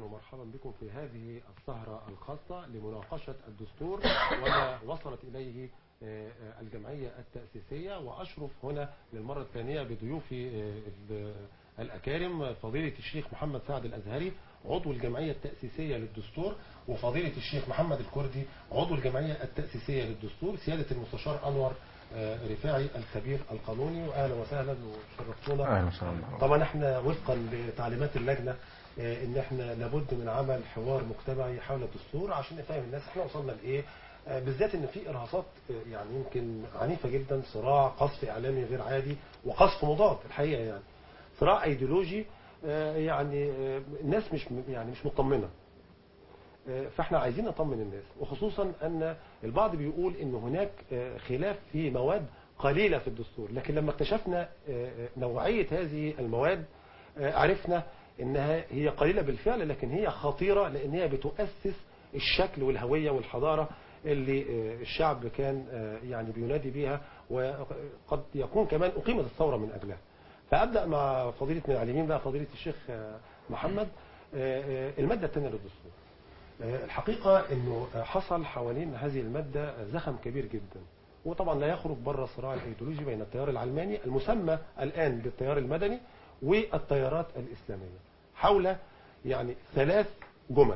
ومرحبا بكم في هذه السهرة الخاصة لمناقشة الدستور وما وصلت إليه آه، آه، الجمعية التأسيسية وأشرف هنا للمرة الثانية بضيوفي آه، ال- الأكارم فضيلة الشيخ محمد سعد الأزهري عضو الجمعية التأسيسية للدستور وفضيلة الشيخ محمد الكردي عضو الجمعية التأسيسية للدستور سيادة المستشار أنور آه، رفاعي الخبير القانوني وأهلا وسهلا وشرفتونا اهلا وسهلا طبعا احنا وفقا لتعليمات اللجنه آه، ان احنا لابد من عمل حوار مجتمعي حول الدستور عشان نفهم الناس احنا وصلنا لايه آه، بالذات ان في ارهاصات آه، يعني يمكن عنيفه جدا صراع قصف اعلامي غير عادي وقصف مضاد الحقيقه يعني صراع ايديولوجي آه، يعني آه، الناس مش يعني مش مطمنه آه، فاحنا عايزين نطمن الناس وخصوصا ان البعض بيقول ان هناك آه، خلاف في مواد قليله في الدستور لكن لما اكتشفنا آه، آه، نوعيه هذه المواد آه، عرفنا انها هي قليله بالفعل لكن هي خطيره لان هي بتؤسس الشكل والهويه والحضاره اللي آه، الشعب كان آه، يعني بينادي بيها وقد يكون كمان اقيمت الثوره من اجلها فابدا مع فضيله من العالمين بقى فضيله الشيخ آه، محمد آه، آه، الماده الثانيه للدستور آه، الحقيقة انه حصل حوالين هذه المادة زخم كبير جدا وطبعا لا يخرج بره الصراع الايديولوجي بين التيار العلماني المسمى الان بالتيار المدني والتيارات الاسلامية حول يعني ثلاث جمل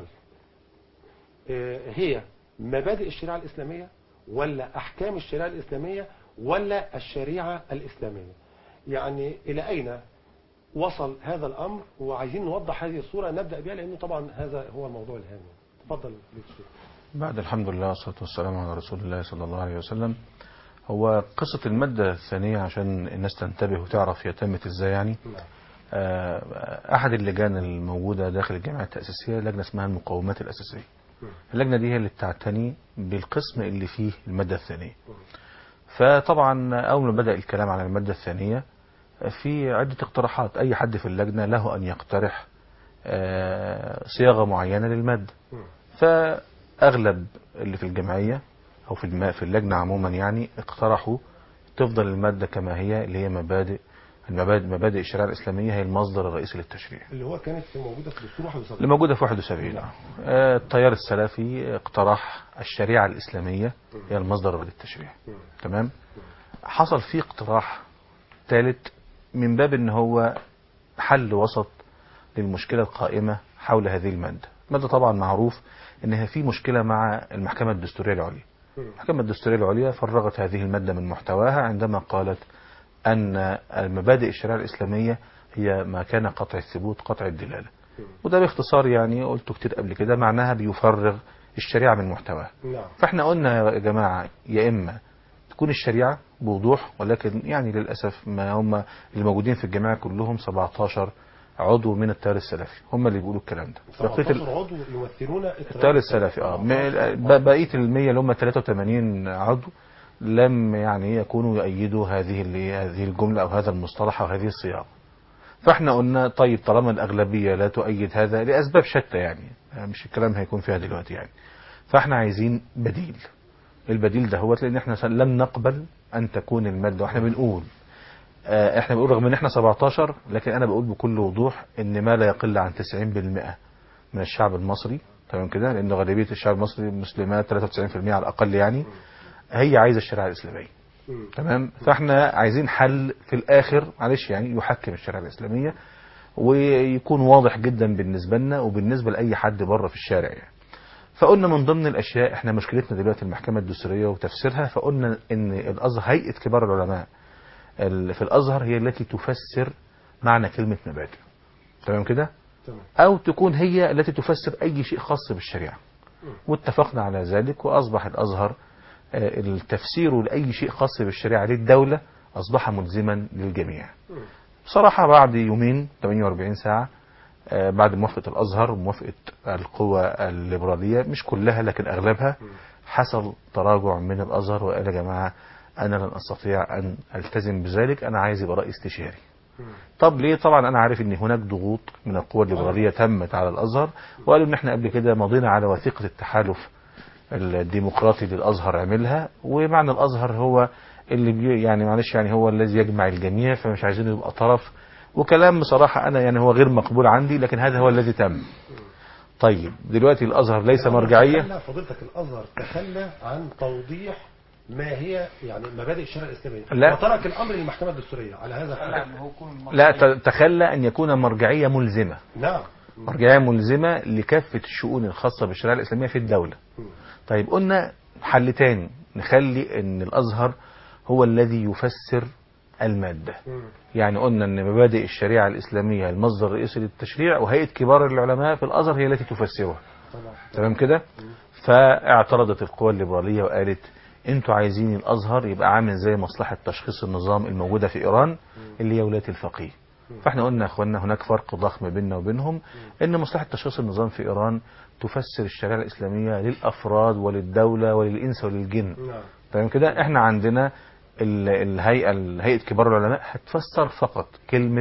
آه، هي مبادئ الشريعة الاسلامية ولا احكام الشريعة الاسلامية ولا الشريعة الاسلامية يعني الى اين وصل هذا الامر وعايزين نوضح هذه الصورة نبدأ بها لانه طبعا هذا هو الموضوع الهام تفضل للشيخ بعد الحمد لله والصلاة والسلام على رسول الله صلى الله عليه وسلم هو قصة المادة الثانية عشان الناس تنتبه وتعرف هي تمت ازاي يعني نعم آه، أحد اللجان الموجودة داخل الجامعة التأسيسية لجنة اسمها المقومات الأساسية اللجنة دي هي اللي بتعتني بالقسم اللي فيه المادة الثانية فطبعا أول ما بدأ الكلام على المادة الثانية في عدة اقتراحات أي حد في اللجنة له أن يقترح آه، صياغة معينة للمادة فأغلب اللي في الجمعية أو في الم- في اللجنة عموما يعني اقترحوا تفضل المادة كما هي اللي هي مبادئ المبادئ مبادئ الشريعة الإسلامية هي المصدر الرئيسي للتشريع اللي هو كانت موجودة في الدستور 71 اللي موجودة في 71 آه، التيار السلفي اقترح الشريعة الإسلامية هي المصدر للتشريع تمام حصل فيه اقتراح ثالث من باب ان هو حل وسط للمشكلة القائمة حول هذه المادة المادة طبعا معروف انها في مشكلة مع المحكمة الدستورية العليا المحكمة الدستورية العليا فرغت هذه المادة من محتواها عندما قالت أن المبادئ الشريعة الإسلامية هي ما كان قطع الثبوت قطع الدلالة وده باختصار يعني قلته كتير قبل كده معناها بيفرغ الشريعة من محتواها نعم فاحنا قلنا يا جماعة يا إما تكون الشريعة بوضوح ولكن يعني للأسف ما هم اللي موجودين في الجماعة كلهم 17 عضو من التيار السلفي هم اللي بيقولوا الكلام ده بقية ال- 17 عضو يمثلون التيار السلفي اه م- ب- بقيه ال 100 اللي هم 83 عضو لم يعني يكونوا يؤيدوا هذه اللي هذه الجمله او هذا المصطلح او هذه الصياغه. فاحنا قلنا طيب طالما الاغلبيه لا تؤيد هذا لاسباب شتى يعني مش الكلام هيكون فيها دلوقتي يعني. فاحنا عايزين بديل. البديل ده هو لان احنا لم نقبل ان تكون الماده واحنا بنقول آه، احنا بنقول رغم ان احنا 17 لكن انا بقول بكل وضوح ان ما لا يقل عن 90% من الشعب المصري تمام كده لان غالبيه الشعب المصري مسلمات 93% على الاقل يعني هي عايزه الشريعه الاسلاميه مم. تمام فاحنا عايزين حل في الاخر معلش يعني يحكم الشريعه الاسلاميه ويكون واضح جدا بالنسبه لنا وبالنسبه لاي حد بره في الشارع يعني فقلنا من ضمن الاشياء احنا مشكلتنا دلوقتي المحكمه الدستوريه وتفسيرها فقلنا ان الازهر هيئه كبار العلماء ال- في الازهر هي التي تفسر معنى كلمه مبادئ تمام كده تمام أو تكون هي التي تفسر أي شيء خاص بالشريعة واتفقنا على ذلك وأصبح الأزهر آه، التفسير لأي شيء خاص بالشريعة للدولة أصبح ملزما للجميع بصراحة بعد يومين 48 ساعة آه، بعد موافقة الأزهر وموافقة القوى الليبرالية مش كلها لكن أغلبها حصل تراجع من الأزهر وقال يا جماعة أنا لن أستطيع أن ألتزم بذلك أنا عايز يبقى رأي استشاري طب ليه طبعا انا عارف ان هناك ضغوط من القوى الليبراليه تمت على الازهر وقالوا ان احنا قبل كده مضينا على وثيقه التحالف الديمقراطي اللي الازهر عملها ومعنى الازهر هو اللي بي يعني معلش يعني هو الذي يجمع الجميع فمش عايزين يبقى طرف وكلام بصراحه انا يعني هو غير مقبول عندي لكن هذا هو الذي تم طيب دلوقتي الازهر ليس مرجعيه تخلى فضيلتك الازهر تخلى عن توضيح ما هي يعني مبادئ الشريعه الاسلاميه لا. وترك الامر للمحكمه الدستوريه على هذا الحال لا ت- تخلى ان يكون مرجعيه ملزمه نعم مرجعيه ملزمه لكافه الشؤون الخاصه بالشريعه الاسلاميه في الدوله طيب قلنا حل تاني نخلي ان الازهر هو الذي يفسر الماده مم. يعني قلنا ان مبادئ الشريعه الاسلاميه المصدر الرئيسي للتشريع وهيئه كبار العلماء في الازهر هي التي تفسرها طبعا تمام كده فاعترضت القوى الليبراليه وقالت انتوا عايزين الازهر يبقى عامل زي مصلحه تشخيص النظام الموجوده في ايران اللي هي ولايه الفقيه فاحنا قلنا يا اخوانا هناك فرق ضخم بيننا وبينهم ان مصلحه تشخيص النظام في ايران تفسر الشريعه الاسلاميه للافراد وللدوله وللانس وللجن نعم تمام كده احنا عندنا ال- الهيئه هيئه كبار العلماء هتفسر فقط كلمه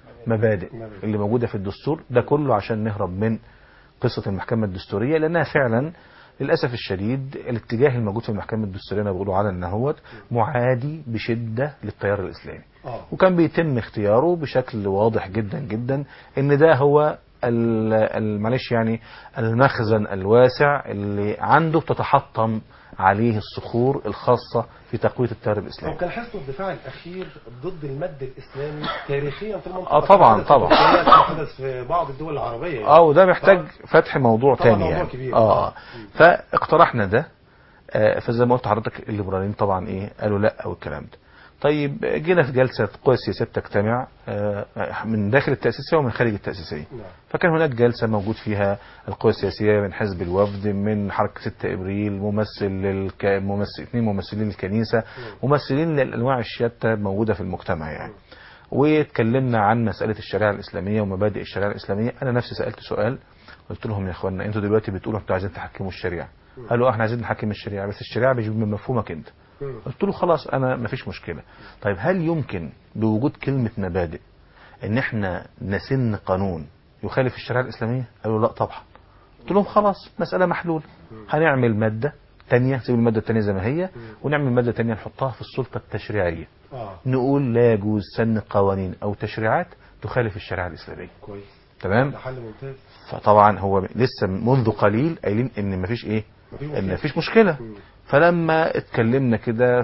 مبادئ مبادئ. اللي موجوده في الدستور ده كله عشان نهرب من قصه المحكمه الدستوريه لانها فعلا للاسف الشديد الاتجاه الموجود في المحكمه الدستوريه انا بقوله على النهوت معادي بشده للتيار الاسلامي اه وكان بيتم اختياره بشكل واضح جدا جدا ان ده هو ال- ال- معلش يعني المخزن الواسع اللي عنده تتحطم عليه الصخور الخاصة في تقوية التيار الإسلامي وكان حسن الدفاع الاخير ضد المد الاسلامي تاريخيا في المنطقه آه، طبعاً، كما حدث طبعاً. في تركيا، كما حدث في بعض الدول العربيه يعني. اه وده محتاج طبعاً. فتح موضوع طبعاً تاني موضوع يعني كبير. اه آه. فاقترحنا ده آه، فزي ما قلت لحضرتك الليبراليين طبعا ايه قالوا لا او الكلام ده طيب جينا في جلسه قوى السياسات تجتمع آه، من داخل التاسيسيه ومن خارج التاسيسيه نعم فكان هناك جلسة موجود فيها القوى السياسية من حزب الوفد من حركة 6 إبريل ممثل للك... ممثل اثنين ممثلين للكنيسة ممثلين للأنواع الشتى موجودة في المجتمع يعني واتكلمنا عن مسألة الشريعة الإسلامية ومبادئ الشريعة الإسلامية أنا نفسي سألت سؤال قلت لهم يا إخوانا أنتوا دلوقتي بتقولوا أنتوا عايزين تحكموا الشريعة قالوا احنا عايزين نحكم الشريعة بس الشريعة مش بمفهومك أنت مم. قلت له خلاص انا مفيش مشكله طيب هل يمكن بوجود كلمه مبادئ ان احنا نسن قانون يخالف الشريعه الاسلاميه قالوا لا طبعا قلت لهم خلاص مساله محلوله هنعمل ماده تانية سيب الماده التانية زي ما هي ونعمل ماده تانية نحطها في السلطه التشريعيه اه نقول لا يجوز سن قوانين او تشريعات تخالف الشريعه الاسلاميه كويس تمام ده حل ممتاز فطبعا هو لسه منذ قليل قايلين ان مفيش ايه مفيش ان مشكلة. مفيش مشكله مم. فلما اتكلمنا كده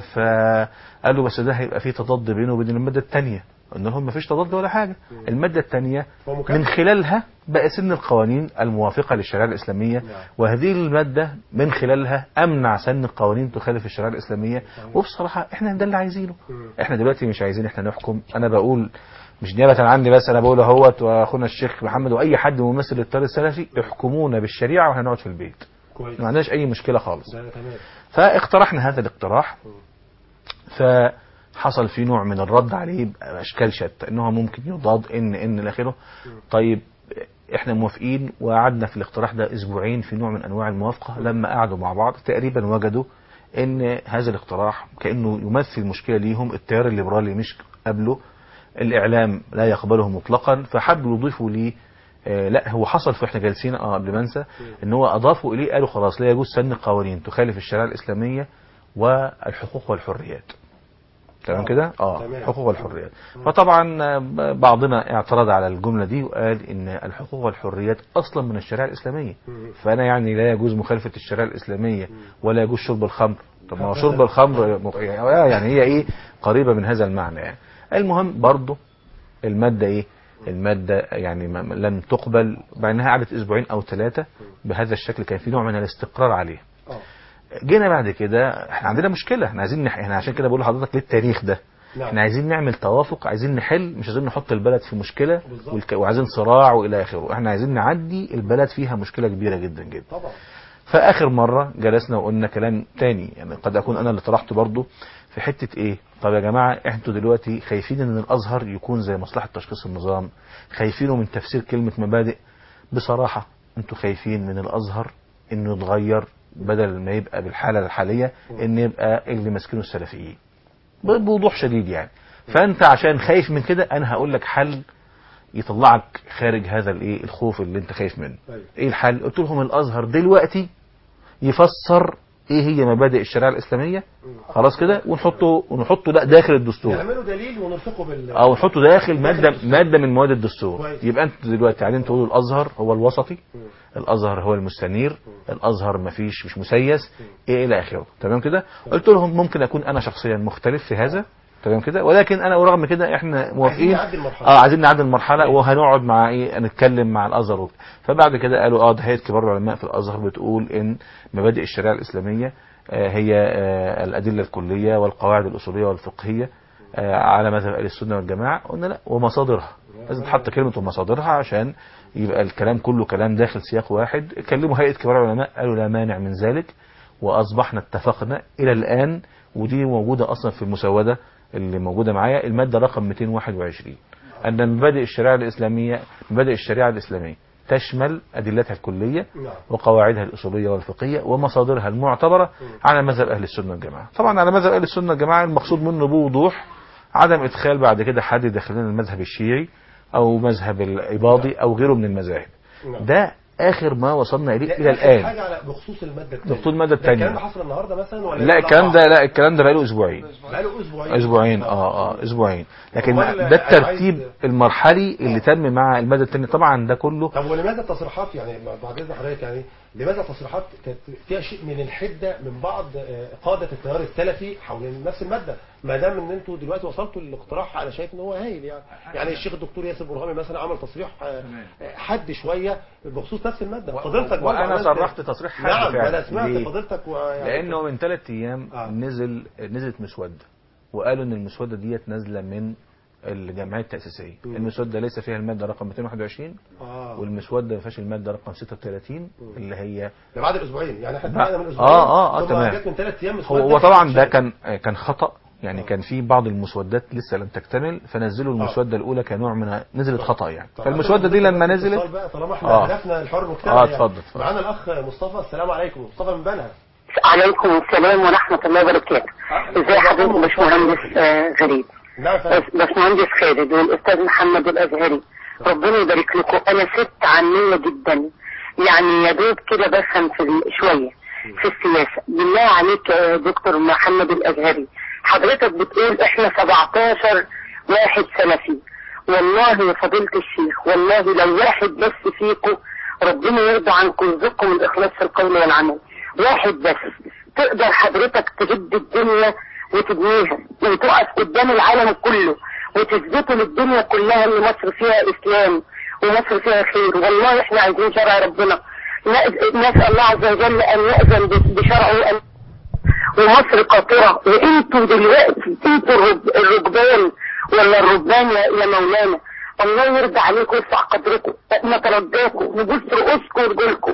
فقالوا بس ده هيبقى فيه تضاد بينه وبين الماده الثانيه قلنا لهم مفيش تضاد ولا حاجه الماده الثانيه هو مكمل. من خلالها بقى سن القوانين الموافقه للشريعه الاسلاميه نعم. وهذه الماده من خلالها امنع سن قوانين تخالف الشريعه الاسلاميه وبصراحه احنا ده اللي عايزينه مم. احنا دلوقتي مش عايزين احنا نحكم انا بقول مش نيابه عني بس انا بقول اهوت واخونا الشيخ محمد واي حد ممثل للتيار السلفي احكمونا بالشريعه وهنقعد في البيت كويس ما عندناش اي مشكله خالص ده تمام فاقترحنا هذا الاقتراح فحصل في نوع من الرد عليه باشكال شتى انه ممكن يضاد ان ان الى اخره طيب احنا موافقين وقعدنا في الاقتراح ده اسبوعين في نوع من انواع الموافقه لما قعدوا مع بعض تقريبا وجدوا ان هذا الاقتراح كانه يمثل مشكله ليهم التيار الليبرالي مش قبله الاعلام لا يقبله مطلقا فحبوا يضيفوا ليه آه لا هو حصل في احنا جالسين اه قبل ما انسى ان هو اضافوا اليه قالوا خلاص لا يجوز سن قوانين تخالف الشريعه الاسلاميه والحقوق والحريات تمام آه، كده اه تمام. الحقوق والحريات فطبعا آه، بعضنا اعترض على الجمله دي وقال ان الحقوق والحريات اصلا من الشريعه الاسلاميه مم. فانا يعني لا يجوز مخالفه الشريعه الاسلاميه ولا يجوز شرب الخمر طب ما هو شرب الخمر مق- يعني هي ايه قريبه من هذا المعنى يعني المهم برضه الماده ايه الماده يعني ما- ما- لم تقبل مع انها قعدت اسبوعين او ثلاثه بهذا الشكل كان في نوع من الاستقرار عليه اه جينا بعد كده احنا عندنا مشكله احنا عايزين نح... احنا عشان كده بقول لحضرتك ليه التاريخ ده نعم. احنا عايزين نعمل توافق عايزين نحل مش عايزين نحط البلد في مشكله بالظبط. والك... وعايزين صراع والى اخره احنا عايزين نعدي البلد فيها مشكله كبيره جدا جدا طبعا فاخر مره جلسنا وقلنا كلام تاني يعني قد اكون انا اللي طرحته برضه في حته ايه طب يا جماعه انتوا دلوقتي خايفين ان الازهر يكون زي مصلحه تشخيص النظام خايفينه من تفسير كلمه مبادئ بصراحه انتوا خايفين من الازهر انه يتغير بدل ما يبقى بالحاله الحاليه ان يبقى اللي ماسكينه السلفيين ب- بوضوح شديد يعني فانت عشان خايف من كده انا هقول لك حل يطلعك خارج هذا الايه الخوف اللي انت خايف منه أيوة. ايه الحل قلت لهم الازهر دلوقتي يفسر ايه هي مبادئ الشريعه الاسلاميه خلاص كده ونحطه ونحطه لا داخل الدستور يعملوا دليل ونرفقه بال او نحطه داخل ماده الدستور. ماده من مواد الدستور كويس. يبقى انت دلوقتي قاعدين تقولوا الازهر هو الوسطي الازهر هو المستنير الازهر ما فيش مش مسيس ايه الى اخره تمام كده قلت لهم ممكن اكون انا شخصيا مختلف في هذا تمام كده ولكن انا ورغم كده احنا موافقين نعدي المرحلة. اه عايزين نعدي المرحله وهنقعد مع ايه نتكلم مع الازهر وبتاع. فبعد كده قالوا اه ده هيئه كبار العلماء في الازهر بتقول ان مبادئ الشريعه الاسلاميه آه، هي آه، الادله الكليه والقواعد الاصوليه والفقهيه آه، على مذهب اهل السنه والجماعه قلنا لا ومصادرها لازم تحط كلمه ومصادرها عشان يبقى الكلام كله كلام داخل سياق واحد كلموا هيئه كبار العلماء قالوا لا مانع من ذلك واصبحنا اتفقنا الى الان ودي موجوده اصلا في المسوده اللي موجوده معايا الماده رقم 221 ان مبادئ الشريعه الاسلاميه مبادئ الشريعه الاسلاميه تشمل ادلتها الكليه نعم. وقواعدها الاصوليه والفقهيه ومصادرها المعتبره على مذهب اهل السنه والجماعه طبعا على مذهب اهل السنه والجماعه المقصود منه بوضوح عدم ادخال بعد كده حد داخلين المذهب الشيعي او مذهب الاباضي او غيره من المذاهب نعم. ده اخر ما وصلنا اليه ده الى آخر الان حاجه على بخصوص الماده الثانيه بخصوص المادة ده الكلام التانية. ده حصل النهارده مثلا ولا لا لسه الكلام ده طبعا؟ لا الكلام ده بقاله اسبوعين بقاله اسبوعين اسبوعين اه اه اسبوعين لكن أمال ده الترتيب عايز- المرحلي اللي تم مع المادة الثانية طبعا ده كله طب ولماذا التصريحات يعني بعد اذن حضرتك يعني لماذا التصريحات كانت فيها شيء من الحده من بعض آه، قاده التيار السلفي حول نفس الماده ما دام ان انتوا دلوقتي وصلتوا للاقتراح انا شايف ان هو هايل يعني يعني الشيخ الدكتور ياسر برهامي مثلا عمل تصريح آه، آه، حد شويه بخصوص نفس الماده فضيلتك برضه وأنا عملت- صرحت تصريح حد نعم فعلا. انا سمعت ليه؟ فضيلتك ويعني لانه من ثلاث ايام آه. نزل نزلت مسوده وقالوا ان المسوده ديت نازله من الجمعيه التاسيسيه مم. المسوده ليس فيها الماده رقم 221 اه والمسوده ما فيهاش الماده رقم 36 اللي هي ده بعد الاسبوعين يعني احنا لا. اتفقنا من اسبوعين آه، آه، آه، ثم تمام. جت من ثلاث ايام هو هو طبعا ده كان كان خطا يعني كان في بعض المسودات لسه لم تكتمل فنزلوا المسوده الاولى كنوع من نزلت خطا يعني طب فالمسوده دي لما نزلت اتصال بقى طالما احنا آه. هدفنا الحوار المجتمعي آه، يعني. اتفضل، اتفضل. معانا الاخ مصطفى السلام عليكم مصطفى من بنها عليكم السلام ورحمة الله وبركاته ازي حضرتك يا باشمهندس آه، غريب نعم فندم باشمهندس خالد والاستاذ محمد الازهري ربنا يبارك لكم انا ست عامية جدا يعني يا دوب كده بفهم في ال- شوية في السياسة بالله عليك يا دكتور محمد الازهري حضرتك بتقول احنا 17 واحد سلفي والله يا فضيلة الشيخ والله لو واحد بس فيكم ربنا يرضى عنكم ويرزقكم الاخلاص في القول والعمل واحد بس تقدر حضرتك تهد الدنيا وتبنيها وتقف قدام العالم كله وتثبته للدنيا كلها ان مصر فيها اسلام ومصر فيها خير والله احنا عايزين شرع ربنا نأ- نسأل الله عز وجل ان يأذن ب- بشرعه أن ومصر قاطرة وانتوا دلوقتي انتوا الرب- الركبان ولا الربان يا يا مولانا الله يرضى عليكم ويرفع قدركم نترجاكم نبوس رؤوسكم ورجلكم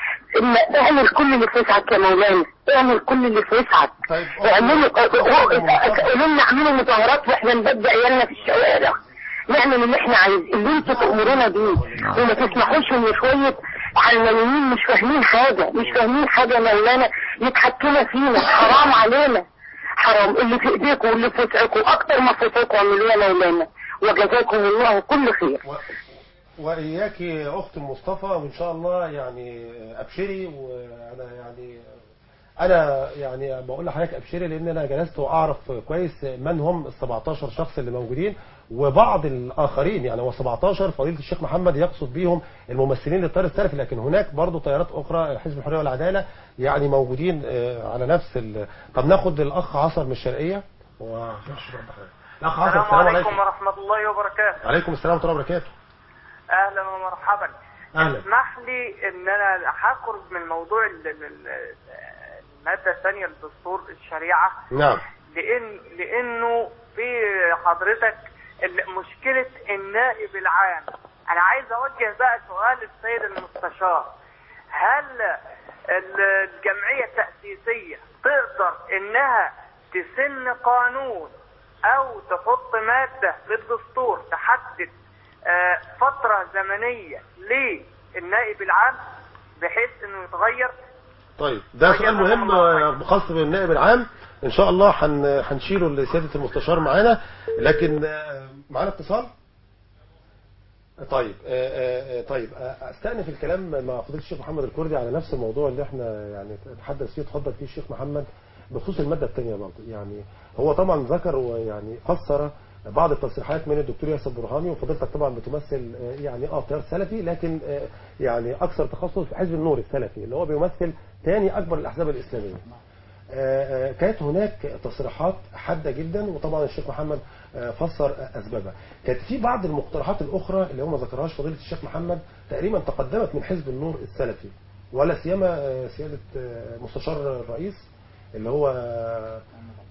إن- اعمل كل اللي في وسعك يا مولانا اعمل كل اللي في وسعك طيب. اعملوا قولوا لنا اعملوا مظاهرات واحنا نبدأ عيالنا في الشوارع نعمل اللي احنا عايزين اللي انتوا تأمرونا بيه وما تسمحوش ان شوية علمانيين مش فاهمين حاجة مش فاهمين حاجة يا مولانا يتحكموا فينا حرام علينا حرام اللي في ايديكم واللي في وسعكم اكتر ما في وسعكم اعملوه يا مولانا وجزاكم الله كل خير و... وإياك يا أخت مصطفى وإن شاء الله يعني أبشري وأنا يعني أنا يعني بقول لحضرتك أبشري لأن أنا جلست وأعرف كويس من هم ال 17 شخص اللي موجودين وبعض الآخرين يعني هو 17 فضيلة الشيخ محمد يقصد بيهم الممثلين للتيار السلفي لكن هناك برضه تيارات أخرى حزب الحرية والعدالة يعني موجودين آه، على نفس ال... طب ناخد الأخ عصر من الشرقية و... الأخ عصر السلام السلام عليكم عليكم ورحمة الله وبركاته عليكم السلام ورحمة الله وبركاته أهلا ومرحبا أهلا اسمح لي ان انا هخرج من موضوع ال- ال- ال- المادة الثانية لدستور الشريعة نعم لان لانه في حضرتك ال- مشكلة النائب العام انا عايز اوجه بقى سؤال للسيد المستشار هل ال- الجمعية التأسيسية تقدر انها تسن قانون او تحط مادة للدستور تحدد آه، فترة زمنية للنائب العام بحيث انه يتغير طيب ده طيب، سؤال أنا مهم الله آه، خاص بالنائب العام ان شاء الله هن- هنشيله لسياده المستشار معانا لكن آه، معانا اتصال طيب آه، آه، طيب آه، استأنف الكلام مع فضيله الشيخ محمد الكردي على نفس الموضوع اللي احنا يعني تحدث فيه اتفضل فيه الشيخ محمد بخصوص الماده الثانيه برضه يعني هو طبعا ذكر ويعني فسر بعض التصريحات من الدكتور ياسر برهاني وفضيلتك طبعا بتمثل آه، يعني اه تيار سلفي لكن آه، يعني اكثر تخصص في حزب النور السلفي اللي هو بيمثل ثاني اكبر الاحزاب الاسلاميه. آه، آه، كانت هناك تصريحات حاده جدا وطبعا الشيخ محمد آه، فسر اسبابها. كانت في بعض المقترحات الاخرى اللي هو ما ذكرهاش فضيله الشيخ محمد تقريبا تقدمت من حزب النور السلفي ولا سيما آه، سياده آه، مستشار الرئيس اللي هو آه،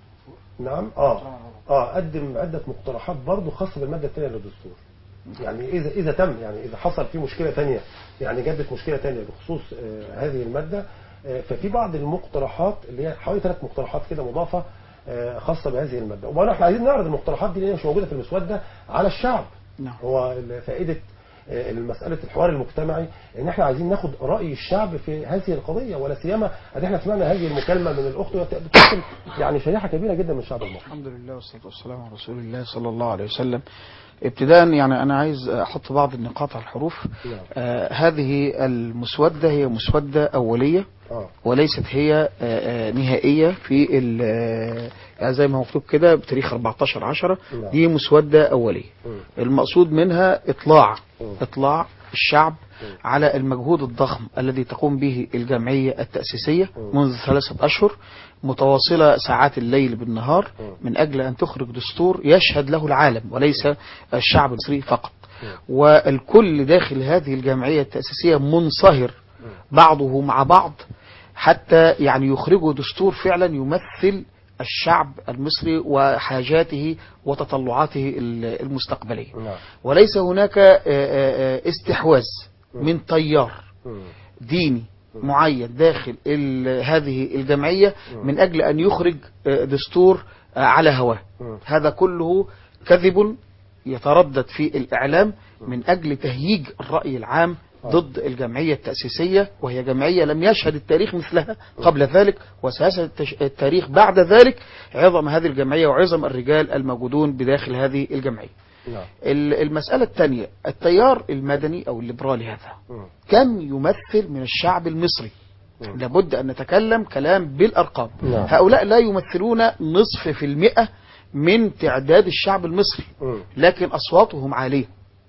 نعم اه اه قدم عده مقترحات برضه خاصه بالماده الثانيه للدستور. يعني اذا اذا تم يعني اذا حصل في مشكله ثانيه يعني جدت مشكله ثانيه بخصوص آه، هذه الماده آه، ففي بعض المقترحات اللي هي حوالي ثلاث مقترحات كده مضافه آه، خاصه بهذه الماده وبرضه احنا عايزين نعرض المقترحات دي لان هي مش موجوده في المسوده على الشعب نعم. هو ال- فائده آه، مساله الحوار المجتمعي ان احنا عايزين ناخد راي الشعب في هذه القضيه ولا سيما ادي احنا سمعنا هذه المكالمه من الاخت وهي بتمثل يعني شريحه كبيره جدا من الشعب المصري الحمد لله والصلاة والسلام على رسول الله صلى الله عليه وسلم ابتداء يعني أنا عايز أحط بعض النقاط على الحروف نعم. آه هذه المسودة هي مسودة أولية اه وليست هي آه، آه، نهائية في ال- آه، يعني زي ما مكتوب كده بتاريخ 14 10 نعم. دي مسودة أولية مم. المقصود منها إطلاع مم. إطلاع الشعب مم. على المجهود الضخم الذي تقوم به الجمعية التأسيسية مم. منذ ثلاثة أشهر متواصلة ساعات الليل بالنهار مم. من أجل أن تخرج دستور يشهد له العالم وليس الشعب المصري فقط مم. والكل داخل هذه الجمعية التأسيسية منصهر بعضه مع بعض حتى يعني يخرجوا دستور فعلا يمثل الشعب المصري وحاجاته وتطلعاته ال- المستقبلية نعم وليس هناك آه، آه، آه، استحواذ من تيار مم. ديني معين داخل ال- هذه الجمعية من أجل أن يخرج آه، دستور آه، على هواه مم. هذا كله كذب يتردد في الإعلام من أجل تهييج الرأي العام ضد الجمعية التأسيسية وهي جمعية لم يشهد التاريخ مثلها قبل ذلك وسيشهد التش- التاريخ بعد ذلك عظم هذه الجمعية وعظم الرجال الموجودون بداخل هذه الجمعية نعم ال- المسألة الثانية التيار المدني أو الليبرالي هذا مم. كم يمثل من الشعب المصري مم. لابد أن نتكلم كلام بالأرقام نعم. هؤلاء لا يمثلون نصف في المئة من تعداد الشعب المصري مم. لكن أصواتهم عالية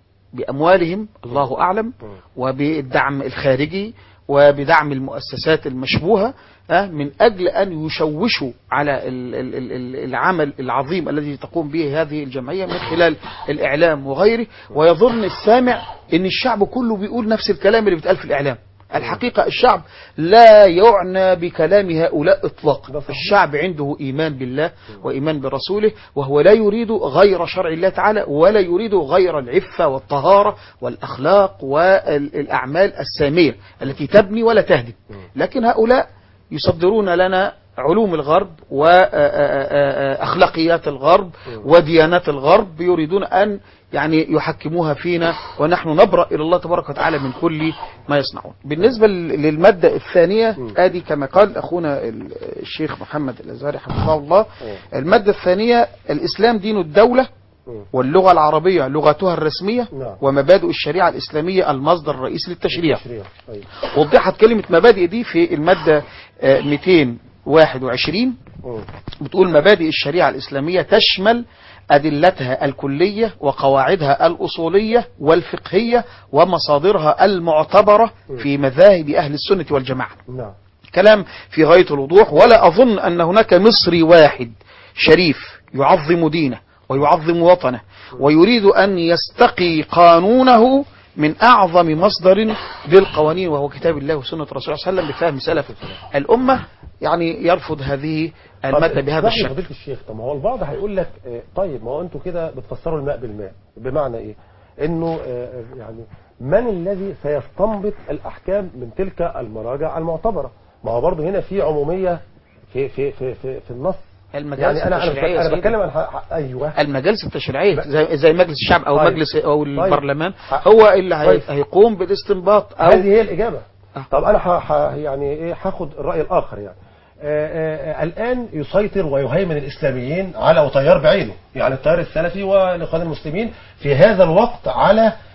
بأموالهم الله أعلم مم. وبالدعم الخارجي وبدعم المؤسسات المشبوهة آه، من أجل أن يشوشوا على ال- ال- ال- ال- العمل العظيم الذي تقوم به هذه الجمعية من خلال الإعلام وغيره ويظن السامع أن الشعب كله بيقول نفس الكلام اللي بيتقال في الإعلام الحقيقة الشعب لا يعنى بكلام هؤلاء إطلاقا ده صحيح. الشعب عنده إيمان بالله وإيمان برسوله وهو لا يريد غير شرع الله تعالى ولا يريد غير العفة والطهارة والأخلاق والأعمال السامية التي تبني ولا تهدم لكن هؤلاء يصدرون لنا علوم الغرب وأخلاقيات الغرب وديانات الغرب يريدون أن يعني يحكموها فينا ونحن نبرأ إلى الله تبارك وتعالى من كل ما يصنعون بالنسبة للمادة الثانية آدي كما قال أخونا الشيخ محمد الأزهري حفظه الله المادة الثانية الإسلام دين الدولة مم. واللغة العربية لغتها الرسمية نعم. ومبادئ الشريعة الإسلامية المصدر الرئيسي للتشريع تشريع طيب وضحت كلمة مبادئ دي في المادة آه، 221 مم. بتقول مبادئ الشريعة الإسلامية تشمل أدلتها الكلية وقواعدها الأصولية والفقهية ومصادرها المعتبرة في مذاهب أهل السنة والجماعة نعم كلام في غاية الوضوح ولا أظن أن هناك مصري واحد شريف يعظم دينه ويعظم وطنه ويريد أن يستقي قانونه من أعظم مصدر للقوانين وهو كتاب الله وسنة رسول الله صلى الله عليه وسلم بفهم سلف الأمة يعني يرفض هذه المادة طب بهذا اسمح لي الشكل فضيلة الشيخ طب ما هو البعض هيقول لك آه، طيب ما هو انتوا كده بتفسروا الماء بالماء بمعنى ايه؟ انه آه، يعني من الذي سيستنبط الاحكام من تلك المراجع المعتبره؟ ما هو برضه هنا في عموميه في في في في, في النص المجالس يعني انا التشريعية انا, يا أنا سيدي. بتكلم عن ح- ح- ايوه المجالس التشريعية زي, زي مجلس الشعب أو طيب. مجلس أو طيب. البرلمان ح- هو اللي هي- كويس. هيقوم بالاستنباط أو هذه هي الاجابه آه. طب انا ح... ح... يعني ايه هاخد الراي الاخر يعني آه، آه، آه، الان يسيطر ويهيمن الاسلاميين على وتيار بعينه يعني التيار السلفي والاخوان المسلمين في هذا الوقت على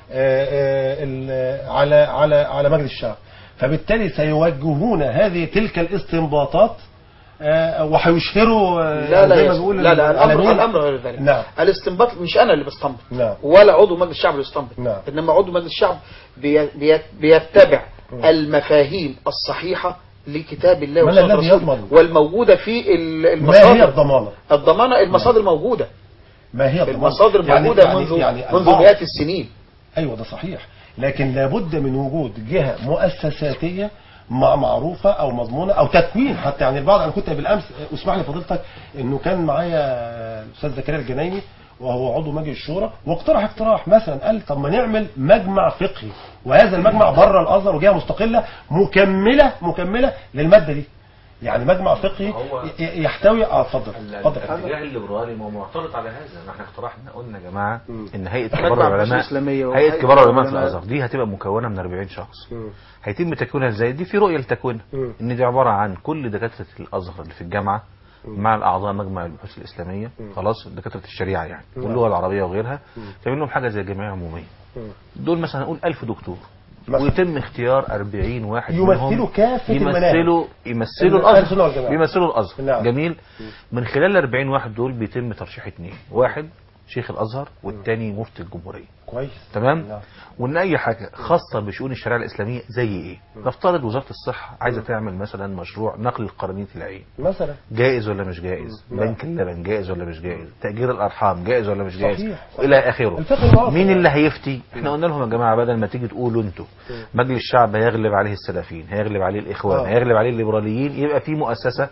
آه، ال- على على على مجلس الشعب فبالتالي سيوجهون هذه تلك الاستنباطات آه، وهيشهروا آه، لا لا زي ما يا بيقول لا لا الامر العالمين. الامر غير ذلك نعم. الاستنباط مش انا اللي بستنبط نعم. ولا عضو مجلس الشعب اللي بيستنبط نعم. انما عضو مجلس الشعب بي بي بيتبع المفاهيم الصحيحه لكتاب الله من وسنه الذي رسوله يضمن؟ والموجوده في ال- ما هي المصادر الضمانه؟ الضمانه المصادر موجوده ما هي الضمانه؟ المصادر يعني- موجوده يعني- منذ يعني منذ البعض- مئات السنين ايوه ده صحيح لكن لابد من وجود جهه مؤسساتيه مع- معروفه او مضمونه او تكوين حتى يعني البعض انا كنت بالامس اسمح لي فضيلتك انه كان معايا الاستاذ زكريا الجنايني وهو عضو مجلس الشورى واقترح اقتراح مثلا قال طب ما نعمل مجمع فقهي وهذا المجمع بره الازهر وجهه مستقله مكمله مكمله للماده دي يعني مجمع فقهي هو- ي- ي- يحتوي اه اتفضل اتفضل الاتجاه الليبرالي ما هو معترض على هذا ما احنا اقترحنا قلنا يا جماعه مم. ان هيئه مجمع كبار البحوث العلماء الإسلامية هيئه وهيئة كبار العلماء في العلماء. الازهر دي هتبقى مكونه من 40 شخص مم. هيتم تكوينها ازاي دي في رؤيه لتكوينها مم. ان دي عباره عن كل دكاتره الازهر اللي في الجامعه مع الاعضاء مجمع البحوث الاسلاميه خلاص دكاتره الشريعه يعني واللغه العربيه وغيرها تعمل لهم حاجه زي جمعيه عموميه مم. دول مثلا نقول 1000 دكتور مثلا. ويتم اختيار 40 واحد يمثلوا منهم كافة المناهج. يمثلوا يمثلوا أهل السنة الازهر والجماعة. يمثلوا الازهر نعم. جميل من خلال ال 40 واحد دول بيتم ترشيح اثنين واحد شيخ الازهر والتاني مفتي الجمهوريه كويس تمام نعم. وان اي حاجه خاصه بشؤون الشريعه الاسلاميه زي ايه نفترض وزاره الصحه عايزه تعمل مثلا مشروع نقل القرنيه العين مثلا جائز ولا مش جائز نعم. بنك اللبن جائز ولا مش جائز تأجير الأرحام جائز ولا مش جائز صحيح. إلى آخره الفقه المعاصر مين يعني. اللي هيفتي احنا قلنا لهم يا جماعة بدل ما تيجي تقولوا انتوا مجلس الشعب هيغلب عليه السلفيين هيغلب عليه الإخوان آه. هيغلب عليه الليبراليين يبقى في مؤسسة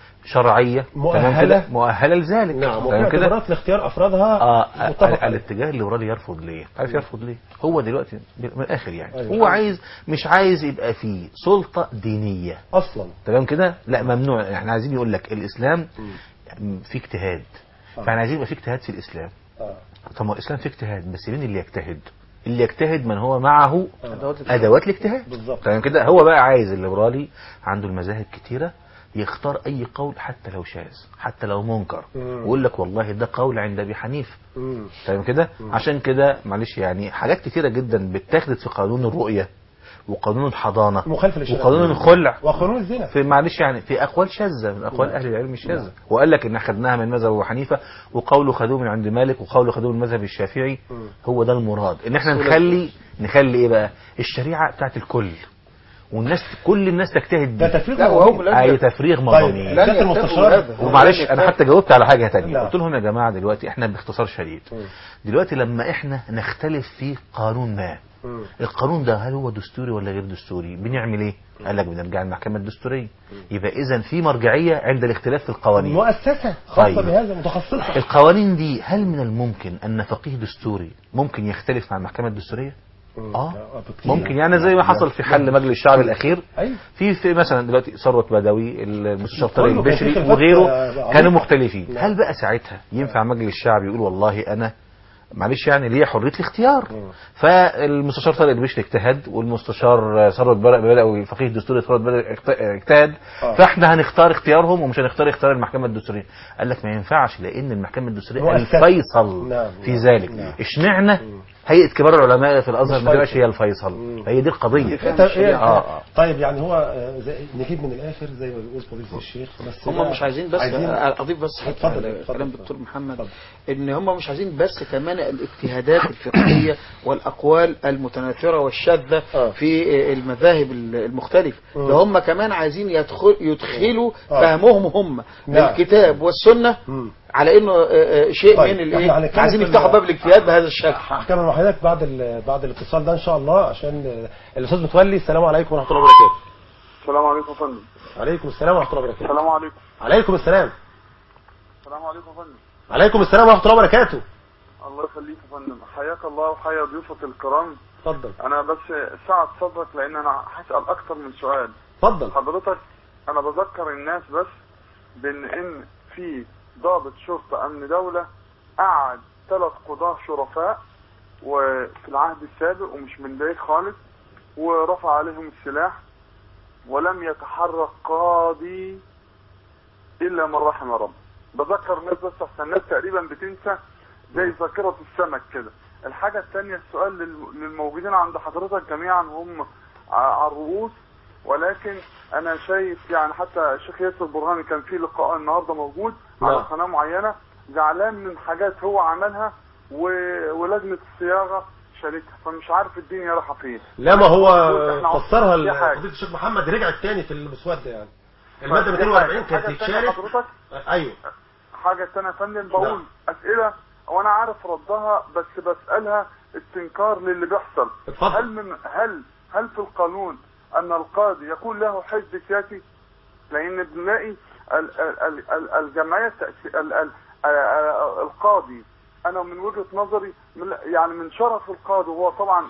شرعية تمام مؤهلة. كده مؤهلة لذلك نعم وفي تمام كده اعتبارات لاختيار افرادها اه متفق ال- عليه. الاتجاه الليبرالي يرفض ليه؟ عارف يرفض ليه؟ هو دلوقتي من الاخر يعني أيوة. هو عايز مش عايز يبقى فيه سلطة دينية اصلا تمام كده لا ممنوع احنا عايزين يقول لك الاسلام في اجتهاد فاحنا عايزين يبقى في اجتهاد في الاسلام آه. طب ما الاسلام في اجتهاد بس مين اللي يجتهد اللي يجتهد من هو معه أدوات الاجتهاد. ادوات الاجتهاد بالظبط. تمام كده هو بقى عايز الليبرالي عنده المذاهب كتيره يختار اي قول حتى لو شاذ حتى لو منكر مم. ويقول لك والله ده قول عند ابي حنيفه مم. تمام كده عشان كده معلش يعني حاجات كتيره جدا بتاخدت في قانون الرؤيه وقانون الحضانه مخالفه للشريعه وقانون الخلع وقانون الزنا في معلش يعني في اقوال شاذه من اقوال اهل العلم الشاذه وقال لك ان اخذناها من مذهب ابو حنيفه وقوله خذوه من عند مالك وقوله خذوه من المذهب الشافعي هو ده المراد ان احنا نخلي نخلي ايه بقى الشريعه بتاعت الكل والناس كل الناس تجتهد ده بيه. تفريغ لا وهم لن اي يت- تفريغ طيب مضامين سيادة لن يتفقوا المستشار هذا. ومعلش لن انا يتفقوا. حتى جاوبت على حاجه تانية نعم. قلت لهم يا جماعه دلوقتي احنا باختصار شديد دلوقتي لما احنا نختلف في قانون ما مم. القانون ده هل هو دستوري ولا غير دستوري بنعمل ايه قال لك بنرجع للمحكمه الدستوريه يبقى اذا في مرجعيه عند الاختلاف في القوانين مؤسسه خاصه طيب. بهذا متخصصه القوانين دي هل من الممكن ان فقيه دستوري ممكن يختلف مع المحكمه الدستوريه اه بكتير. ممكن يعني زي ما حصل في حل مجلس الشعب الاخير ايوه في في مثلا دلوقتي ثروت بدوي المستشار طارق كله كان في البشري خلافات، وغيره آه، كانوا عميقة. مختلفين نعم. هل بقى ساعتها ينفع مجلس الشعب يقول والله انا معلش يعني ليه حريه الاختيار فالمستشار طارق البشري اجتهد والمستشار ثروت بدوي الفقيه الدستوري ثروت بدوي اجت- اجتهد آه. فاحنا هنختار اختيارهم ومش هنختار اختيار المحكمه الدستوريه قال لك ما ينفعش لان المحكمه الدستوريه مؤسسة. الفيصل نعم، في نعم، ذلك نعم. اشمعنى هيئه كبار العلماء في الازهر مش ما تبقاش فيصل. هي الفيصل فهي دي القضيه انت ايه آه، آه. طيب يعني هو آه، زي نجيب من الاخر زي ما بيقول فضيله الشيخ بس هم بقى مش عايزين بس اضيف بس حته اتفضل، على اتفضل. كلام دكتور محمد اتفضل. ان هم مش عايزين بس كمان الاجتهادات الفقهيه والاقوال المتناثره والشاذه آه. في المذاهب المختلفه مم. ده هم كمان عايزين يدخل يدخلوا آه. فهمهم هم نعم. للكتاب والسنه مم. على انه آه، آه، شيء طيب، من احنا الايه هنتكلم عايزين في يفتحوا ال- باب الاجتهاد بهذا الشكل هحكم مع حضرتك بعد ال- بعد الاتصال ده ان شاء الله عشان آه، الاستاذ متولي السلام عليكم ورحمه الله وبركاته السلام عليكم يا فندم عليكم السلام ورحمه الله وبركاته السلام عليكم عليكم السلام السلام عليكم يا فندم عليكم السلام ورحمه الله وبركاته الله يخليك يا فندم حياك الله وحيا ضيوفك الكرام اتفضل انا بس سعد صدرك لان انا هسال اكتر من سؤال اتفضل حضرتك انا بذكر الناس بس بان ان في ضابط شرطه امن دوله قعد ثلاث قضاه شرفاء وفي العهد السابق ومش من بعيد خالص ورفع عليهم السلاح ولم يتحرك قاضي الا من رحم رب بذكر الناس بس عشان الناس تقريبا بتنسى زي ذاكره السمك كده الحاجة الثانية السؤال لل- للموجودين عند حضرتك جميعا هم ع- على الرؤوس ولكن انا شايف يعني حتى الشيخ ياسر برهاني كان في لقاء النهارده موجود على نعم. قناه معينه زعلان من حاجات هو عملها و... ولجنه الصياغه شالتها فمش عارف الدنيا رايحه فين لا ما هو إحنا عاوزين فسرها دي حاجة. فضيله الشيخ محمد رجعت تاني في المسوده يعني الماده دي 240 حاجة. كانت حاجة تانية تتشالت حضرتك ايوه حاجة تانية يا فندم بقول نعم. أسئلة وأنا عارف ردها بس بسألها استنكار للي بيحصل اتفضل. هل من هل هل في القانون أن القاضي يكون له حزب سياسي؟ لأن بنلاقي ال- ال- ال- ال- الجمعية التأسي- ال- ال- ال- ال- القاضي أنا من وجهة نظري من- يعني من شرف القاضي وهو طبعا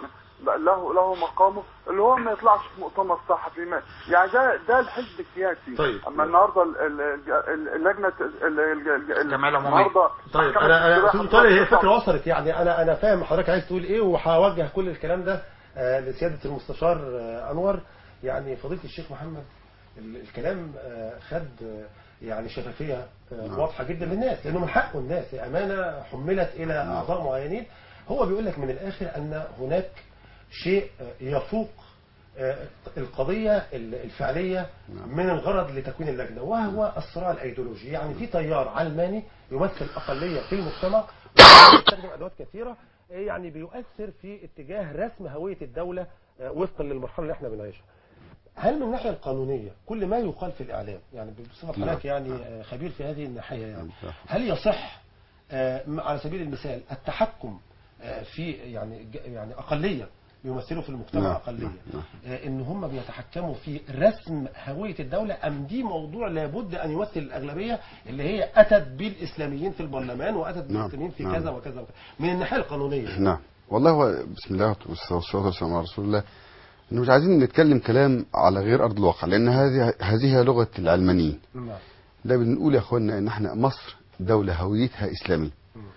له له مقامه اللي هو ما يطلعش في مؤتمر صحفي ما يعني ده ده الحزب السياسي طيب. اما النهارده ال- ال- ال- اللجنه ال- ال- ال- الجمعية العمومية. النهارده طيب محكمة انا انا الاستراحة استاذ طارق هي بتطلع- الفكره وصلت يعني انا انا فاهم حضرتك عايز تقول ايه وهوجه كل الكلام ده آه، لسياده المستشار آه، انور يعني فضيله الشيخ محمد ال- الكلام آه، خد آه، يعني شفافيه آه، واضحه جدا للناس لانه من حقه الناس امانه حملت الى اعضاء معينين هو بيقول لك من الاخر ان هناك شيء آه، يفوق آه، القضية الفعلية من الغرض لتكوين اللجنة وهو الصراع الأيديولوجي يعني في تيار علماني يمثل أقلية في المجتمع ويستخدم أدوات كثيرة آه، يعني بيؤثر في اتجاه رسم هوية الدولة آه، وفقا للمرحلة اللي احنا بنعيشها هل من الناحية القانونية كل ما يقال في الإعلام يعني بصفة حضرتك يعني آه، خبير في هذه الناحية يعني هل يصح آه، على سبيل المثال التحكم آه، في يعني ج- يعني أقلية بيمثلوا في المجتمع نعم، أقلية نعم، نعم. آه، ان هم بيتحكموا في رسم هوية الدولة ام دي موضوع لابد ان يمثل الاغلبية اللي هي اتت بالاسلاميين في البرلمان واتت نعم، بالمسلمين في نعم. كذا وكذا وكذا من الناحية القانونية نعم والله هو بسم الله والصلاة والسلام على رسول الله انه مش عايزين نتكلم كلام على غير ارض الواقع لان هذه هذه هي لغه العلمانيين نعم لا بنقول يا اخوانا ان احنا مصر دوله هويتها اسلاميه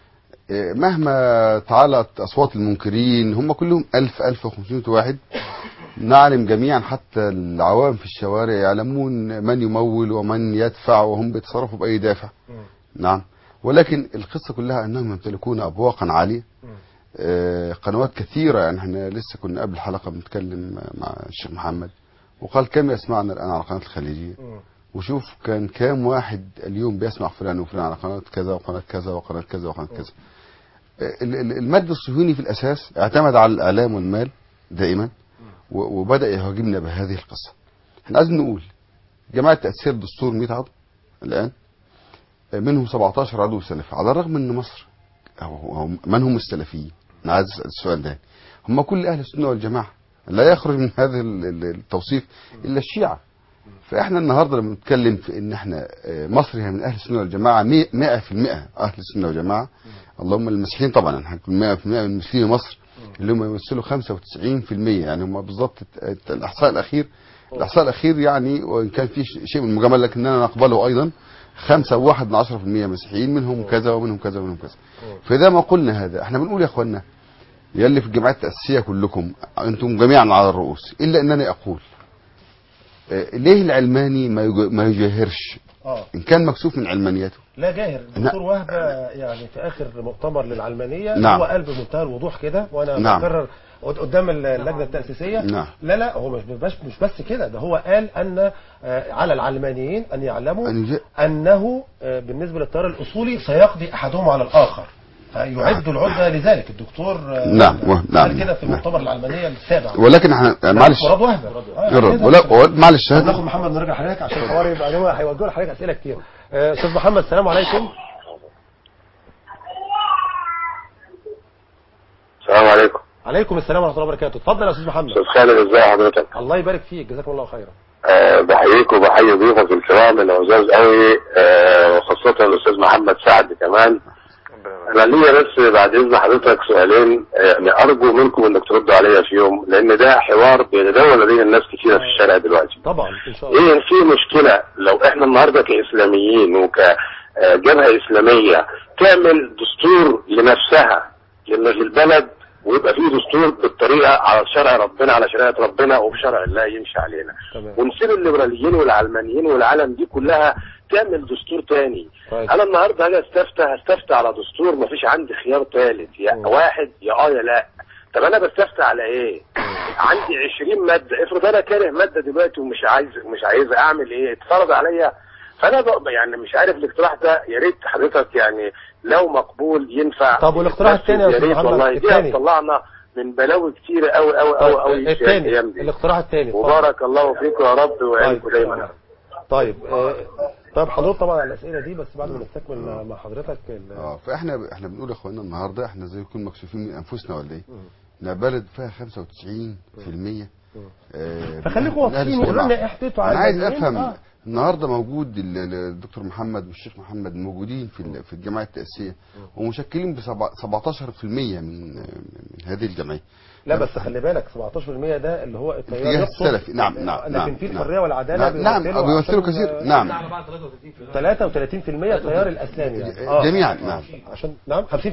إيه، مهما تعالت اصوات المنكرين هم كلهم 1000 1500 واحد نعلم جميعا حتى العوام في الشوارع يعلمون من يمول ومن يدفع وهم بيتصرفوا باي دافع نعم ولكن القصه كلها انهم يمتلكون ابواقا عاليه آه، قنوات كثيرة يعني احنا لسه كنا قبل الحلقة بنتكلم مع الشيخ محمد وقال كم يسمعنا الآن على قناة الخليجية وشوف كان كام واحد اليوم بيسمع فلان وفلان على قناة كذا وقناة كذا وقناة كذا وقناة كذا آه، ال- ال- المد الصهيوني في الأساس اعتمد على الإعلام والمال دائما و- وبدأ يهاجمنا بهذه القصة احنا عايزين نقول جماعة تأثير دستور 100 عضو الآن آه، منهم 17 عضو سلفي على الرغم ان مصر أو أو من هم السلفيين؟ انا عايز اسال السؤال ده هم كل اهل السنه والجماعه لا يخرج من هذا ال- ال- التوصيف الا الشيعه فاحنا النهارده لما بنتكلم في ان احنا آه، مصر هي من اهل السنه والجماعه 100% اهل السنه والجماعه اللهم المسيحيين طبعا احنا هنقول 100% من مسلمي مصر اللي هم يمثلوا 95% يعني هم بالظبط الت- الاحصاء الاخير الاحصاء الاخير يعني وان كان في ش- شيء من المجامله لكننا نقبله ايضا خمسة وواحد من عشرة في المية مسيحيين منهم كذا ومنهم كذا ومنهم كذا فإذا ما قلنا هذا احنا بنقول يا اخوانا يلي في الجماعات التأسيسية كلكم انتم جميعا على الرؤوس إلا أنني أقول آه، ليه العلماني ما يج- ما يجاهرش اه إن كان مكسوف من علمانيته لا جاهر الدكتور وهبه يعني في اخر مؤتمر للعلمانيه نعم. هو قال بمنتهى الوضوح كده وانا نعم. بكرر قد- قدام اللجنه التاسيسيه نعم. لا لا هو مش بس مش بس كده ده هو قال ان آه، على العلمانيين ان يعلموا أن يج- انه آه، بالنسبه للتيار الاصولي سيقضي احدهم على الاخر فيعد العده لذلك الدكتور آه، نعم، وهبة و- نعم، قال كده في نعم. المؤتمر العلمانيه السابع ولكن احنا يعني معلش مراد وهبه آه، يرد كده. ولا ولا- معلش طب هذا ناخد محمد نرجع لحضرتك عشان الحوار يبقى هو هيوجهوا لحضرتك اسئله كتير آه، استاذ محمد السلام عليكم السلام عليكم عليكم السلام ورحمه الله وبركاته اتفضل يا استاذ محمد استاذ خالد ازي حضرتك الله يبارك فيك جزاكم الله خيرا أه بحييك وبحيي ضيوفك الكرام العزاز قوي أه وخاصة الأستاذ محمد سعد كمان أنا ليا بس بعد إذن حضرتك سؤالين آه، يعني أرجو منكم إنك تردوا عليا فيهم لأن ده حوار بيتداول بين الناس كتيرة في الشارع دلوقتي طبعا ان شاء الله ايه في مشكلة لو احنا النهاردة كإسلاميين وكجبهة إسلامية تعمل دستور لنفسها لأن في البلد ويبقى فيه دستور بالطريقه على شرع ربنا على شريعه ربنا وبشرع الله يمشي علينا تمام ونسيب الليبراليين والعلمانيين والعالم دي كلها تعمل دستور تاني كويس. انا النهارده هاجي استفتى هستفتى على دستور مفيش عندي خيار ثالث يا مم. واحد يا اه يا لا طب انا بستفتى على ايه عندي 20 ماده افرض انا كاره ماده دلوقتي ومش عايز مش عايز اعمل ايه اتفرض عليا فانا بقى يعني مش عارف الاقتراح ده يا ريت حضرتك يعني لو مقبول ينفع طب والاقتراح بس التاني يا يا أستاذ ريت محمد؟ والله دي التاني. هتطلعنا من بلاوي كتيره قوي قوي قوي قوي في الثاني الايام دي الاقتراح الثاني اتفضل. وبارك الله فيكم يا رب ويعينكم طيب. دايما طيب آه، طيب حضرتك طبعا على الاسئله دي بس بعد ما نستكمل مع- مع حضرتك ال- اه فاحنا احنا بنقول يا اخوانا النهارده احنا زي يكون مكسوفين من انفسنا ولا ايه؟ إنها بلد فيها 95% آه، فخليكم من أهل واضحين وقولوا السماع. لنا احتيتوا على انا عايز المدنيين. افهم آه. النهارده موجود ال- ال- الدكتور محمد والشيخ محمد موجودين في ال- في الجمعيه التاسيسيه ومشكلين ب 17% من من هذه الجمعيه لا بس خلي بالك 17% ده اللي هو التيار اتجاه يقصد السلفي نعم نعم لكن نعم في نعم. الحريه والعداله نعم نعم بيمثلوا عشان، كثير آه، نعم 33% التيار الاسلامي يعني آه. جميعا نعم عشان نعم 50%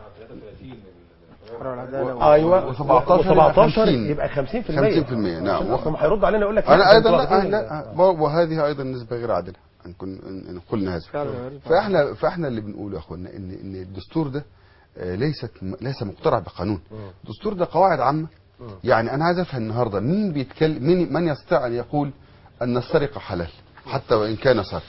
الحرية والعدالة ايوه و17 يبقى 17 50. يبقى 50% 50% نعم. هم هيردوا علينا يقول لك انا ايضا انتوا لا, واخدين- لا وهذه ايضا نسبه غير عادله ان كن ان إن قلنا هذا فعلا. فاحنا فاحنا اللي بنقوله يا اخوانا ان ان الدستور ده آه، ليست ليس مقترع بقانون الدستور ده قواعد عامه يعني انا عايز افهم النهارده مين بيتكلم مين من يستطيع ان يقول ان السرقه حلال حتى وان كان سرق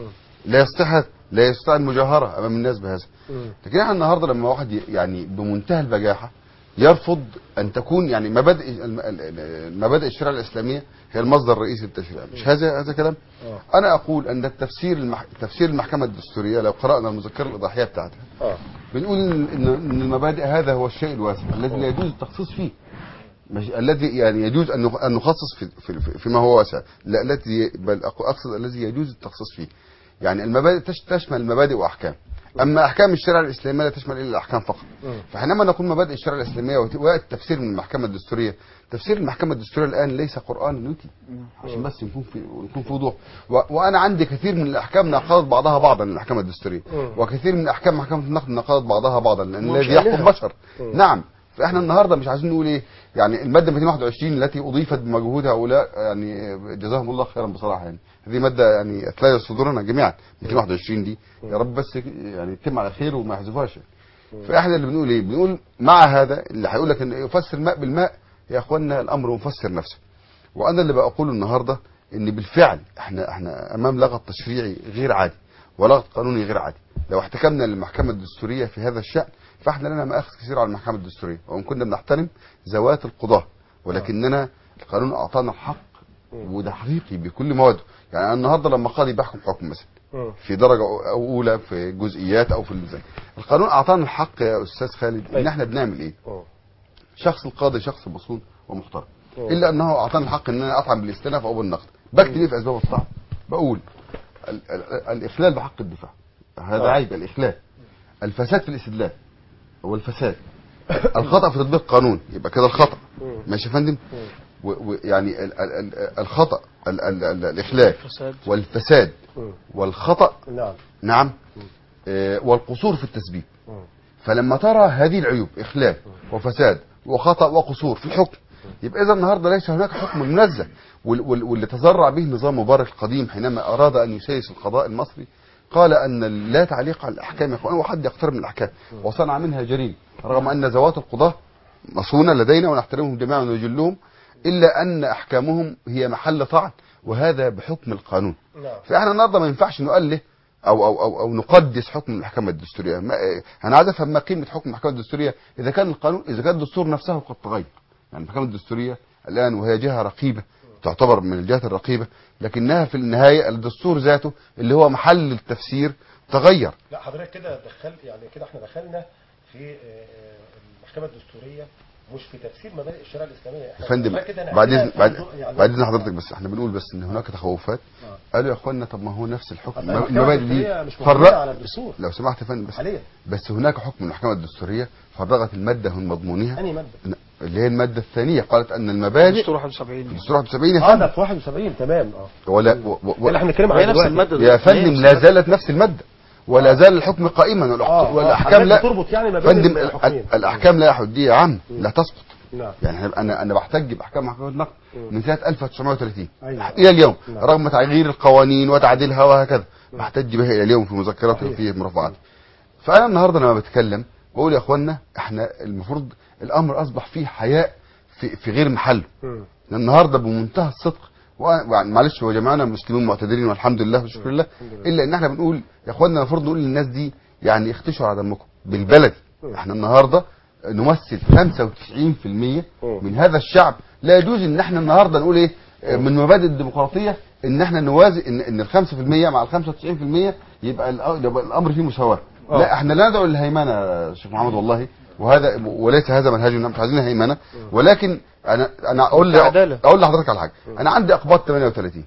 لا يستطيع لا يستطيع المجاهره امام الناس بهذا لكن احنا النهارده لما واحد ي- يعني بمنتهى البجاحه يرفض ان تكون يعني مبادئ الم- ال- ال- مبادئ الشريعه الاسلاميه هي المصدر الرئيسي للتشريع مش هذا هذا كلام انا اقول ان التفسير المح... تفسير المحكمه الدستوريه لو قرانا المذكره الاضاحيه بتاعتها اه بنقول ان ان إن المبادئ هذا هو الشيء الواسع الذي لا يجوز التخصيص فيه مش الذي يعني يجوز ان نخ- ان نخصص في في في- فيما هو واسع لا التي بل أق- اقصد الذي يجوز التخصيص فيه يعني المبادئ تش- تشمل المبادئ واحكام اما احكام الشريعه الاسلاميه لا تشمل الا الاحكام فقط فحينما نقول مبادئ الشريعه الاسلاميه وت- وياتي تفسير من المحكمه الدستوريه تفسير المحكمه الدستوريه الان ليس قران يتلى عشان بس نكون في نكون في وضوح و- وانا عندي كثير من الاحكام ناقضت بعضها بعضا الاحكام الدستوريه وكثير من احكام محكمه النقد ناقضت بعضها بعضا لان مش الذي يحكم قالها. بشر نعم فاحنا النهارده مش عايزين نقول ايه يعني الماده 221 التي اضيفت بمجهود هؤلاء يعني جزاهم الله خيرا بصراحه يعني هذه ماده يعني تلاقي صدورنا جميعا 221 دي يا رب بس يعني يتم على خير وما يحذفوهاش فاحنا اللي بنقول ايه بنقول مع هذا اللي هيقول لك ان يفسر الماء بالماء يا اخوانا الامر مفسر نفسه وانا اللي بقوله النهارده ان بالفعل احنا احنا امام لغط تشريعي غير عادي ولغط قانوني غير عادي لو احتكمنا للمحكمه الدستوريه في هذا الشان فاحنا لنا مآخذ كثير على المحكمه الدستوريه وان كنا بنحترم ذوات القضاه ولكننا القانون اعطانا الحق وده حقيقي بكل مواده يعني أنا النهارده لما قاضي بيحكم حكم مثلا في درجه أو- أو اولى في جزئيات او في الزي. القانون اعطانا الحق يا استاذ خالد ان أيوة. احنا بنعمل ايه اه شخص القاضي شخص مصون ومحترم أوه. الا انه اعطاني الحق ان انا اطعن بالاستئناف او بالنقد بكتب ايه في اسباب الطعن بقول ال ال الاخلال بحق الدفاع هذا آه. عيب الاخلال الفساد في الاستدلال هو الفساد الخطا في تطبيق القانون يبقى كده الخطا ماشي يا فندم ويعني ال ال ال الخطا ال ال ال الاخلال الفساد. والفساد مم. والخطا نعم نعم آه، والقصور في التسبيب مم. فلما ترى هذه العيوب إخلال وفساد وخطأ وقصور في الحكم يبقى إذا النهاردة ليس هناك حكم منزه وال- وال- واللي تزرع به نظام مبارك القديم حينما أراد أن يسيس القضاء المصري قال أن لا تعليق على الأحكام يا إخوان وحد يقترب من الأحكام وصنع منها جريمة رغم أن ذوات القضاة مصونة لدينا ونحترمهم جميعا ونجلهم إلا أن أحكامهم هي محل طعن وهذا بحكم القانون نعم فاحنا النهارده ما ينفعش نؤله او او او, أو نقدس حكم المحكمه الدستوريه ما انا عايز افهم ما قيمه حكم المحكمه الدستوريه اذا كان القانون اذا كان الدستور نفسه قد تغير يعني المحكمه الدستوريه الان وهي جهه رقيبه تعتبر من الجهات الرقيبه لكنها في النهايه الدستور ذاته اللي هو محل التفسير تغير لا حضرتك كده دخل يعني كده احنا دخلنا في آه، آه، المحكمه الدستوريه مش في تفسير مبادئ الشريعه الاسلاميه يا احنا فندم دخلنا كده بعد نقلنا اذن في بعد موضوع- يعني بعد اذن حضرتك بس احنا بنقول بس ان هناك تخوفات آه. قالوا يا اخوانا طب ما هو نفس الحكم أصل المحكمة المبادئ الدستورية دي مش موجودة فرق على الدستور لو سمحت يا فندم بس حاليا بس هناك حكم من المحكمه الدستوريه فرغت الماده من مضمونها انهي ماده؟ اللي هي الماده الثانيه قالت ان المبادئ دستور 71 الدستور 71 يا اه فندم ده في 71 تمام اه ولا و و اللي احنا بنتكلم هي عنه نفس دلوقتي المادة يا هي فندم نفس لا المادة. زالت نفس الماده ولا زال الحكم قائما والأح- آه، والاحكام حضرتك لا بتربط يعني ما بين فندم الحكمين. ال- الاحكام لا حديه عام لا تسقط نعم يعني إحنا- انا انا بحتج باحكام محكمه النقد من سنه 1930 أيوة. الى اليوم نعم. رغم تغيير القوانين وتعديلها وهكذا بحتج بها الى اليوم في مذكراتي وفي مرافعاتي فانا النهارده لما بتكلم بقول يا اخوانا احنا المفروض الامر اصبح فيه حياء في, في غير محله مم. النهارده بمنتهى الصدق وأ- وع- معلش هو جماعنا مسلمين معتدلين والحمد لله والشكر لله الا ان احنا بنقول يا اخوانا المفروض نقول للناس دي يعني اختشوا على دمكم بالبلدي احنا النهارده نمثل 95% من هذا الشعب لا يجوز ان احنا النهارده نقول ايه من مبادئ الديمقراطيه ان احنا نوازن ان ان ال 5% مع ال 95% يبقى الأ- يبقى الامر فيه مساواه لا احنا لا ندعو للهيمنه يا شيخ محمد والله وهذا وليس هذا منهجنا مش عايزين هيمنه ولكن انا انا اقول عدالة. اقول لحضرتك على حاجه انا عندي اقباط 38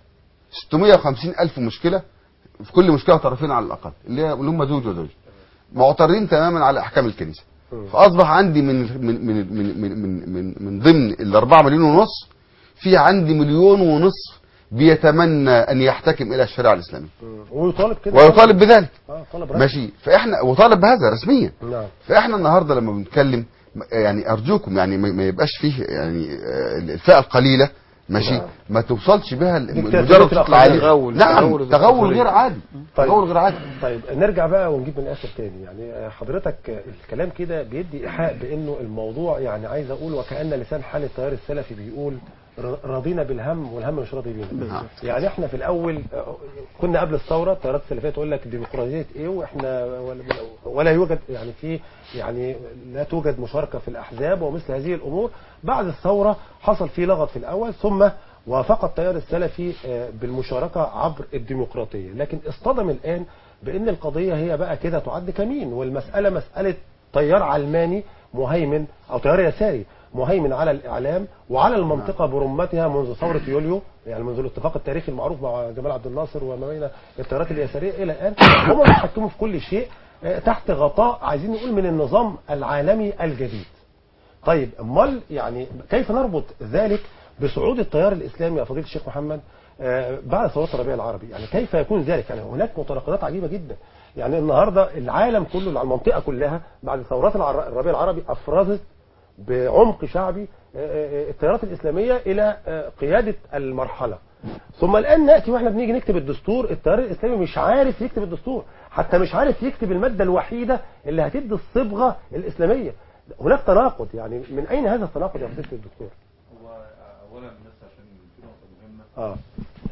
650 الف مشكله في كل مشكله طرفين على الاقل اللي هي اللي هم زوج وزوج معترضين تماما على احكام الكنيسه فاصبح عندي من من من من من من, من, من ضمن ال 4 مليون ونص في عندي مليون ونصف بيتمنى ان يحتكم الى الشريعه الاسلاميه مم. ويطالب كده ويطالب بذلك اه طالب رسمي. ماشي فاحنا وطالب بهذا رسميا نعم فاحنا النهارده لما بنتكلم يعني ارجوكم يعني ما ما يبقاش فيه يعني آه، الفئه القليله ماشي نعم. ما توصلش بها ال- ديكتاتورية مجرد تطلع الأقلية. عليه تغول- نعم تغول تغول الديكتاتورية. غير عادي طيب. تغول غير عادي طيب نرجع بقى ونجيب من الاخر تاني يعني حضرتك الكلام كده بيدي ايحاء بانه الموضوع يعني عايز اقول وكان لسان حال التيار السلفي بيقول ر- راضينا بالهم والهم مش راضي بينا يعني احنا في الاول آه، كنا قبل الثوره التيارات السلفيه تقول لك ديمقراطيه ايه واحنا ولا, ولا يوجد يعني في يعني لا توجد مشاركه في الاحزاب ومثل هذه الامور بعد الثوره حصل في لغط في الاول ثم وافق التيار السلفي آه، بالمشاركه عبر الديمقراطيه لكن اصطدم الان بان القضيه هي بقى كده تعد كمين والمساله مساله تيار علماني مهيمن او تيار يساري مهيمن على الاعلام وعلى المنطقه برمتها منذ ثوره يوليو يعني منذ الاتفاق التاريخي المعروف مع جمال عبد الناصر وما بين التيارات اليساريه الى الان هم بيتحكموا في كل شيء آه، تحت غطاء عايزين نقول من النظام العالمي الجديد طيب امال يعني كيف نربط ذلك بصعود التيار الاسلامي يا فضيله الشيخ محمد آه، بعد ثورات الربيع العربي يعني كيف يكون ذلك يعني هناك متناقضات عجيبه جدا يعني النهارده العالم كله المنطقه كلها بعد ثورات العر- الربيع العربي افرزت بعمق شعبي آه، آه، التيارات الاسلاميه الى آه، قياده المرحله ثم الان ناتي واحنا بنيجي نكتب الدستور التيار الاسلامي مش عارف يكتب الدستور حتى مش عارف يكتب الماده الوحيده اللي هتدي الصبغه الاسلاميه هناك تناقض يعني من اين هذا التناقض يا فضيله الدكتور هو اولا بس عشان في نقطه مهمه اه آه،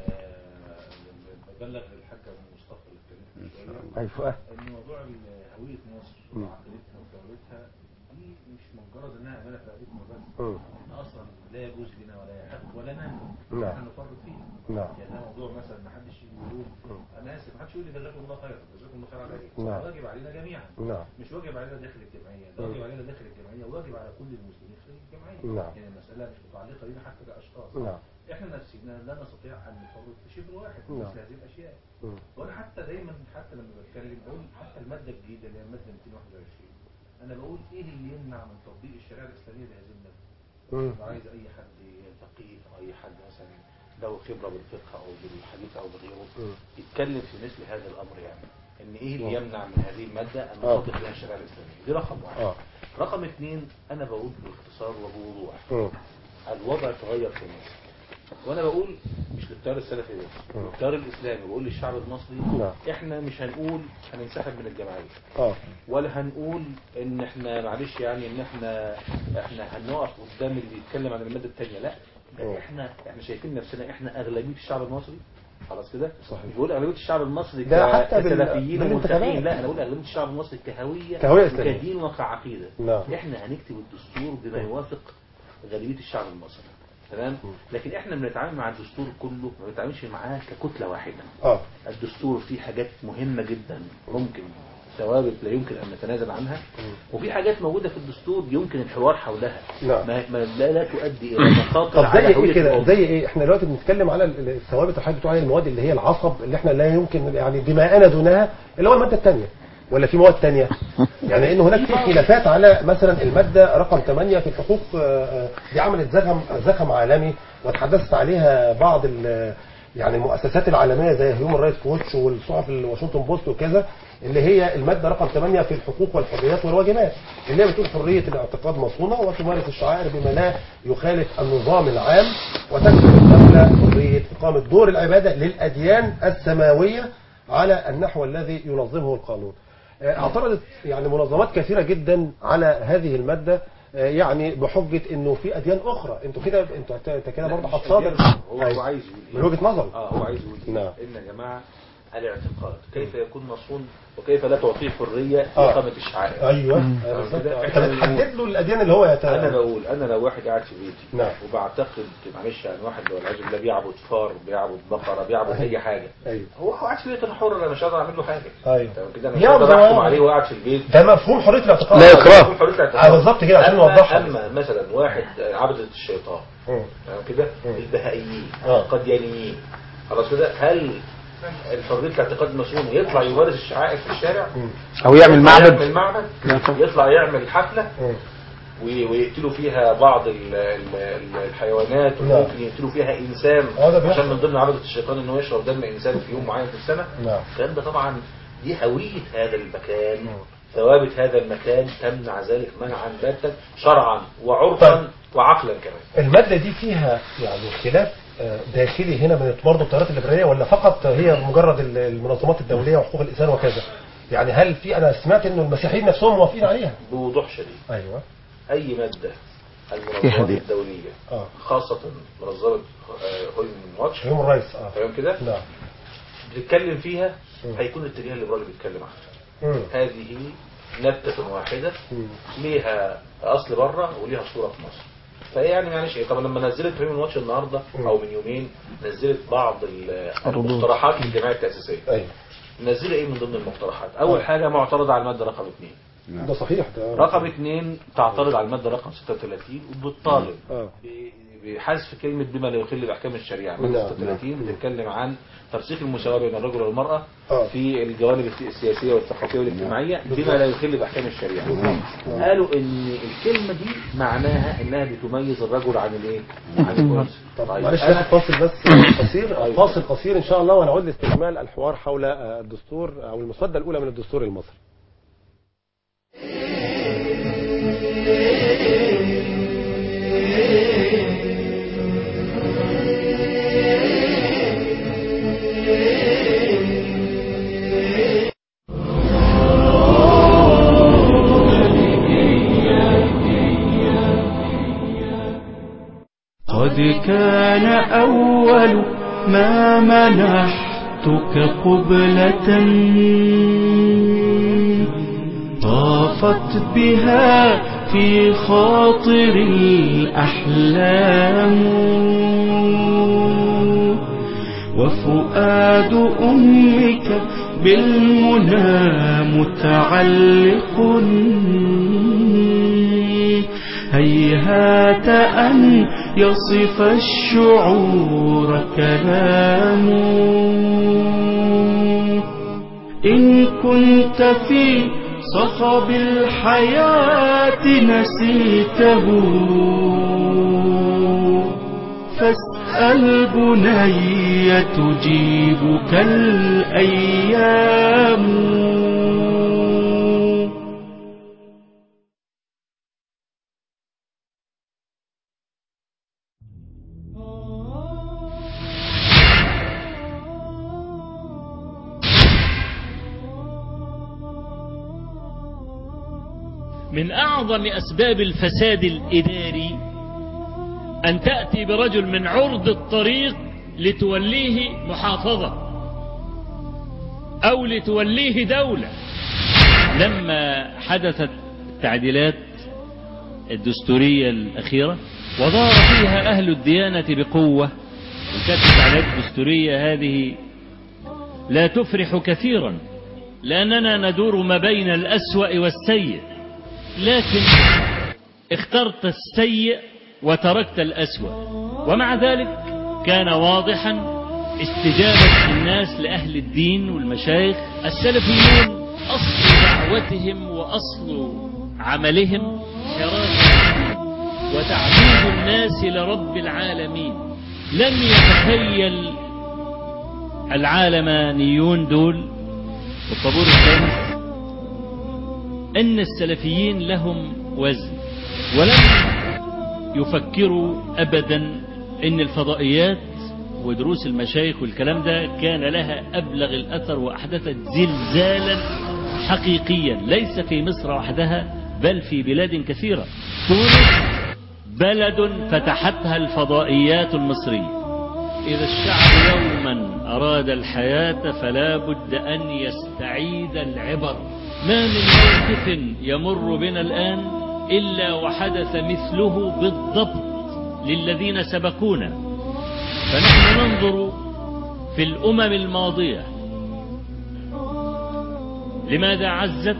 ببلغ الحاج ابو مصطفى اللي اتكلمت من شويه ايوه ان موضوع هويه مصر وعقيدتها ودولتها دي مش مجرد انها امانه في رقبتنا بس مم. إحنا اصلا لا يجوز لنا ولا يحق ولا نعمل نعم. احنا نفرط فيه نعم. يعني ده موضوع مثلا ما حدش يجي يقول انا اسف ما حدش يقول لي جزاكم الله خيرا جزاكم الله خير على ايه نعم. واجب علينا جميعا نعم مش واجب علينا داخل الجمعيه ده واجب علينا داخل الجمعيه وواجب على كل المسلمين خارج الجمعيه نعم. يعني المساله مش متعلقه بينا حتى كاشخاص نعم احنا نفسنا لا نستطيع ان نفرط في شبر واحد في نعم. مثل هذه الاشياء مم. وانا حتى دايما حتى لما بتكلم اقول حتى الماده الجديده اللي هي الماده 221 انا بقول ايه اللي يمنع من تطبيق الشريعه الاسلاميه بهذه الماده؟ مم. لو عايز اي حد فقيه او اي حد مثلا له خبره بالفقه او بالحديث او بغيره مم. يتكلم في مثل هذا الامر يعني ان ايه اللي يمنع من هذه الماده ان آه. نطبق بها الشريعه الاسلاميه دي رقم واحد اه رقم اثنين انا بقول باختصار وبوضوح مم. الوضع تغير في مصر وانا بقول مش للتيار السلفي بس مم. للتيار الاسلامي بقول للشعب المصري نعم. احنا مش هنقول هننسحب من الجمعيه اه ولا هنقول ان احنا معلش يعني ان احنا احنا هنقف قدام اللي يتكلم عن الماده الثانيه لا أوه. احنا احنا شايفين نفسنا احنا اغلبيه الشعب المصري خلاص كده صحيح. مش بقول اغلبيه الشعب المصري ده ك- حتى بال- كسلفيين بالانتخابات. وملتحين لا انا بقول اغلبيه الشعب المصري كهويه كهوية إسلامية. وكدين وكعقيده نعم. احنا هنكتب الدستور بما يوافق غالبيه الشعب المصري تمام لكن احنا بنتعامل مع الدستور كله ما بنتعاملش معاه ككتله واحده اه الدستور فيه حاجات مهمة جدا ممكن ثوابت لا يمكن أن نتنازل عنها وفي حاجات موجودة في الدستور يمكن الحوار حولها نعم. ما, ما لا, لا تؤدي إلى مخاطر طب زي على ايه هوية كده الأمة. زي ايه احنا دلوقتي بنتكلم على ال- الثوابت وحاجات بتوع المواد اللي هي العصب اللي احنا لا يمكن يعني دماءنا دونها اللي هو الماده الثانيه ولا في مواد ثانيه يعني ان هناك في خلافات على مثلا الماده رقم 8 في الحقوق آه، آه، دي عملت زخم زخم عالمي وتحدثت عليها بعض ال- يعني المؤسسات العالميه زي هيومن رايتس ووتش والصحف الواشنطن بوست وكذا اللي هي الماده رقم 8 في الحقوق والحريات والواجبات اللي هي بتقول حريه الاعتقاد مصونه وتمارس الشعائر بما لا يخالف النظام العام وتكفل الدوله حريه اقامه دور العباده للاديان السماويه على النحو الذي ينظمه القانون. اعترضت يعني منظمات كثيره جدا على هذه الماده آه، يعني بحجه انه في اديان اخرى انتوا كده انتوا انت كده برضه هتصادر هو أيوة. هو عايز من يقول وجهه نظر اه هو عايز يقول إيه؟ نعم. ان يا جماعه الاعتقاد كيف يكون مصون وكيف لا تعطيه حريه في آه. اقامه الشعائر ايوه مم. آه، بالظبط. كده انت إحنا بتحدد له الاديان اللي هو يت... انا بقول انا لو واحد قاعد في بيتي نعم. وبعتقد معلش يعني واحد والعياذ بالله بيعبد فار بيعبد بقره بيعبد اي حاجه ايوه هو هو قاعد في بيته انا حر انا مش هقدر اعمل له حاجه ايوه تمام كده انا مش يعبد هقدر احكم هو- عليه وهو قاعد في البيت ده مفهوم حريه الاعتقاد لا إكراه. يكون حرية الاعتقاد. آه، بالظبط كده عشان أما- نوضحها. اما مثلا واحد عبدة الشيطان مم. تمام كده مم. البهائيين آه. القديانيين خلاص كده هل الحريه الاعتقاد المسؤول يطلع يمارس الشعائر في الشارع مم. او يعمل يطلع معبد يعمل معبد لا طبعا. يطلع يعمل حفله مم. وي- ويقتلوا فيها بعض ال- ال- ال- الحيوانات نعم. وممكن يقتلوا فيها انسان آه، ده بيحصل. عشان من ضمن عبده الشيطان انه يشرب دم انسان في يوم معين في السنه نعم الكلام ده طبعا دي هويه هذا المكان مم. ثوابت هذا المكان تمنع ذلك منعا باتا شرعا وعرفا طيب. وعقلا كمان الماده دي فيها يعني خلاف آه، داخلي هنا من برضه التيارات الليبراليه ولا فقط هي مجرد ال- المنظمات الدوليه وحقوق الانسان وكذا يعني هل في انا سمعت انه المسيحيين نفسهم موافقين عليها بوضوح شديد ايوه اي ماده إيه المنظمات هذه؟ الدوليه اه خاصه منظمه هويمن واتش هيومن رايتس اه تمام كده نعم بتتكلم فيها مم. هيكون الاتجاه الليبرالي بيتكلم عنها مم. هذه نبتة واحدة مم. ليها أصل بره وليها صورة في مصر فهي يعني معلش ايه طب لما نزلت هيومن واتش النهارده مم. او من يومين نزلت بعض ال- الردود. المقترحات للجمعيه التاسيسيه ايوه منزله ايه من ضمن المقترحات اول آه. حاجه معترضه على الماده رقم اثنين ده صحيح ده رقم اثنين تعترض على الماده رقم 36 وبتطالب اه ب- بحذف كلمة بما لا يخل بأحكام الشريعة مادة نعم. 36 بتتكلم عن ترسيخ المساواة بين الرجل والمرأة آه. في الجوانب السياسية والثقافية والاجتماعية بما لا يخل بأحكام الشريعة قالوا ان الكلمة دي معناها انها بتميز الرجل عن الايه؟ عن الانثى طب طيب معلش أنا- ناخد فاصل بس قصير فاصل قصير ان شاء الله ونعود لاستكمال الحوار حول آه، الدستور او المسوده الاولى من الدستور المصري قد كان أول ما منحتك قبلة طافت بها في خاطر الأحلام وفؤاد أمك بالمنى متعلق هيهات أن يصف الشعور كلام إن كنت في صخب الحياة نسيته فاسأل بني تجيبك الأيام من أعظم أسباب الفساد الإداري أن تأتي برجل من عرض الطريق لتوليه محافظة أو لتوليه دولة لما حدثت التعديلات الدستورية الأخيرة وظهر فيها أهل الديانة بقوة وكانت التعديلات الدستورية هذه لا تفرح كثيرا لأننا ندور ما بين الأسوأ والسيء لكن اخترت السيء وتركت الأسوأ ومع ذلك كان واضحا استجابة الناس لأهل الدين والمشايخ السلفيون أصل دعوتهم وأصل عملهم حراسة الدين وتعبيد الناس لرب العالمين لم يتخيل العالمانيون دول والطابور الخامس أن السلفيين لهم وزن ولم يفكروا أبدا أن الفضائيات ودروس المشايخ والكلام ده كان لها أبلغ الأثر وأحدثت زلزالا حقيقيا ليس في مصر وحدها بل في بلاد كثيرة تونس بلد فتحتها الفضائيات المصرية إذا الشعب يوما أراد الحياة فلا بد أن يستعيد العبر ما من موقف يمر بنا الآن إلا وحدث مثله بالضبط للذين سبقونا فنحن ننظر في الأمم الماضية لماذا عزت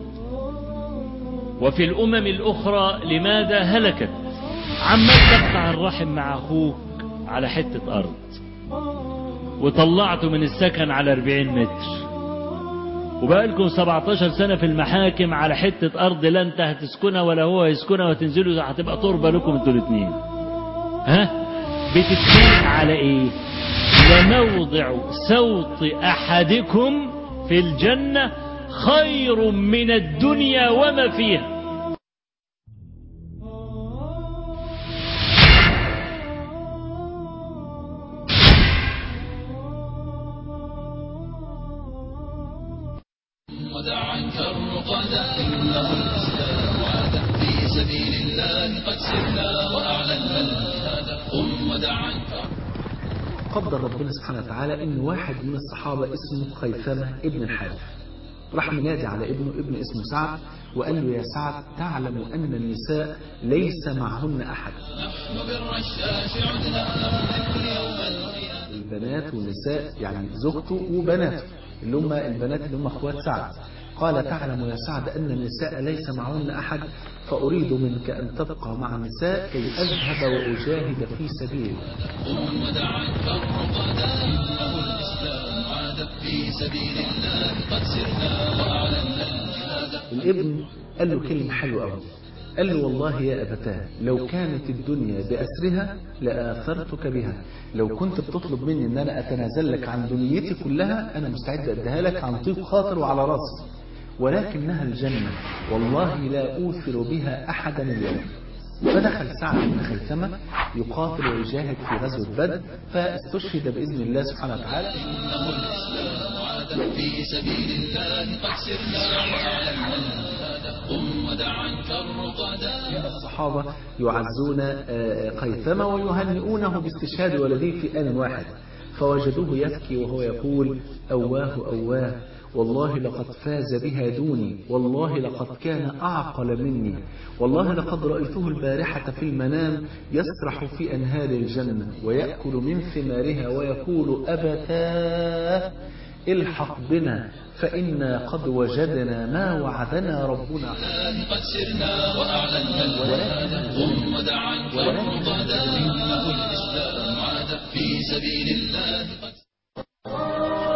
وفي الأمم الأخرى لماذا هلكت عمال تقطع الرحم مع أخوك على حتة أرض وطلعته من السكن على 40 متر وبقالكم 17 سنة في المحاكم على حتة أرض لا أنت هتسكنها ولا هو هيسكنها وتنزلوا هتبقى تربة لكم انتوا الاثنين ها بتتخانق على ايه لموضع صوت أحدكم في الجنة خير من الدنيا وما فيها ودع عنك الرقدا إنه الإسلام عاد في سبيل الله قد سرنا وأعلنا الجهاد قم ودع عنك قدر ربنا سبحانه وتعالى ان واحد من الصحابة اسمه خيثمة ابن الحارث راح منادي على ابنه ابن اسمه سعد وقال له يا سعد تعلم أن النساء ليس معهن أحد نحن بالرشاش عدنا نملك يوم القيامة البنات والنساء يعني زوجته وبناته اللي هم البنات اللي هم اخوات سعد قال تعلم يا سعد أن النساء ليس معهن أحد فأريد منك أن تبقى مع النساء كي أذهب وأجاهد في سبيل الله قم ودع عنك الرقدا إنه الإسلام عاد في سبيل الله قد سرنا وأعلنا الجهاد الابن قال له كلمة حلوة أوي قال له والله يا أبتاه لو كانت الدنيا بأسرها لآثرتك بها لو كنت بتطلب مني أن أنا أتنازل لك عن دنيتي كلها أنا مستعد أديها لك عن طيب خاطر وعلى راسي ولكنها الجنة والله لا أوثر بها أحدا اليوم فدخل سعد بن خيثمة يقاتل ويجاهد في غزوة بدر فاستشهد بإذن الله سبحانه وتعالى إنه الإسلام عاد في سبيل الله قد سرنا وأعلنا الجهاد قم ودع عنك الرقدا الصحابة يعزون آه، قيثمة ويهنئونه باستشهاد ولده في آن واحد فوجدوه يبكي وهو يقول أواه أواه والله لقد فاز بها دوني والله لقد كان أعقل مني والله لقد رأيته البارحة في المنام يسرح في أنهار الجنة ويأكل من ثمارها ويقول أبتاه الحق بنا فإنا قد وجدنا ما وعدنا ربنا قد سرنا وأعلنا الجهاد قم ودع عنك الرقدا إنه الإسلام عاد في سبيل الله قد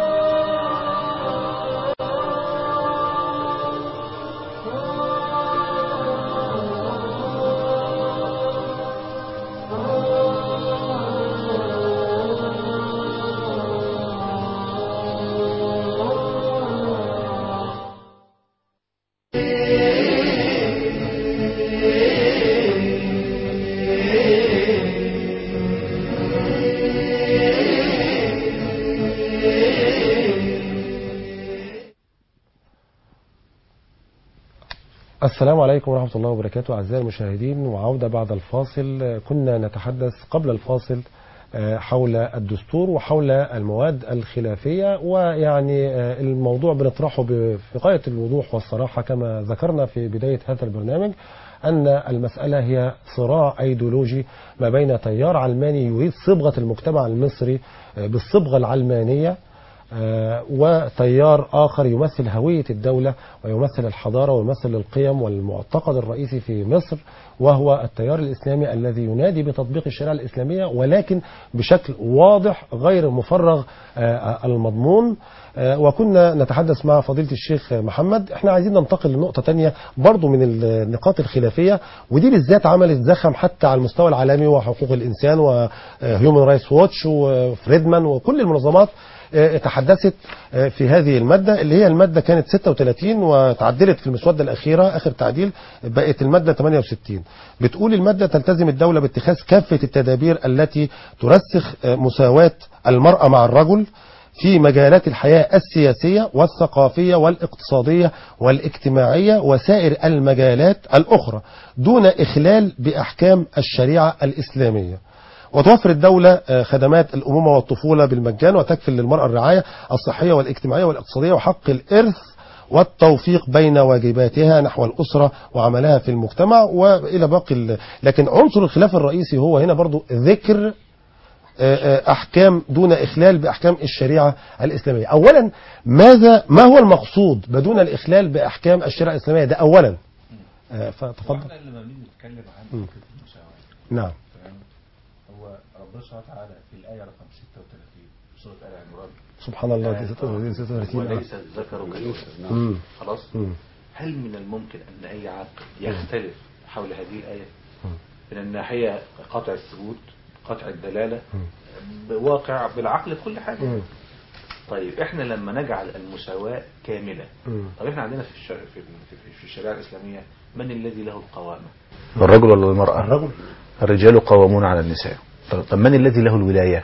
السلام عليكم ورحمة الله وبركاته أعزائي المشاهدين وعودة بعد الفاصل كنا نتحدث قبل الفاصل آه، حول الدستور وحول المواد الخلافية ويعني آه، الموضوع بنطرحه ب- في غاية الوضوح والصراحة كما ذكرنا في بداية هذا البرنامج أن المسألة هي صراع أيديولوجي ما بين تيار علماني يريد صبغة المجتمع المصري آه، بالصبغة العلمانية آه، وتيار آخر يمثل هوية الدولة ويمثل الحضارة ويمثل القيم والمعتقد الرئيسي في مصر وهو التيار الإسلامي الذي ينادي بتطبيق الشريعة الإسلامية ولكن بشكل واضح غير مفرغ آه، المضمون آه، وكنا نتحدث مع فضيلة الشيخ محمد احنا عايزين ننتقل لنقطة تانية برضو من النقاط الخلافية ودي بالذات عملت زخم حتى على المستوى العالمي وحقوق الإنسان وهيومن رايتس ووتش وفريدمان وكل المنظمات آه، تحدثت آه، في هذه المادة اللي هي المادة كانت 36 وتعدلت في المسودة الأخيرة آخر تعديل بقت المادة 68 بتقول المادة تلتزم الدولة باتخاذ كافة التدابير التي ترسخ آه، مساواة المرأة مع الرجل في مجالات الحياة السياسية والثقافية والاقتصادية والاجتماعية وسائر المجالات الأخرى دون إخلال بأحكام الشريعة الإسلامية وتوفر الدولة آه، خدمات الأمومة والطفولة بالمجان وتكفل للمرأة الرعاية الصحية والاجتماعية والاقتصادية وحق الإرث والتوفيق بين واجباتها نحو الأسرة وعملها في المجتمع وإلى باقي ال- لكن عنصر الخلاف الرئيسي هو هنا برضو ذكر آه، آه، أحكام دون إخلال بأحكام الشريعة الإسلامية أولا ماذا ما هو المقصود بدون الإخلال بأحكام الشريعة الإسلامية ده أولا آه، فتفضل احنا لما بنيجي نتكلم عن مم. فكره المساواه نعم تمام هو ربنا سبحانه وتعالى في الايه رقم 36 في سوره ال عمران سبحان الله دي 36 36 وليس الذكر كالانثى مم. خلاص مم. هل من الممكن ان اي عاقل يختلف حول هذه الايه من الناحيه قطع الثبوت قطع الدلاله بواقع بالعقل في كل حاجه مم. طيب احنا لما نجعل المساواه كامله مم. طب احنا عندنا في الشرع في, في, في الشريعه الاسلاميه من الذي له القوامه الرجل ولا المراه الرجل الرجال قوامون على النساء طب طب من الذي له الولايه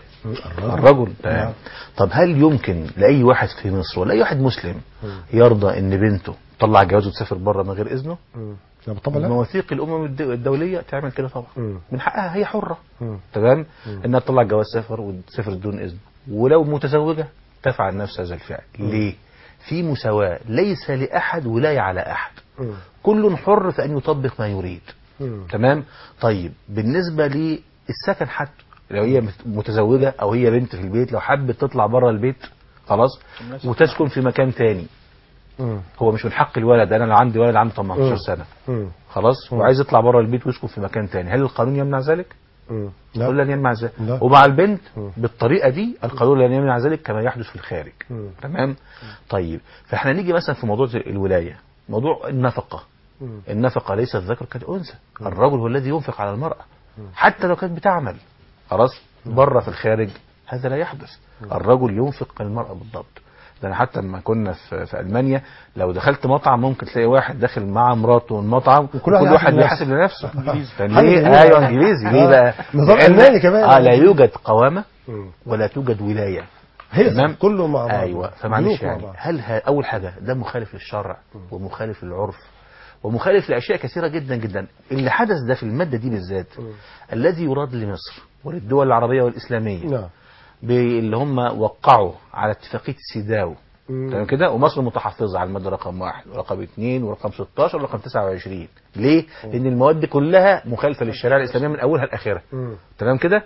الرجل تمام طب هل يمكن لاي واحد في مصر ولا اي واحد مسلم يرضى ان بنته تطلع جواز وتسافر بره من غير اذنه مم. لا، طبعا لا مواثيق الامم الد- الدوليه تعمل كده طبعا مم. من حقها هي حره مم. تمام انها تطلع جواز سفر وتسافر بدون اذن ولو متزوجه تفعل نفس هذا الفعل ليه في مساواه ليس لاحد ولايه على احد مم. كل حر في ان يطبق ما يريد مم. تمام طيب بالنسبه للسكن حتى لو هي مت- متزوجه او هي بنت في البيت لو حبت تطلع بره البيت خلاص وتسكن في مكان تاني مم. هو مش من حق الولد انا لو عندي ولد عنده 18 مم. سنه مم. خلاص وعايز يطلع بره البيت ويسكن في مكان تاني هل القانون يمنع ذلك مم. القانون لا لن يمنع ذلك لا. ومع البنت مم. بالطريقه دي القانون لن يمنع ذلك كما يحدث في الخارج مم. تمام طيب فاحنا نيجي مثلا في موضوع الولايه موضوع النفقه مم. النفقه ليس الذكر كالانثى الرجل هو الذي ينفق على المراه حتى لو كانت بتعمل خلاص بره في الخارج هذا لا يحدث الرجل ينفق كالمراه بالضبط ده انا حتى لما كنا في, في المانيا لو دخلت مطعم ممكن تلاقي واحد داخل مع مراته المطعم وكل واحد وكل واحد يحاسب بيحاسب لنفسه. لنفسه طب حاجة ليه جميلة. ايوه انجليزي ليه آه. بقى نظام لأن- ألماني كمان. اه لا يوجد قوامه مم. ولا توجد ولايه هي تمام؟ كله مع بعض ايوه فمعلش بنوك مع يعني بعض. هل ه... اول حاجه ده مخالف للشرع ومخالف للعرف ومخالف لاشياء كثيره جدا جدا اللي حدث ده في الماده دي بالذات الذي يراد لمصر وللدول العربيه والاسلاميه نعم ب- اللي هم وقعوا على اتفاقيه سيداو مم. تمام كده ومصر متحفظه على الماده رقم واحد ورقم اثنين ورقم 16 ورقم 29 ليه؟ لان المواد دي كلها مخالفه للشريعه الاسلاميه من اولها لاخرها مم. تمام كده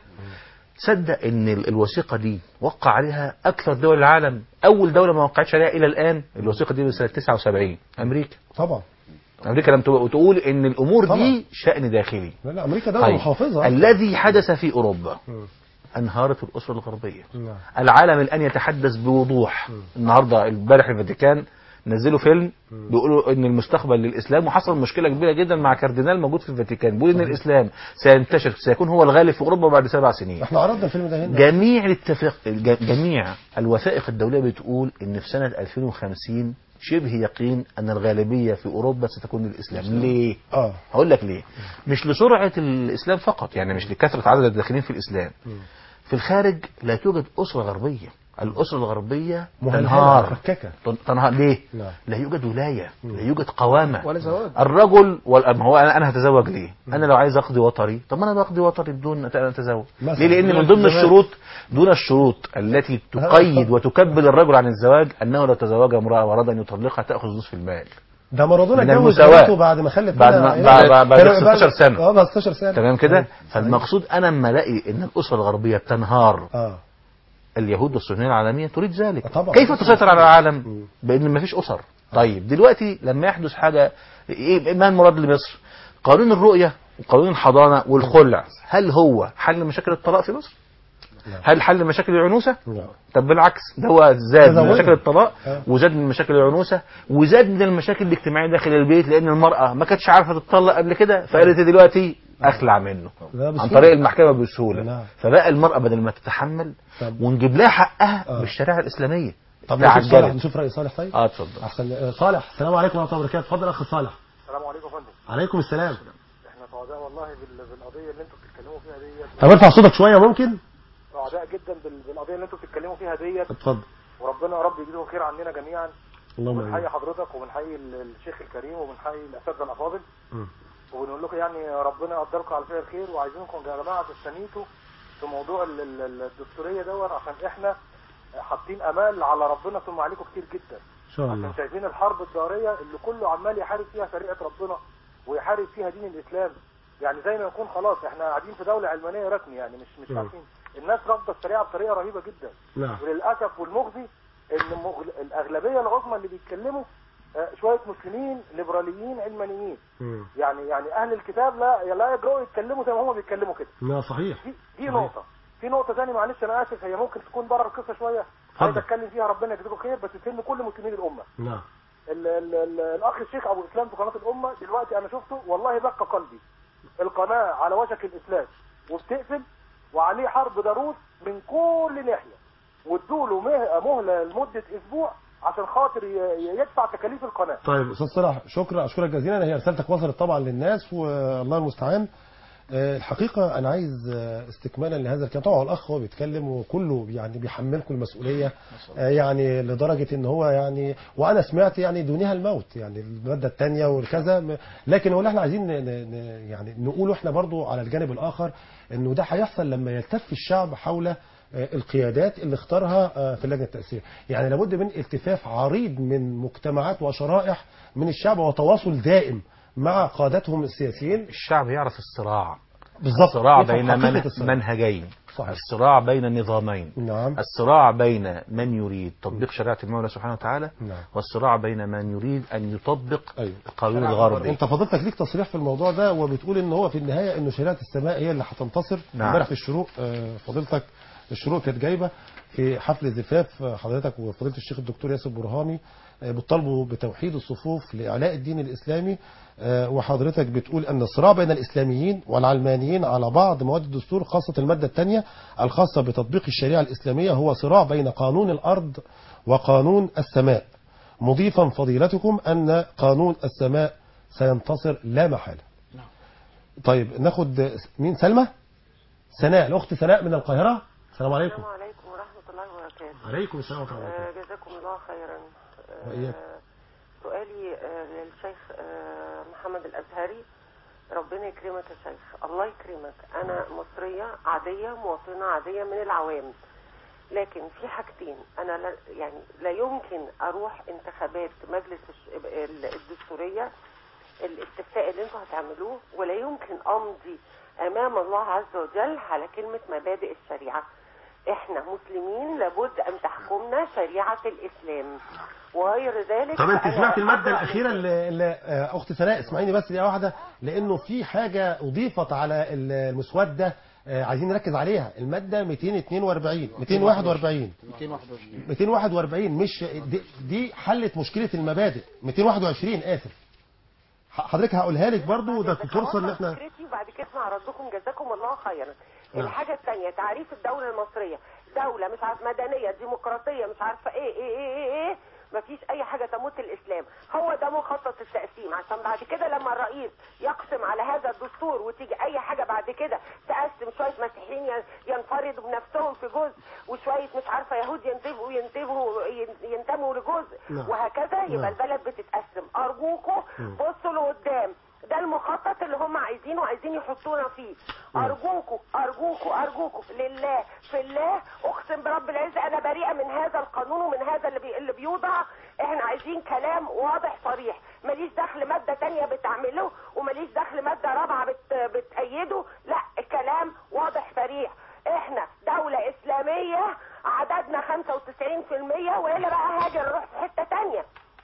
صدق ان ال- الوثيقه دي وقع عليها اكثر دول العالم اول دوله ما وقعتش عليها الى الان الوثيقه دي سنه 79 امريكا طبعا امريكا لم تبقى- تقول ان الامور طبعا. دي شان داخلي لا لا امريكا دوله طيب محافظه الذي حدث في اوروبا مم. انهارت الاسره الغربيه نعم العالم الان يتحدث بوضوح النهارده امبارح الفاتيكان نزلوا فيلم بيقولوا ان المستقبل للاسلام وحصل مشكله كبيره جدا مع كاردينال موجود في الفاتيكان بيقول ان الاسلام سينتشر سيكون هو الغالب في اوروبا بعد سبع سنين احنا عرضنا الفيلم ده هنا جميع الاتفاق ج- جميع الوثائق الدوليه بتقول ان في سنه 2050 شبه يقين ان الغالبيه في اوروبا ستكون للاسلام ليه اه هقول لك ليه مش لسرعه الاسلام فقط يعني مش لكثره عدد الداخلين في الاسلام في الخارج لا توجد اسره غربيه الاسره الغربيه مهلهلة، تنهار مفككة. تن- تنهار ليه نعم. لا يوجد ولايه لا يوجد قوامه ولا زواج الرجل وال- ما هو انا انا هتزوج ليه؟ انا لو عايز اقضي وطري طب ما انا بقضي وطري بدون أت- اتزوج مثلا. ليه؟ لان من ضمن الشروط دون الشروط التي تقيد وتكبل الرجل عن الزواج انه لو تزوج امراه واراد ان يطلقها تاخذ نصف المال ده مارادونا من اتجوز المساواة. بنته بعد ما خلف بعد منها ما- عيال. بعد- بعد- بعد كانوا- 16 سنة. اه بعد 16 سنه تمام كده؟ أيوة. فالمقصود انا لما الاقي ان الاسره الغربيه بتنهار اه اليهود والصهيونيه العالميه تريد ذلك طبعا. كيف تسيطر على العالم بان ما فيش اسر طيب دلوقتي لما يحدث حاجه ايه ما المراد لمصر قانون الرؤيه وقانون الحضانه والخلع هل هو حل مشاكل الطلاق في مصر هل حل مشاكل العنوسه لا طب بالعكس ده هو زاد من تزوجها. مشاكل الطلاق آه. وزاد من مشاكل العنوسه وزاد من المشاكل الاجتماعيه داخل البيت لان المراه ما كانتش عارفه تتطلق قبل كده فقالت دلوقتي اخلع منه لا عن بسهولة. طريق المحكمه بسهوله نعم. فبقى المراه بدل ما تتحمل طب. ونجيب لها حقها آه. بالشريعه الاسلاميه طب نشوف صالح تعجلت نشوف راي صالح طيب اه اتفضل احسن آه، صالح السلام عليكم ورحمه الله وبركاته اتفضل اخ صالح السلام عليكم يا فندم عليكم السلام احنا سعداء والله بال- بالقضيه اللي انتوا بتتكلموا فيها ديت طب ارفع صوتك شويه ممكن سعداء جدا بال- بالقضيه اللي انتوا بتتكلموا فيها ديت اتفضل وربنا يا رب يجزيهم خير عننا جميعا اللهم وبنحيي امين حضرتك وبنحيي ال- الشيخ الكريم وبنحيي الاساتذه الافاضل مم. وبنقول لكم يعني ربنا يقدركم على فعل الخير وعايزينكم يا جماعه تستميتوا في موضوع ال- ال- ال- الدستوريه دوت عشان احنا حاطين امال على ربنا ثم عليكم كتير جدا ان شاء عشان الله شايفين الحرب الداريه اللي كله عمال يحارب فيها شريعه ربنا ويحارب فيها دين الاسلام يعني زي ما يكون خلاص احنا قاعدين في دوله علمانيه رسمي يعني مش مش مم. عارفين الناس رافضه الشريعه بطريقه رهيبه جدا نعم وللاسف والمخزي ان مغل- الاغلبيه العظمى اللي بيتكلموا آه، شويه مسلمين ليبراليين علمانيين مم. يعني يعني اهل الكتاب لا لا يجرؤوا يتكلموا زي ما هم بيتكلموا كده لا صحيح دي, دي نقطه في نقطه ثانيه معلش انا اسف هي ممكن تكون بره القصه شويه اتفضل. عايز اتكلم فيها ربنا يجزيكم خير بس تهم كل مسلمين الامه نعم ال ال ال الاخ الشيخ ابو اسلام في قناه الامه دلوقتي انا شفته والله بقى قلبي القناه على وشك الاسلام وبتقفل وعليه حرب ضروس من كل ناحيه وادوا له مه- مهله لمده اسبوع عشان خاطر ي- ي- يدفع تكاليف القناه طيب استاذ صلاح شكرا اشكرك جزيلا هي رسالتك وصلت طبعا للناس والله المستعان آه، الحقيقة أنا عايز آه، استكمالا لهذا الكلام طبعا الأخ هو بيتكلم وكله يعني بيحملكم المسؤولية آه، يعني لدرجة إن هو يعني وأنا سمعت يعني دونها الموت يعني المادة الثانية والكذا م- لكن هو اللي احنا عايزين ن- ن- ن- يعني نقوله احنا برضو على الجانب الآخر إنه ده هيحصل لما يلتف الشعب حول آه، القيادات اللي اختارها آه، في لجنة التأثير يعني لابد من التفاف عريض من مجتمعات وشرائح من الشعب وتواصل دائم مع قادتهم السياسيين الشعب يعرف الصراع بالظبط الصراع يفهم بين حقيقة من الصراع. منهجين صحيح. الصراع بين نظامين نعم الصراع بين من يريد تطبيق شريعة المولى سبحانه وتعالى نعم والصراع بين من يريد أن يطبق أيوة. القانون الغربي انت فضلتك ليك تصريح في الموضوع ده وبتقول ان هو في النهايه انه شريعه السماء هي اللي هتنتصر نعم. امبارح في الشروق آه، فضيلتك الشروق كانت جايبه في حفل زفاف آه، حضرتك وفضيله الشيخ الدكتور ياسر برهامي آه، بتطالبوا بتوحيد الصفوف لاعلاء الدين الاسلامي آه، وحضرتك بتقول ان الصراع بين الاسلاميين والعلمانيين على بعض مواد الدستور خاصه الماده الثانيه الخاصه بتطبيق الشريعه الاسلاميه هو صراع بين قانون الارض وقانون السماء مضيفا فضيلتكم أن قانون السماء سينتصر لا محالة طيب ناخد مين سلمى سناء الأخت سناء من القاهرة السلام عليكم السلام عليكم ورحمة الله وبركاته عليكم السلام ورحمة الله آه، وبركاته جزاكم الله خيرا آه، وإياك. سؤالي آه، للشيخ آه، محمد الأزهري ربنا يكرمك يا شيخ الله يكرمك أنا مصرية عادية مواطنة عادية من العوام لكن في حاجتين أنا لا يعني لا يمكن أروح انتخابات مجلس الش- ال- الدستورية الاستفتاء اللي انتوا هتعملوه ولا يمكن أمضي أمام الله عز وجل على كلمة مبادئ الشريعة احنا مسلمين لابد ان تحكمنا شريعة الاسلام وغير ذلك طب انت فأنا سمعت المادة أدعو الأخيرة اللي, اللي آه، أخت سناء اسمعيني بس دقيقة واحدة لأنه في حاجة أضيفت على المسودة آه، عايزين نركز عليها المادة 242 241 221 241 مش دي, دي حلت مشكلة المبادئ 221 آسف ح- حضرتك هقولها لك برضو ده فرصة ان احنا فكرتي وبعد كده اسمع ردكم جزاكم الله خيرا نعم. الحاجة الثانية تعريف الدولة المصرية دولة مش عارف مدنية ديمقراطية مش عارفة ايه ايه ايه ايه, إيه. مفيش اي حاجة تموت الاسلام هو ده مخطط التقسيم عشان بعد كده لما الرئيس يقسم على هذا الدستور وتيجي اي حاجة بعد كده تقسم شوية مسيحيين ين- ينفردوا بنفسهم في جزء وشوية مش عارفة يهود ينتبهوا ينتبهوا ين- ينتموا لجزء نعم. وهكذا يبقى نعم. البلد بتتقسم ارجوكم مم. بصوا لقدام ده المخطط اللي هم عايزينه وعايزين يحطونا فيه ارجوكوا ارجوكوا ارجوكوا لله في الله اقسم برب العزه انا بريئه من هذا القانون ومن هذا اللي, بي... اللي بيوضع احنا عايزين كلام واضح صريح ماليش دخل ماده تانية بتعمله وماليش دخل ماده رابعه بت... بتأيده لا الكلام واضح صريح احنا دولة اسلامية عددنا 95% والا بقى هاجر نروح في حتة تانية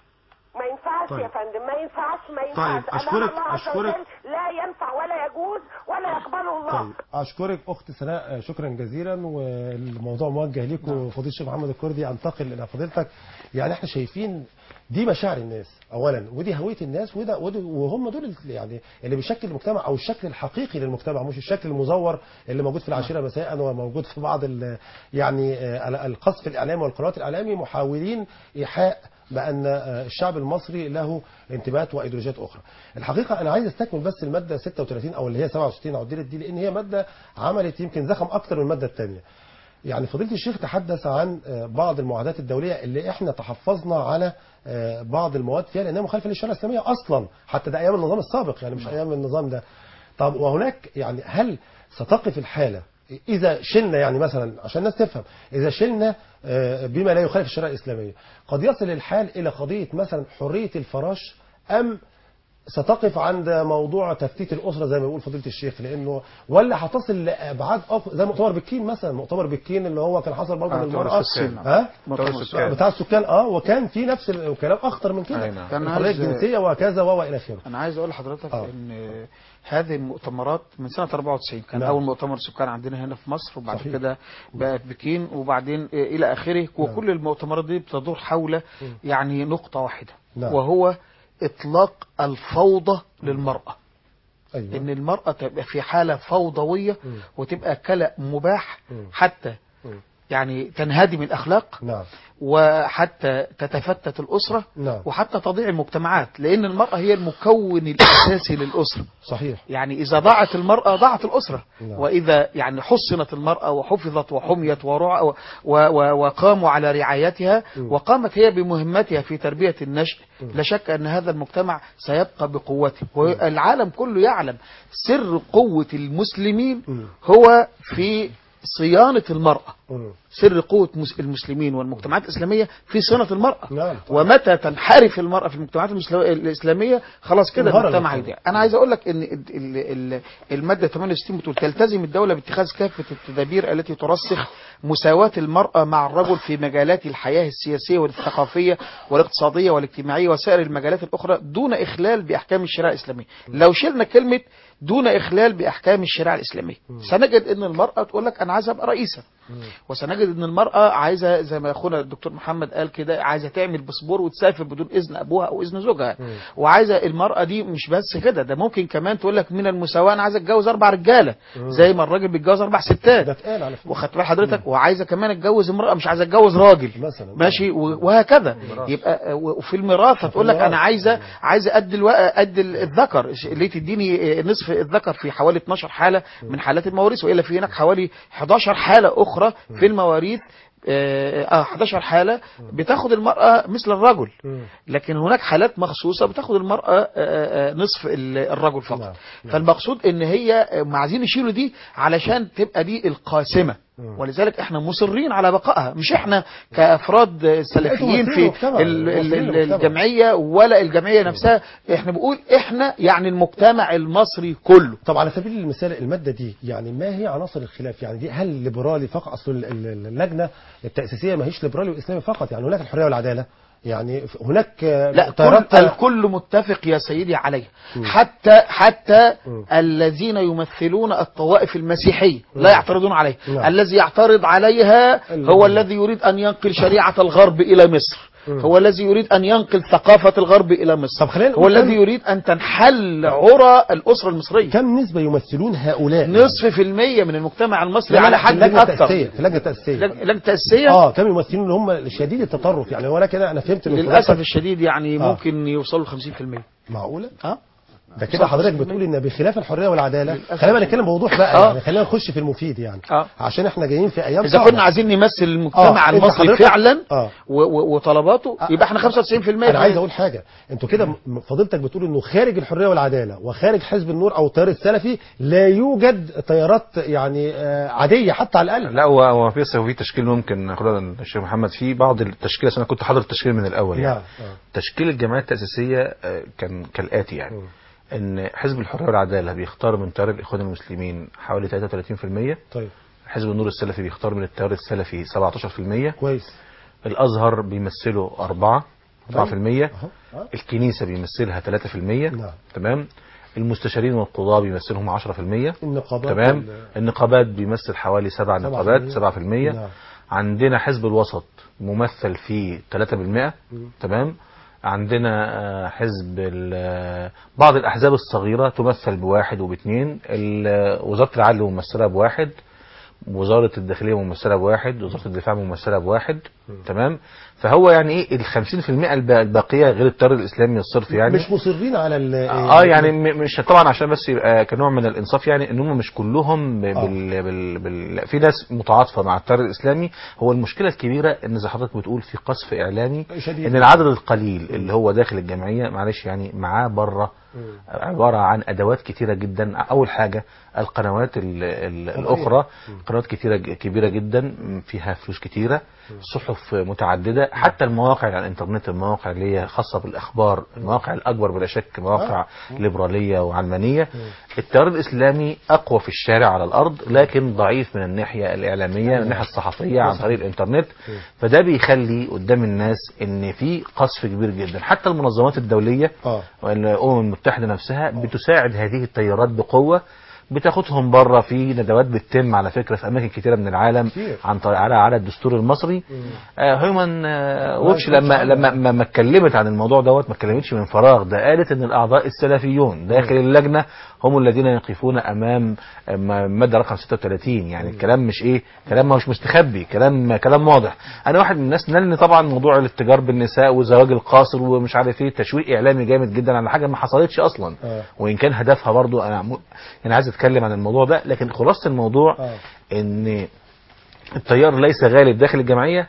ما ينفعش طيب. يا فندم ما ينفعش ما ينفعش طيب، أمام أشكرك- الله عز أشكرك. وجل لا ينفع ولا يجوز ولا يقبله الله طيب اشكرك اخت سناء شكرا جزيلا والموضوع موجه لكم فضيله الشيخ محمد الكردي انتقل الى فضيلتك يعني احنا شايفين دي مشاعر الناس اولا ودي هويه الناس وده وده وهم دول ال- يعني اللي بيشكل المجتمع او الشكل الحقيقي للمجتمع مش الشكل المزور اللي موجود في العاشره مساء وموجود في بعض ال- يعني آه، ال- القصف الاعلامي والقنوات الاعلامي محاولين ايحاء بان آه، الشعب المصري له انتماءات وايديولوجيات اخرى. الحقيقه انا عايز استكمل بس الماده 36 او اللي هي 67 عدلت دي لان هي ماده عملت يمكن زخم اكتر من الماده الثانيه. يعني فضيله الشيخ تحدث عن آه، بعض المعاهدات الدوليه اللي احنا تحفظنا على آه، بعض المواد فيها لانها مخالفه للشريعه الاسلاميه اصلا حتى ده ايام النظام السابق يعني مش ايام النظام ده. طب وهناك يعني هل ستقف الحاله اذا شلنا يعني مثلا عشان الناس تفهم اذا شلنا آه، بما لا يخالف الشريعه الاسلاميه قد يصل الحال الى قضيه مثلا حريه الفراش ام ستقف عند موضوع تفتيت الاسره زي ما بيقول فضيله الشيخ لانه ولا هتصل لابعاد أخ... زي مؤتمر بكين مثلا مؤتمر بكين اللي هو كان حصل برضه آه، للمراه مؤتمر السكان. ها مؤتمر السكان. بتاع السكان اه وكان في نفس الكلام اخطر من كده أي نعم. كان الحريه عايز- الجنسيه وكذا والى اخره انا عايز اقول لحضرتك آه. ان هذه المؤتمرات من سنه 94 كان نعم. اول مؤتمر سكان عندنا هنا في مصر وبعد صحيح. كده بقت بكين وبعدين الى اخره وكل المؤتمرات دي بتدور حول يعني نقطه واحده نعم. وهو اطلاق الفوضى للمراه ايوه ان المراه تبقى في حاله فوضويه مم. وتبقى كلا مباح مم. حتى مم. يعني تنهدم الاخلاق نعم وحتى تتفتت الاسره نعم وحتى تضيع المجتمعات لان المراه هي المكون الاساسي للاسره صحيح يعني إذا ضاعت المرأة ضاعت الأسرة نعم. وإذا يعني حصنت المرأة وحفظت وحميت ورع و و وقاموا على رعايتها م. وقامت هي بمهمتها في تربية النشء لا شك أن هذا المجتمع سيبقى بقوته والعالم كله يعلم سر قوة المسلمين م. هو في صيانة المرأة مم. سر قوة مس- المسلمين والمجتمعات الإسلامية في صيانة المرأة نعم ومتى تنحرف المرأة في المجتمعات المسلو- الإسلامية خلاص كده انهار المجتمع المجتمع. هيضيع أنا عايز أقول لك إن ال- ال- ال- المادة 68 بتقول تلتزم الدولة باتخاذ كافة التدابير التي ترسخ مساواة المرأة مع الرجل في مجالات الحياة السياسية والثقافية والاقتصادية والاجتماعية وسائر المجالات الأخرى دون إخلال بأحكام الشريعة الإسلامية لو شلنا كلمة دون إخلال بأحكام الشريعة الإسلامية سنجد أن المرأة تقول لك أنا عايزة أبقى رئيسة وسنجد ان المرأة عايزة زي ما اخونا الدكتور محمد قال كده عايزة تعمل باسبور وتسافر بدون اذن ابوها او اذن زوجها وعايزة المرأة دي مش بس كده ده ممكن كمان تقول لك من المساواة انا عايزة اتجوز اربع رجالة زي ما الراجل بيتجوز اربع ستات ده اتقال على فكره واخدت بال حضرتك وعايزة كمان اتجوز امرأة مش عايزة اتجوز راجل مثلا ماشي و- وهكذا يبقى و- وفي الميراث هتقول لك انا عايزه عايزه قد الو... قد ال- الذكر اللي تديني نصف الذكر في حوالي 12 حاله من حالات المواريث والا في هناك حوالي 11 حاله اخرى في المواريث اه آه، 11 حاله بتاخد المراه مثل الرجل مم. لكن هناك حالات مخصوصة بتاخد المرأة آه، آه، نصف ال- الرجل نعم، فقط نعم. فالمقصود ان هي آه، هم عايزين يشيلوا دي علشان تبقى دي القاسمة مم. ولذلك احنا مصرين على بقائها مش احنا كافراد آه، سلفيين مصريين في المجتمع، ال- ال- مصريين ال- المجتمع. الجمعية ولا الجمعية نفسها احنا بنقول احنا يعني المجتمع المصري كله طب على سبيل المثال المادة دي يعني ما هي عناصر الخلاف يعني دي هل ليبرالي فقط أصل ال- ال- اللجنة التأسيسية ما هيش ليبرالي وإسلامي فقط يعني هناك الحرية والعدالة يعني ف- هناك آه، لا كل تيارات- الكل متفق يا سيدي عليه مم. حتى حتى مم. الذين يمثلون الطوائف المسيحية مم. لا يعترضون عليه نعم. الذي يعترض عليها ال- هو الذي يريد أن ينقل شريعة الغرب إلى مصر مم. هو الذي يريد أن ينقل ثقافة الغرب إلى مصر طب خلينا هو نقول الذي كم- يريد أن تنحل عرى الأسرة المصرية كم نسبة يمثلون هؤلاء نصف في المية من المجتمع المصري لا، لا، على في حد اللجنة أكثر التأسيسية في اللجنة التأسيسية لج- لجنة تأسيسية اه كم يمثلون اللي هم شديد التطرف يعني ولا كده انا فهمت من للأسف خلاصة- الشديد يعني آه. ممكن يوصلوا 50% معقولة ها ده كده حضرتك بتقول ان بخلاف الحريه والعداله للأسف. خلينا بقى نتكلم بوضوح بقى آه. يعني خلينا نخش في المفيد يعني آه. عشان احنا جايين في ايام إذا صعبة. كنا عايزين نمثل المجتمع آه، أنت المصري حضرتك- فعلا آه. و- و- وطلباته آه. يبقى احنا 95% انا عايز اقول حاجه انتوا كده م- فضيلتك بتقول انه خارج الحريه والعداله وخارج حزب النور او التيار السلفي لا يوجد تيارات يعني آه، عاديه حتى على الاقل لا هو هو في في تشكيل ممكن خلال الشيخ محمد في بعض التشكيل عشان انا كنت حاضر التشكيل من الاول يعني نعم آه. تشكيل الجمعيات التأسيسية آه، كان كالآتي يعني مم. ان حزب الحرية والعدالة بيختار من تيار الإخوان المسلمين حوالي 33% طيب حزب النور السلفي بيختار من التيار السلفي 17% كويس الأزهر بيمثله أربعة 4% أهو. الكنيسة بيمثلها 3% نعم. تمام المستشارين والقضاة بيمثلهم 10% النقابات تمام وال- النقابات بيمثل حوالي سبع سبعة نقابات بالمية. 7% نعم. عندنا حزب الوسط ممثل فيه 3% تمام عندنا آه، حزب ال- آه، بعض الأحزاب الصغيرة تمثل بواحد وباثنين ال- وزارة العدل ممثلة بواحد وزارة الداخلية ممثلة بواحد وزارة الدفاع ممثلة بواحد تمام فهو يعني ايه ال 50% الب- الباقية غير التيار الإسلامي الصرف يعني مش مصرين على ال اه يعني م- مش طبعا عشان بس يبقى كنوع من الانصاف يعني ان هم مش كلهم ب- بال بال بال في ناس متعاطفه مع التيار الاسلامي هو المشكله الكبيره ان زي حضرتك بتقول في قصف اعلامي شديد. ان العدد القليل اللي هو داخل الجمعيه معلش يعني معاه بره عباره عن ادوات كتيره جدا اول حاجه القنوات ال ال الاخرى قنوات كتيره ج- كبيره جدا فيها فلوس كتيره صحف متعدده حتى المواقع على الانترنت المواقع اللي هي خاصه بالاخبار المواقع الاكبر بلا شك مواقع ليبراليه وعلمانيه التيار الاسلامي اقوى في الشارع على الارض لكن ضعيف من الناحيه الاعلاميه من الناحيه الصحفيه عن طريق الانترنت فده بيخلي قدام الناس ان في قصف كبير جدا حتى المنظمات الدوليه اه والامم المتحده نفسها بتساعد هذه التيارات بقوه بتاخدهم بره في ندوات بتتم على فكره في اماكن كتيره من العالم كتير. عن طريق على على الدستور المصري هيومن ووتش لا، لما يخش لما ما ما اتكلمت عن الموضوع دوت ما اتكلمتش من فراغ ده قالت ان الاعضاء السلفيون داخل اللجنه هم الذين يقفون امام أم- ماده رقم 36 يعني الكلام مش ايه كلام مش مستخبي كلام كلام واضح انا واحد من الناس نالني طبعا موضوع الاتجار بالنساء وزواج القاصر ومش عارف ايه تشويق اعلامي جامد جدا على حاجه ما حصلتش اصلا آه. وان كان هدفها برضو انا م... انا عايز اتكلم عن الموضوع ده لكن خلاصه الموضوع آه. ان التيار ليس غالب داخل الجمعيه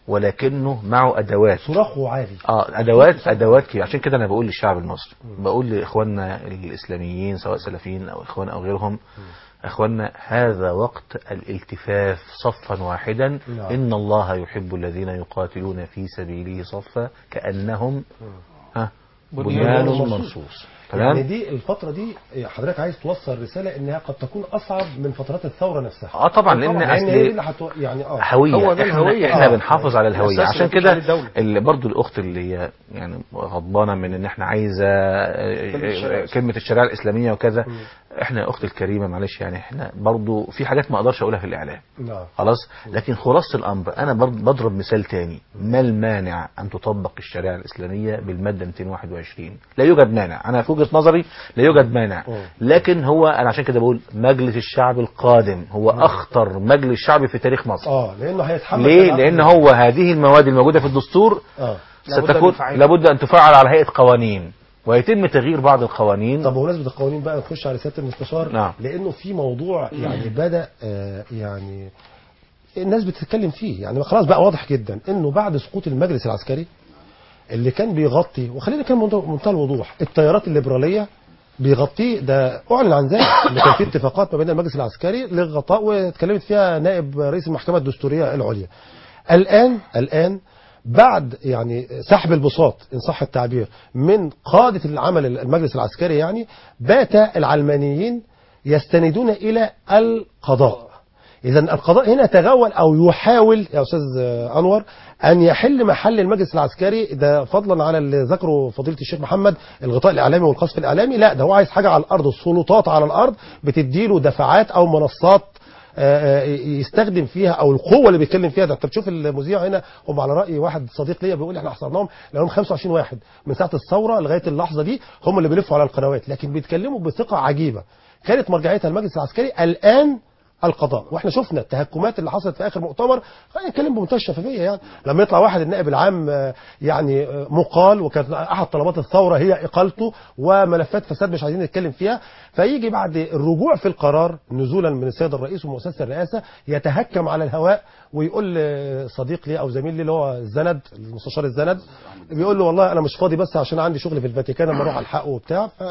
ولكنه معه ادوات صراخه عالي اه ادوات ادوات كبيره عشان كده انا بقول للشعب المصري بقول لاخواننا الاسلاميين سواء سلفيين او اخوان او غيرهم اخواننا هذا وقت الالتفاف صفا واحدا نعم. ان الله يحب الذين يقاتلون في سبيله صفا كانهم ها بنيان مرصوص يعني تمام دي الفترة دي حضرتك عايز توصل رسالة انها قد تكون اصعب من فترات الثورة نفسها اه طبعا لان لان أصل هي دي اللي هتو... يعني اه هوية هو ده احنا, الهوية. احنا آه. بنحافظ على الهوية الأساس عشان اللي كده بتمشي عليه الدولة. اللي برضو الاخت اللي هي يعني غضبانة من ان احنا عايزة آه، كلمة الشريعة آه، كلمة الشريعة الاسلامية وكذا احنا يا اختي الكريمة معلش يعني احنا برضو في حاجات ما اقدرش اقولها في الاعلام نعم خلاص لكن خلاصة الامر انا برضو بضرب مثال تاني ما المانع ان تطبق الشريعة الاسلامية بالمادة 221 لا يوجد مانع انا في وجهة نظري لا يوجد مانع مم. لكن هو انا عشان كده بقول مجلس الشعب القادم هو اخطر مجلس شعبي في تاريخ مصر اه لانه هيتحمل ليه؟ تبعات لأن ال- هو هذه المواد الموجودة في الدستور اه لابد ستكون من فعالها. لابد أن تفعل على هيئة قوانين ويتم تغيير بعض القوانين طب بمناسبة القوانين بقى نخش على سيادة المستشار نعم. لأنه في موضوع يعني بدأ آه يعني الناس بتتكلم فيه يعني خلاص بقى واضح جدا انه بعد سقوط المجلس العسكري اللي كان بيغطي وخلينا كان منتهى الوضوح التيارات الليبرالية بيغطيه ده اعلن عن ذلك ان كان في اتفاقات ما بين المجلس العسكري للغطاء واتكلمت فيها نائب رئيس المحكمه الدستوريه العليا. الان الان بعد يعني سحب البساط ان صح التعبير من قاده العمل المجلس العسكري يعني بات العلمانيين يستندون الى القضاء. اذا القضاء هنا تغول او يحاول يا استاذ انور ان يحل محل المجلس العسكري ده فضلا على اللي ذكره فضيله الشيخ محمد الغطاء الاعلامي والقصف الاعلامي لا ده هو عايز حاجه على الارض السلطات على الارض بتديله دفعات او منصات آه، آه، يستخدم فيها او القوه اللي بيتكلم فيها ده انت بتشوف المذيع هنا هم على راي واحد صديق ليا بيقول احنا حصرناهم لانهم 25 واحد من ساعه الثوره لغايه اللحظه دي هم اللي بيلفوا على القنوات لكن بيتكلموا بثقه عجيبه كانت مرجعيتها المجلس العسكري الان القضاء واحنا شفنا التهكمات اللي حصلت في اخر مؤتمر خلينا نتكلم بمنتهى الشفافيه يعني لما يطلع واحد النائب العام آه، يعني آه، مقال وكانت احد طلبات الثوره هي اقالته وملفات فساد مش عايزين نتكلم فيها فيجي بعد الرجوع في القرار نزولا من السيد الرئيس ومؤسسه الرئاسه يتهكم على الهواء ويقول صديق لي او زميل لي اللي هو الزند المستشار الزند بيقول له والله انا مش فاضي بس عشان عندي شغل في الفاتيكان اما اروح الحقه وبتاع ف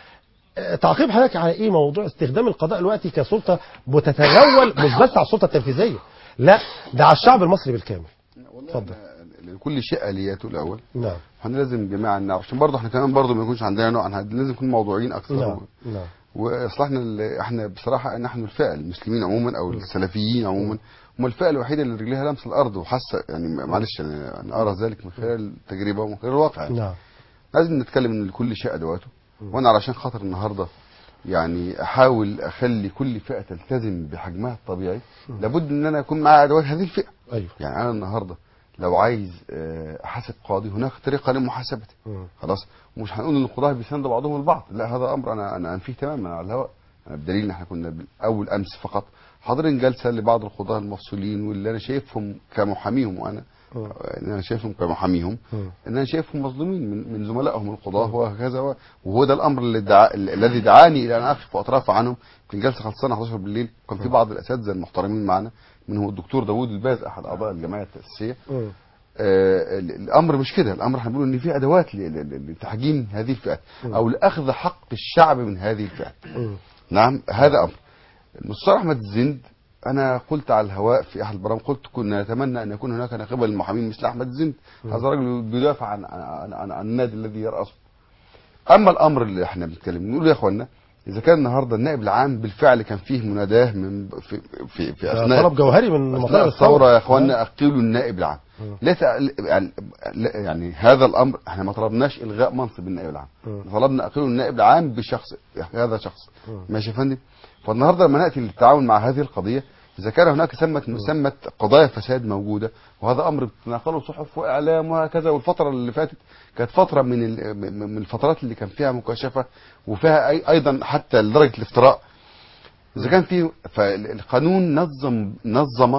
تعقيب حضرتك على ايه موضوع استخدام القضاء دلوقتي كسلطه بتتغول مش بس على السلطه التنفيذيه لا ده على الشعب المصري بالكامل اتفضل لكل شيء الياته الاول نعم احنا لازم جميعا نعرف عشان برضه احنا كمان برضه ما يكونش عندنا نوع احنا لازم نكون موضوعيين اكثر نعم نعم واصلحنا ال- احنا بصراحه نحن الفئه المسلمين عموما او السلفيين عموما هم الفئه الوحيده اللي رجليها لمس الارض وحاسه يعني معلش انا أنا ارى ذلك من خلال التجربه ومن خلال الواقع يعني. نعم لازم نتكلم ان لكل شيء ادواته وانا علشان خاطر النهارده يعني احاول اخلي كل فئه تلتزم بحجمها الطبيعي لابد ان انا اكون معايا ادوات هذه الفئه ايوه يعني انا النهارده لو عايز آه، احاسب قاضي هناك طريقه لمحاسبته مم. خلاص ومش هنقول ان القضاه بيساندوا بعضهم البعض لا هذا امر انا انا انفيه تماما على الهواء أنا بدليل ان احنا كنا بال- اول امس فقط حاضرين جلسه لبعض القضاه المفصولين واللي انا شايفهم كمحاميهم وانا مم. ان انا شايفهم كمحاميهم مم. ان انا شايفهم مظلومين من من زملائهم القضاه وهكذا و- وهو ده الامر اللي دعا الذي دعاني الى ان اقف واطراف عنهم في جلسه خلصانه 11 بالليل كان في بعض الاساتذه المحترمين معنا منهم الدكتور داوود الباز احد اعضاء الجمعيه التاسيسيه مم. آه، ال- الامر مش كده الامر احنا بنقول ان في ادوات ل- ل- لتحجيم هذه الفئات او لاخذ حق الشعب من هذه الفئات مم. نعم هذا امر المستشار احمد الزند انا قلت على الهواء في احد البرامج قلت كنا نتمنى ان يكون هناك ناخبه للمحامين مثل احمد الزند هذا رجل بيدافع عن عن, عن, عن النادي الذي يرأسه اما الامر اللي احنا بنتكلم نقول يا اخوانا اذا كان النهارده النائب العام بالفعل كان فيه مناداه من في في, في ده اثناء طلب جوهري من اثناء مطالب الثوره يا آه. اخوانا اقيلوا النائب العام مم. ليس يعني يعني هذا الامر احنا ما طلبناش الغاء منصب النائب العام مم. طلبنا اقيلوا النائب العام بشخص هذا شخص مم. ماشي يا فندم فالنهارده لما ناتي للتعاون مع هذه القضيه اذا كان هناك سمت سمت قضايا فساد موجوده وهذا امر بتناقله صحف واعلام وهكذا والفتره اللي فاتت كانت فتره من ال- من الفترات اللي كان فيها مكاشفه وفيها أي ايضا حتى لدرجه الافتراء اذا كان في فالقانون نظم نظم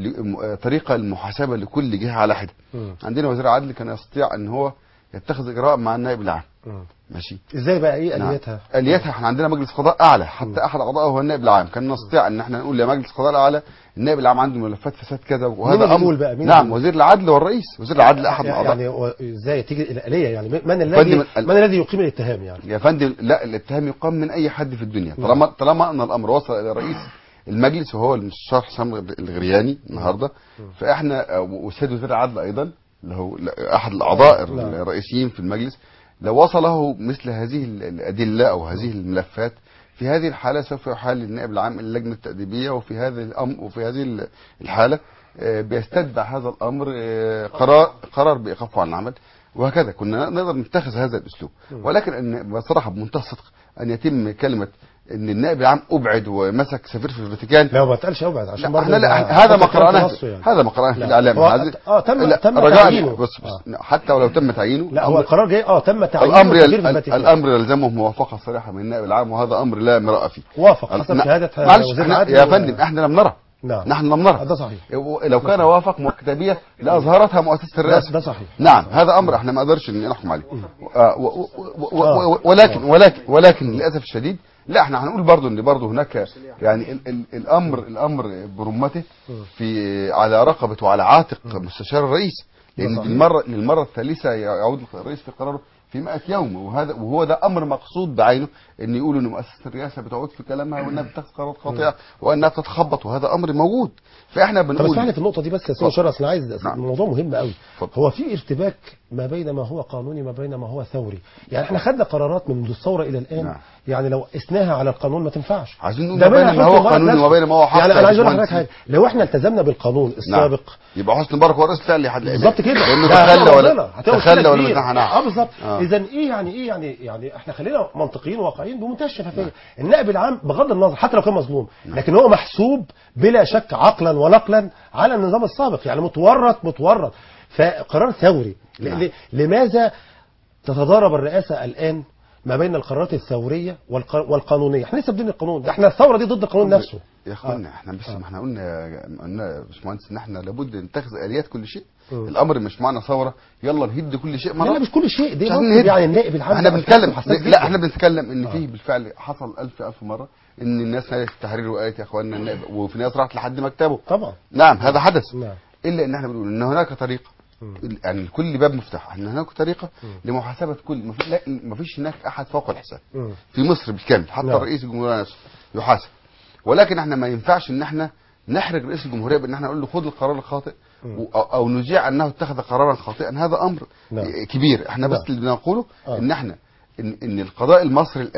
ل- طريقه المحاسبه لكل جهه على حده مم. عندنا وزير العدل كان يستطيع ان هو يتخذ اجراء مع النائب العام مم. ماشي ازاي بقى ايه نعم. اليتها اليتها احنا عندنا مجلس قضاء اعلى حتى احد اعضائه هو النائب العام كان نستطيع ان احنا نقول يا مجلس القضاء الاعلى النائب العام عنده ملفات فساد كذا وهذا اللي امر بيقول بقى؟ مين نعم اللي وزير العدل والرئيس وزير العدل احد الاعضاء يعني هو ازاي تيجي الاليه يعني من فندم، الذي ال- من الذي يقيم الاتهام يعني يا فندم لا الاتهام يقام من اي حد في الدنيا طالما طالما ان الامر وصل الى رئيس المجلس وهو المستشار حسام الغرياني النهارده فاحنا والسيد وزير العدل ايضا اللي هو احد الاعضاء نعم. الرئيسيين في المجلس لو وصله مثل هذه الادله او هذه الملفات في هذه الحاله سوف يحال النائب العام الى اللجنه التاديبيه وفي هذه الامر وفي هذه الحاله آه، بيستتبع هذا الامر آه، قرار قرار بايقافه عن العمل وهكذا كنا نقدر نتخذ هذا الاسلوب ولكن ان بصراحه بمنتهى الصدق ان يتم كلمه ان النائب العام ابعد ومسك سفير في الفاتيكان لا ما تقالش ابعد عشان لا برضه احنا لا يبقى هذا ما حط الكلام في قرأناه نصه يعني. هذا ما قرأناه في لا. الاعلام هو- هذا- اه تم لا، تم رجاء تعيينه بص بص حتى ولو تم تعيينه لا هو القرار جاي اه تم تعيين الامر سفير يل... في الفاتيكان. الامر يلزمه موافقه صريحه من النائب العام وهذا امر لا مراء فيه وافق ال- حسب نا- شهاده معلش وزير احنا العدل يا و- فندم احنا لم نرى نعم نحن لم نرى ده صحيح لو كان وافق مكتبيه لاظهرتها مؤسسه الرئاسه ده صحيح نعم هذا امر احنا ما نقدرش إن نحكم عليه آه، و- و- و- آه. و- ولكن ولكن ولكن للاسف الشديد لا احنا هنقول برضو ان برضو هناك يعني ال ال الامر الامر برمته في على رقبه وعلى عاتق مستشار الرئيس لان صحيح. المره للمره الثالثه يعود الرئيس في قراره في 100 يوم وهذا وهو ده امر مقصود بعينه ان يقولوا ان مؤسسه الرئاسه بتعود في كلامها وانها بتاخذ قرارات خاطئه وانها بتتخبط وهذا امر موجود فاحنا طب بنقول اسمعني في النقطه دي بس يا استاذ اتفضل. شرف انا عايز نعم. الموضوع مهم قوي اتفضل. هو في ارتباك ما بين ما هو قانوني ما بين ما هو ثوري يعني احنا خدنا قرارات منذ الثوره الى الان نعم. يعني لو قسناها على القانون ما تنفعش عايزين نقول ده ما بين منها ما حكم هو الغلط قانوني نفسه. وما بين ما هو حق يعني يا انا عايز اقول لحضرتك باشمهندس. حاجه لو احنا التزمنا بالقانون السابق يبقى حسني مبارك هو الرئيس الثاني لحد الان بالظبط كده لانه ده تخلى هتبقى ولا مشكلة. هتبقى مشكلة تخلى ولا كبيرة. مزاح نعم اه بالظبط آه. اذا ايه يعني ايه يعني يعني احنا خلينا منطقيين وواقعيين بمنتهى الشفافيه النائب العام بغض النظر حتى لو كان مظلوم لكن هو محسوب بلا شك عقلا ونقلا على النظام السابق يعني متورط متورط فقرار ثوري ل- نعم. ل- لماذا تتضارب الرئاسه الان ما بين القرارات الثوريه والق- والقانونيه احنا لسه بدون القانون ده احنا الثوره دي ضد القانون نفسه يا اخوانا احنا بس ما احنا قلنا قلنا يا باشمهندس ان احنا لابد نتخذ اليات كل شيء مم. الامر مش معنى ثوره يلا نهد كل شيء لا مره لا مش كل شيء دي مش عايزين منصب نهد. يعني النائب العام احنا ده بنتكلم حساس جداً. لا احنا بنتكلم ان آه. فيه بالفعل حصل ألف ألف مره ان الناس نادت التحرير وقالت يا اخوانا النائب وفي ناس راحت لحد مكتبه طبعا نعم هذا حدث نعم الا ان احنا بنقول ان هناك طريقه يعني كل باب مفتاح ان هناك طريقه لمحاسبه كل ما في- لا- ما فيش هناك احد فوق الحساب مم. في مصر بالكامل حتى نعم. رئيس الجمهوريه نفسه يحاسب ولكن احنا ما ينفعش ان احنا نحرج رئيس الجمهوريه بان احنا نقول له خد القرار الخاطئ مم. و- او أو نذيع انه اتخذ قرارا خاطئا هذا امر نعم. كبير احنا نعم. بس اللي بنقوله آه. ان احنا ان, إن القضاء المصري الان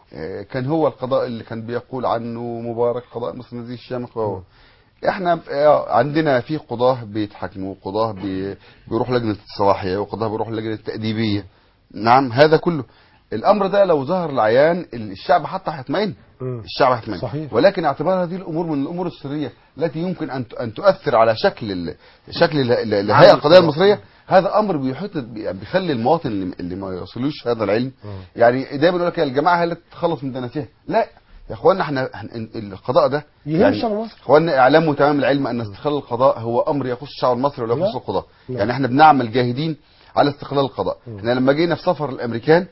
آه، كان هو القضاء اللي كان بيقول عنه مبارك قضاء مصر نزيه الشامخ وهو احنا آه، عندنا في قضاه بيتحكموا وقضاه بي- بيروح لجنه الصلاحيه وقضاه بيروح لجنه التاديبيه نعم هذا كله الامر ده لو ظهر العيان الشعب حتى هيطمئن الشعب هيطمئن صحيح. ولكن اعتبار هذه الامور من الامور السريه التي يمكن ان ان تؤثر على شكل ال- شكل ال- ال- الهيئه القضائيه المصريه هذا امر بيحط يعني بيخلي المواطن اللي, اللي ما يوصلوش هذا العلم يعني دايما يقول لك الجماعه هي اللي تتخلص من دناسيها لا يا اخوانا احنا إحنا- القضاء ده يهم الشعب المصري. اخوانا اعلموا تمام العلم ان استقلال القضاء هو امر يخص الشعب المصري ولا يخص لا. القضاء لا. يعني احنا بنعمل جاهدين على استقلال القضاء احنا لما جينا في سفر الامريكان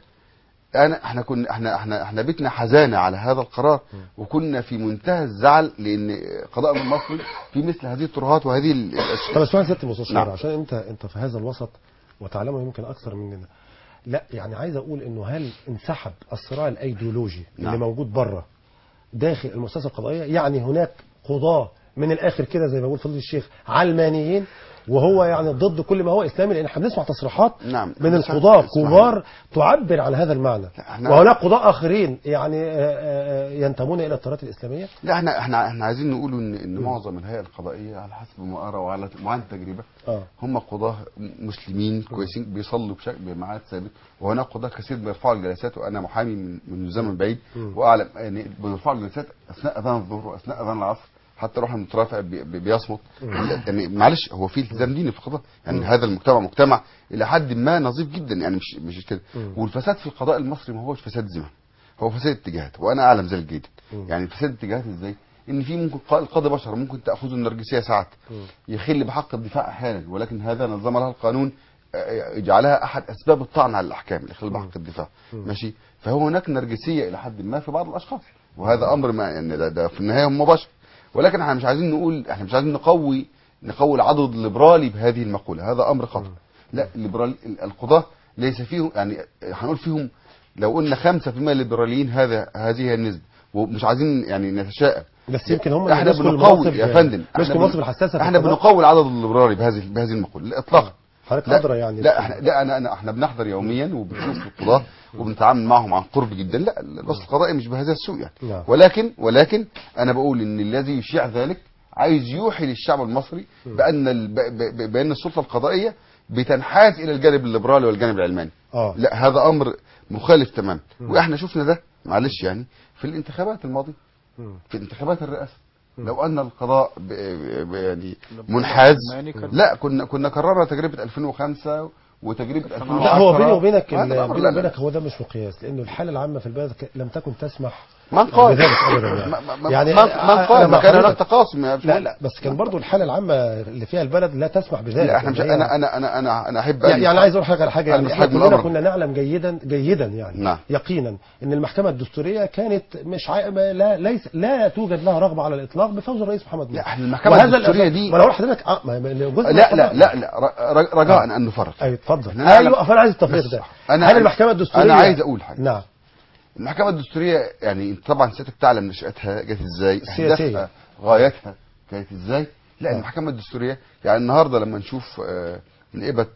انا احنا كنا احنا احنا احنا بيتنا حزانه على هذا القرار وكنا في منتهى الزعل لان القضاء المصري في مثل هذه الترهات وهذه ال- طب الاشياء اسمعني ست مستشار نعم. عشان انت انت في هذا الوسط وتعلمه يمكن اكثر مننا لا يعني عايز اقول انه هل انسحب الصراع الايديولوجي اللي نعم. موجود بره داخل المؤسسه القضائيه يعني هناك قضاه من الاخر كده زي ما بيقول فضيله الشيخ علمانيين وهو يعني ضد كل ما هو اسلامي لان احنا بنسمع تصريحات نعم من بس- القضاة اسمح كبار تعبر عن هذا المعنى احنا- وهناك قضاة آخرين يعني آه، آه، آه، ينتمون إلى التيارات الإسلامية لا احنا احنا احنا عايزين نقول ان ان معظم الهيئه القضائيه على حسب ما ارى وعلى وعن تجربه اه هم قضاه مسلمين كويسين بيصلوا بشكل بميعاد ثابت وهناك قضاه كثير بيرفعوا الجلسات وانا محامي من من زمن بعيد واعلم يعني بيرفعوا الجلسات اثناء اذان الظهر واثناء اذان العصر حتى روح المترافع بي- بي- بيصمت يعني معلش هو في التزام ديني في القضاء يعني هذا المجتمع مجتمع الى حد ما نظيف جدا يعني مش مش كده والفساد في القضاء المصري ما هوش فساد زمن هو فساد اتجاهات وانا اعلم ذلك جيدا يعني فساد اتجاهات ازاي ان في ممكن قا- القاضي بشر ممكن تاخذه النرجسيه ساعات يخل بحق الدفاع احيانا ولكن هذا نظم لها القانون آه، جعلها احد اسباب الطعن على الاحكام الاخلال بحق الدفاع ماشي فهو هناك نرجسيه الى حد ما في بعض الاشخاص وهذا امر ما يعني ده, ده في النهايه هم بشر ولكن احنا مش عايزين نقول احنا مش عايزين نقوي نقوي العضد الليبرالي بهذه المقوله هذا امر خطا لا الليبرال القضاه ليس فيهم يعني هنقول فيهم لو قلنا 5% ليبراليين هذا هذه هي النسبه ومش عايزين يعني نتشائم بس يمكن هم اللي احنا مسكوا بنقوي المناصب- يا فندم مسكوا احنا المناصب بن- الحساسة في احنا القضاء. بنقوي العدد الليبرالي بهذه بهذه المقوله لا اطلاقا حضرتك لا أدرى يعني لا احنا لا انا انا احنا بنحضر يوميا وبنشوف القضاه وبنتعامل معهم عن قرب جدا لا الوسط القضائي مش بهذا السوء يعني نعم. ولكن ولكن انا بقول ان الذي يشيع ذلك عايز يوحي للشعب المصري بان ال- ب- ب- بان السلطه القضائيه بتنحاز الى الجانب الليبرالي والجانب العلماني اه لا هذا امر مخالف تماما واحنا شفنا ده معلش يعني في الانتخابات الماضيه مم. في انتخابات الرئاسه لو ان القضاء ب... ب... يعني منحاز العلماني كان- لا كنا كنا كررنا تجربه 2005 وتجربه 2010 لا هو بيني وبينك ال- هذا الأمر بيني لا لا. وبينك هو ده مش مقياس لانه الحاله العامه في البلد ك- لم تكن تسمح من قال بذلك ابدا يعني ما- ما- ما- يعني من- من أنا قال مع ما كان هناك حضرتك. تقاسم يا لا باشمهندس. لا بس كان برضو الحاله العامه اللي فيها البلد لا تسمح بذلك لا احنا مش يعني هي- انا انا انا انا انا احب يعني, يعني عايز اقول حاجه على حاجه أنا يعني مش احنا حابب كلنا الأمر. كنا نعلم جيدا جيدا يعني نعم. يقينا ان المحكمه الدستوريه كانت مش عا... ما- لا ليس لا توجد لها رغبه على الاطلاق بفوز الرئيس محمد مرسي لا احنا المحكمه وهذا الدستوريه الأساس- دي ما انا اقول لحضرتك اه ما- ما- جزء من لا لا القضاء. لا لا ر- ر- رجاء ان نفرق ايوه اتفضل إحنا نعلم- ايوه فانا عايز التفريق ده أنا هل المحكمه الدستوريه انا عايز اقول حاجه نعم المحكمة الدستورية يعني انت طبعا سيادتك تعلم نشأتها جت ازاي السياسية. اهدافها غايتها كانت ازاي لا المحكمة الدستورية يعني النهاردة لما نشوف آه، نائبة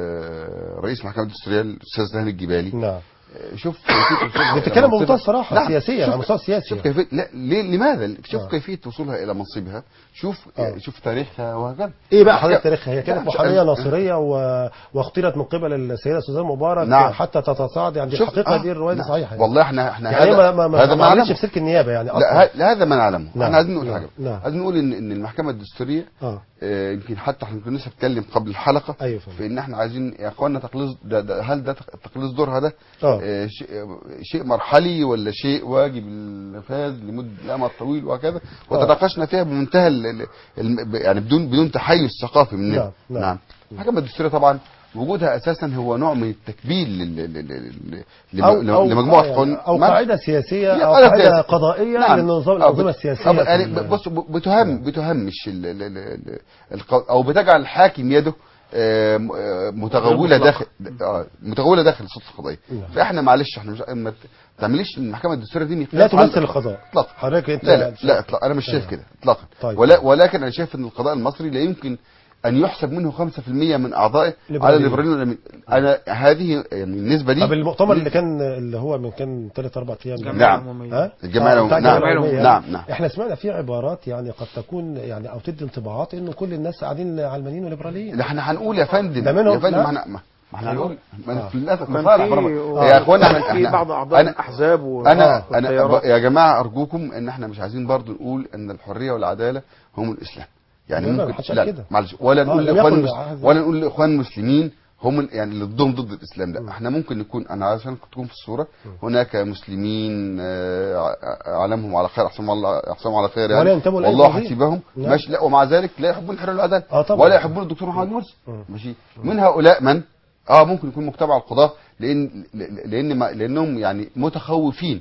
آه، رئيس المحكمة الدستورية الأستاذ هاني الجبالي نعم آه، شوف كيفية وصولها إلى بتتكلم منصبها. بمنتهى الصراحه نعم. سياسيه على شوف- المستوى السياسي شوف يعني. كيفية لا ليه لماذا شوف آه. كيفية وصولها إلى منصبها شوف آه. شوف تاريخها وهكذا ايه بقى حضرتك تاريخها هي كانت لا، مش- محاميه ناصريه و... واختيرت من قبل السيده سوزان مبارك نعم. حتى تتصاعد يعني شوف، الحقيقه آه، دي الروايه دي نعم. صحيحه يعني. والله احنا احنا يعني هي هذا ما ما هذا ما ما عملتش نعلمه. في سلك النيابه يعني لا اصلا ه- هذا ما نعلمه نعم. احنا عايزين نقول نعم. حاجه نعم. عايزين نقول ان ان المحكمه الدستوريه اه آه، يمكن حتى احنا كنا لسه بنتكلم قبل الحلقه ايوه فهمت. في ان احنا عايزين يا اخوانا تقليص ده ده هل ده تق- تقليص دورها ده اه آه، شيء شيء مرحلي ولا شيء واجب النفاذ لمده امد طويل وهكذا وتناقشنا فيها بمنتهى ال- ال- الم- يعني بدون بدون تحيز ثقافي مننا نعم، نعم. نعم المحكمه الدستوريه طبعا وجودها اساسا هو نوع من التكبيل لل- لل- لل- لل- أو لم- أو لمجموعه يعني قانون أو ما- قاعدة سياسية هي أو قاعدة قاعدة سياسية. قضائية نعم. للنظام آه، الأنظمة بت- السياسية آه، يعني في ال- بص ب- بتهم بتهمش ال- ال- ال- ال- الق- او بتجعل الحاكم يده آه، م- آه، متغوله مطلقة. داخل اه متغوله داخل السلطه القضائيه نعم. فاحنا معلش احنا مش ما ت- تعمليش المحكمه الدستوريه دي لا مقياس عند تمثل القضاء اطلاقا حضرتك أنت لا لا لا اطلاقا انا مش شايف تمام. كده اطلاقا طيب. ولا ولكن انا شايف ان القضاء المصري لا يمكن ان يحسب منه 5% من اعضائه على ليبراليين. الليبراليين واليمين. انا هذه يعني النسبه دي طب المؤتمر اللي كان اللي هو من كان ثلاث اربع ايام ده. الجمعية نعم العمومية. ها؟ الجمعية آه، بتاع العمومية. الجمعية نعم. العمومية. نعم، نعم. احنا سمعنا في عبارات يعني قد تكون يعني او تدي انطباعات انه كل الناس قاعدين علمانيين وليبراليين ده احنا هنقول يا فندم ده منهم يا فندم لا؟ ما احنا ما ما احنا هنقول ما آه. في للاسف وكان مصالح في- برضه. آه، يا اخوانا وكان احنا في احنا- بعض أعضاء انا الأحزاب و- انا آه، انا والتيارات. يا جماعه ارجوكم ان احنا مش عايزين برضه نقول ان الحريه والعداله هم الاسلام يعني لا، لا، ممكن محدش قال لا كده. معلش ولا آه، نقول لم لاخوان يكن مس... هذا- ولا نقول لاخوان المسلمين هم ال- يعني اللي ضدهم ضد الاسلام لا احنا ممكن نكون انا عشان تكون في الصوره هناك مسلمين آه، ع- علمهم على خير احسنهم الله احسنهم على خير ولا يعني ينتموا لأي والله تنظيم. حسيبهم نعم. ماشي لا ومع ذلك لا يحبون الحريه والعداله آه، طبعا. ولا يحبون الدكتور محمد مرسي ماشي من هؤلاء من اه ممكن يكون مجتمع القضاه لان لان ما لانهم يعني متخوفين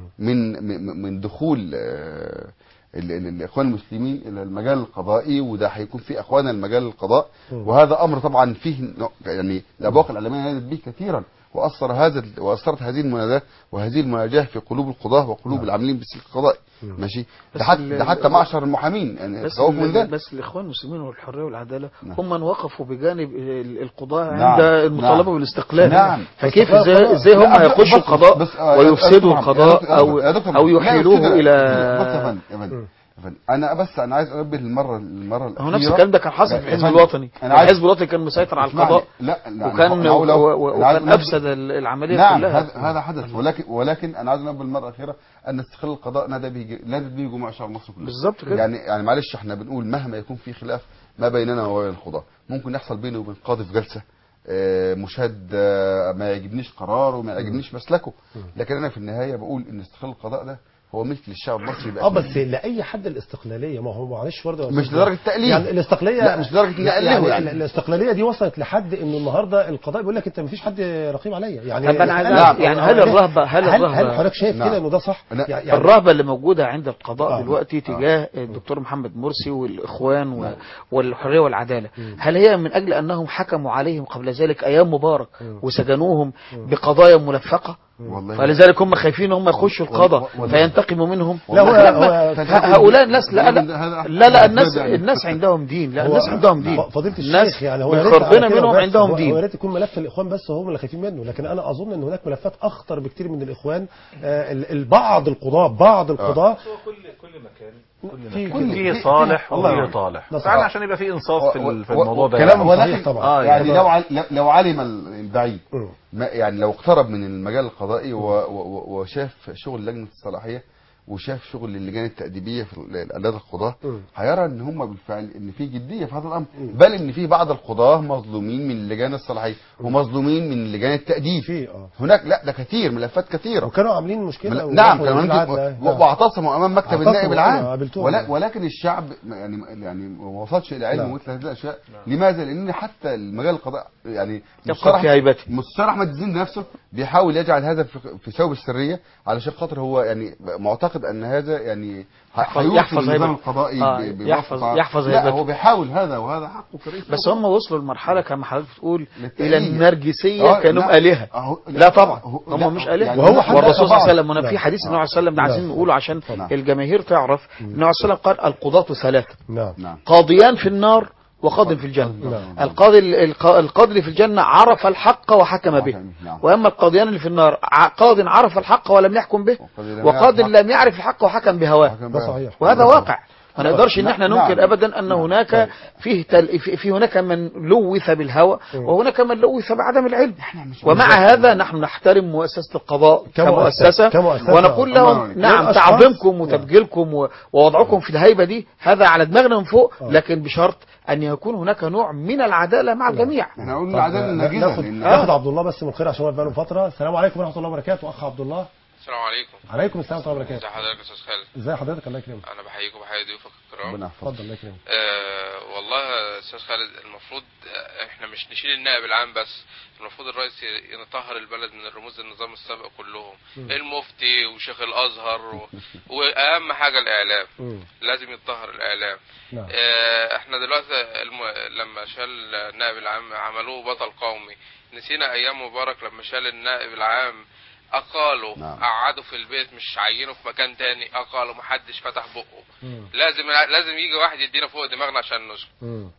من من من دخول آه، ال- ال- الاخوان المسلمين الى المجال القضائي وده هيكون في اخوانا المجال القضاء مم. وهذا امر طبعا فيه نوع- يعني الابواق الاعلاميه نادت به كثيرا واثر هذا ال- واثرت هذه المناداه وهذه المناجاه في قلوب القضاه وقلوب العاملين بالسلك القضائي ماشي ده بس حتى ال- ده حتى معشر المحامين يعني بس تخوفوا من ال- ده بس الاخوان المسلمين والحريه والعداله نعم. هم من وقفوا بجانب ال- القضاء نعم. عند المطالبه نعم. بالاستقلال نعم. فكيف الاستقلال ازاي خلاص. ازاي هم لا، يخشوا بص- القضاء بص- آه، يا ويفسدوا دكتور محمد، يا القضاء دكتور- او يا دكتور او محمد، لا يحيلوه يفسدها. الى بص يا فندم، يا فندم. يا فندم. انا بس انا عايز انبه المره المره هو نفس الأخيرة- الكلام ده كان حاصل يا في الحزب فندم، الوطني انا عايز الحزب الوطني كان مسيطر على اسمعني. القضاء لا لا وكان أنا هقول أهو. و- و- أنا عايز وكان أنبه- افسد ال- العمليه نعم كلها هذا هذا حدث ولكن ولكن انا عايز انبه المره الاخيره ان استقلال القضاء نادى به نادت به جموع شعب مصر كلها بالظبط كده. يعني يعني معلش احنا بنقول مهما يكون في خلاف ما بيننا وبين القضاء ممكن يحصل بيني وبين قاضي في جلسه آه، مشهد آه، ما يعجبنيش قراره وما يعجبنيش مسلكه لكن انا في النهايه بقول ان استقلال القضاء ده هو ملك للشعب المصري اه بس لاي حد الاستقلاليه ما هو معلش برضه يا مش أستاذ. لدرجة تقليل. يعني الاستقلاليه لا، مش لدرجة يعني, نقلله يعني. ال- الاستقلاليه دي وصلت لحد انه النهارده القضاء بيقول لك انت ما فيش حد رقيب عليا يعني طب أنا عايز أنا- أعرف، يعني هل الرهبة- هل هل, الرهبة- هل حضرتك شايف نعم. كده انه ده صح؟ لا. يعني الرهبة اللي موجودة عند القضاء آه. دلوقتي تجاه الدكتور محمد مرسي والإخوان و- والحرية والعدالة هل هي من أجل أنهم حكموا عليهم قبل ذلك أيام مبارك وسجنوهم بقضايا ملفقة والله فلذلك هم خايفين هم يخشوا القضاء و- و- فينتقموا منهم لا، هو- لما- هو- ه- هؤلاء الناس لا لا هذا- لا, لا الناس أسباب يعني. الناس عندهم دين لا هو- الناس عندهم دين ف- فضيله الناس الشيخ يعني هو من يا ريت على خربنا كده منهم وبس، عندهم هو- هو يا دين ريت يكون ملف الاخوان بس هم اللي خايفين منه لكن انا اظن ان هناك ملفات اخطر بكتير من الاخوان آه، ال- ال- بعض القضاه بعض القضاه كل كل مكان في كل كده. فيه في- صالح في- وفيه الله طالح ده صح. فعلا عشان يبقى فيه انصاف في ال- في و- و- الموضوع ده كلام يعني. صحيح طبعا. اه يعني يعني لو عل- لو- لو علم البعيد مم. ما يعني لو اقترب من المجال القضائي و- و- وشاف شغل لجنه الصلاحيه وشاف شغل اللجان التأديبية في الأداة القضاة مم. هيرى ان هم بالفعل ان في جدية في هذا الامر بل ان في بعض القضاة مظلومين من اللجان الصلاحية ومظلومين من لجان التأديب في اه هناك لا ده كثير ملفات كثيرة وكانوا عاملين مشكله مل- نعم وراحوا كانوا للعدل. عاملين- نعم. واعتصموا امام مكتب اعتصموا، النائب أيوة، العام قابلتهم. ولا ولكن الشعب يعني يعني ما وصلش الى علم نعم. مثل هذه الاشياء لماذا؟ لان حتى المجال القضاء يعني يبقى في هيبته مستشار احمد الزين نفسه بيحاول يجعل هذا في في ثوب السريه علشان خاطر هو يعني معتقد ان هذا يعني ه- يحفظ- هيوصل يحفظ النظام هيبته. القضائي آه، ب- يحفظ- بواسطة- يحفظ لا هيبته. هو بيحاول هذا وهذا حقه كرئيس بس هم وصلوا لمرحلة كما حضرتك بتقول إلى للتأليه. النرجسية آه، كانهم لا. آلهة أهو- لا طبعا هو- هم لا، مش آلهة يعني وهو حتى والرسول صلى الله عليه وسلم لا. هنا في حديث النبي عليه وسلم ده لا. عايزين نقوله عشان نعم. الجماهير تعرف النبي عليه وسلم قال القضاة ثلاثة نعم نعم قاضيان في النار وقاض في الجنة نعم. القاضي الق- القاضي اللي في الجنة عرف الحق وحكم به نعم. وأما القاضيان اللي في النار ع- قاض عرف الحق ولم يحكم به وقاضي لم وقاض يعرف لم يعرف الحق وحكم بهواه حكم ده بقى. صحيح وهذا واقع ما نقدرش ان نعم، احنا نعم. ننكر ابدا ان هناك فيه تل... في في هناك من لوث بالهوى وهناك من لوث بعدم العلم ومع هذا نحن نحترم مؤسسه القضاء كمؤسسة. كمؤسسه كمؤسسة. ونقول الله لهم عليك. نعم والأشخاص- تعظيمكم وتبجيلكم و- ووضعكم في الهيبه دي هذا على دماغنا من فوق لكن بشرط ان يكون هناك نوع من العداله مع الجميع احنا قلنا طب، العداله آه، الناجزه ناخد لأن- ناخد عبد الله بس من خير عشان واقف بقاله فتره السلام عليكم ورحمه الله وبركاته اخ عبد الله السلام عليكم عليكم السلام ورحمه الله ازي وبركاته حضرتك يا استاذ خالد ازي حضرتك الله يكرمك انا بحييك وبحيي ضيوفك الكرام ربنا يحفظك اتفضل الله يكرمك آه والله يا استاذ خالد المفروض آه، احنا مش نشيل النائب العام بس المفروض الرئيس ي- يطهر البلد من الرموز النظام السابق كلهم المفتي وشيخ الازهر و... واهم حاجه الاعلام مم. لازم يتطهر الاعلام نعم آه، احنا دلوقتي الم... لما شال النائب العام عملوه بطل قومي نسينا ايام مبارك لما شال النائب العام اقالوا نعم. قعدوا في البيت مش عينوا في مكان تاني اقالوا محدش فتح بقه مم. لازم لازم يجي واحد يدينا فوق دماغنا عشان نسكت مم.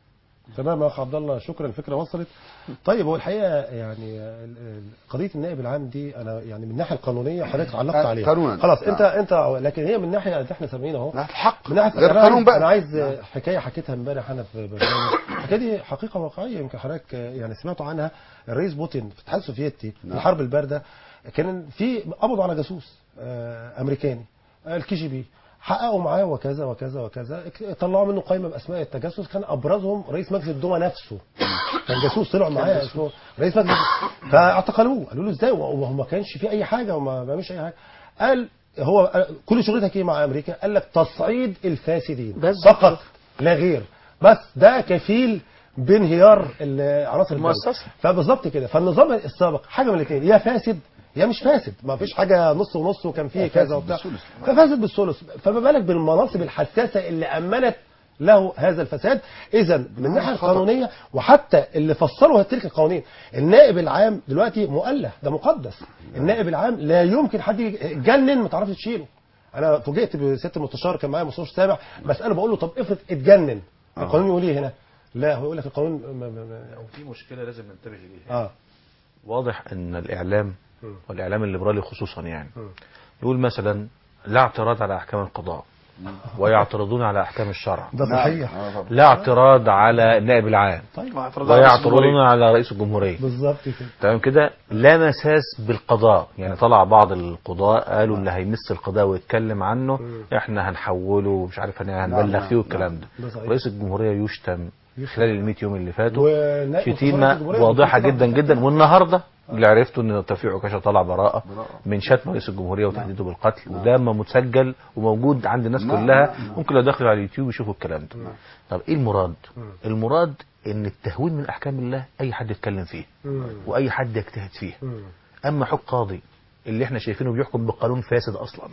تمام يا اخ عبد الله شكرا الفكره وصلت طيب هو الحقيقه يعني ال- ال- قضيه النائب العام دي انا يعني من الناحيه القانونيه حضرتك علقت آه، عليها قانونا. خلاص انت نعم. انت لكن هي من ناحيه اللي احنا سامعين اهو الحق من ناحيه غير أنا قانون عايز- بقى. انا عايز حكايه حكيتها امبارح انا في برنامج الحكايه دي حقيقه واقعيه يمكن حضرتك يعني سمعتوا عنها الرئيس بوتين في الاتحاد السوفيتي في نعم. الحرب البارده كان في قبضوا على جاسوس آه، امريكاني الكي جي بي حققوا معاه وكذا وكذا وكذا طلعوا منه قائمه باسماء التجسس كان ابرزهم رئيس مجلس الدوما نفسه كان جاسوس طلعوا معاه اسمه رئيس مجلس فاعتقلوه قالوا له ازاي وهو ما كانش فيه اي حاجه وما بيعملش اي حاجه قال هو كل شغلتك ايه مع امريكا قال لك تصعيد الفاسدين بس فقط لا غير بس ده كفيل بانهيار ال- عناصر الدولة. المؤسسة. فبالظبط كده فالنظام السابق حاجه من الاثنين يا فاسد يا مش فاسد ما فيش حاجه نص ونص وكان فيه كذا وبتاع ففاسد بالثلث فما بالك بالمناصب الحساسه اللي امنت له هذا الفساد اذا من الناحيه القانونيه وحتى اللي فصلوا تلك القوانين النائب العام دلوقتي مؤله ده مقدس النائب العام لا يمكن حد يتجنن ما تعرفش تشيله انا فوجئت بست المستشار كان معايا مستشار سامع بساله بقول له طب افرض اتجنن القانون يقول ايه هنا لا هو يقول لك القانون ما ما ما في مشكله لازم ننتبه ليها اه واضح ان الاعلام م. والاعلام الليبرالي خصوصا يعني م. يقول مثلا لا اعتراض على احكام القضاء ويعترضون على احكام الشرع ده صحيح لا اعتراض على النائب العام طيب ويعترضون على رئيس الجمهوريه بالظبط كده تمام كده لا مساس بالقضاء يعني طلع بعض القضاء قالوا اللي هيمس القضاء ويتكلم عنه احنا هنحوله ومش عارف هن- هنبلغ فيه والكلام ده ده صحيح. رئيس الجمهوريه يشتم خلال ال 100 يوم اللي فاتوا ونائب مستشار شتيمه الجمهورية واضحه والدكتور جدا عبد جدا والنهارده اللي عرفته ان توفيق عكاشه طلع براءه من شتم رئيس الجمهوريه وتهديده بالقتل وده ما متسجل وموجود عند الناس نعم، كلها نعم، نعم. ممكن لو دخلوا على اليوتيوب يشوفوا الكلام ده طب ايه المراد؟ المراد ان التهوين من احكام الله اي حد يتكلم فيه مم. واي حد يجتهد فيه مم. اما حكم قاضي اللي احنا شايفينه بيحكم بقانون فاسد اصلا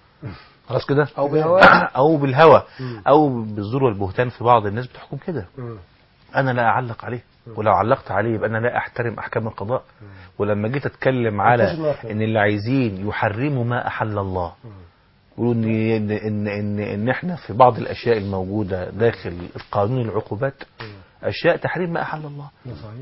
خلاص كده أو بالهوى. او بالهوى مم. او بالزور والبهتان في بعض الناس بتحكم كده مم. انا لا اعلق عليه ولو علقت عليه يبقى انا لا احترم احكام القضاء ولما جيت اتكلم على أتفق معك. ان اللي عايزين يحرموا ما احل الله يقولوا ان ان ان ان, إن احنا في بعض الاشياء الموجوده داخل القانون العقوبات اشياء تحريم ما احل الله ده صحيح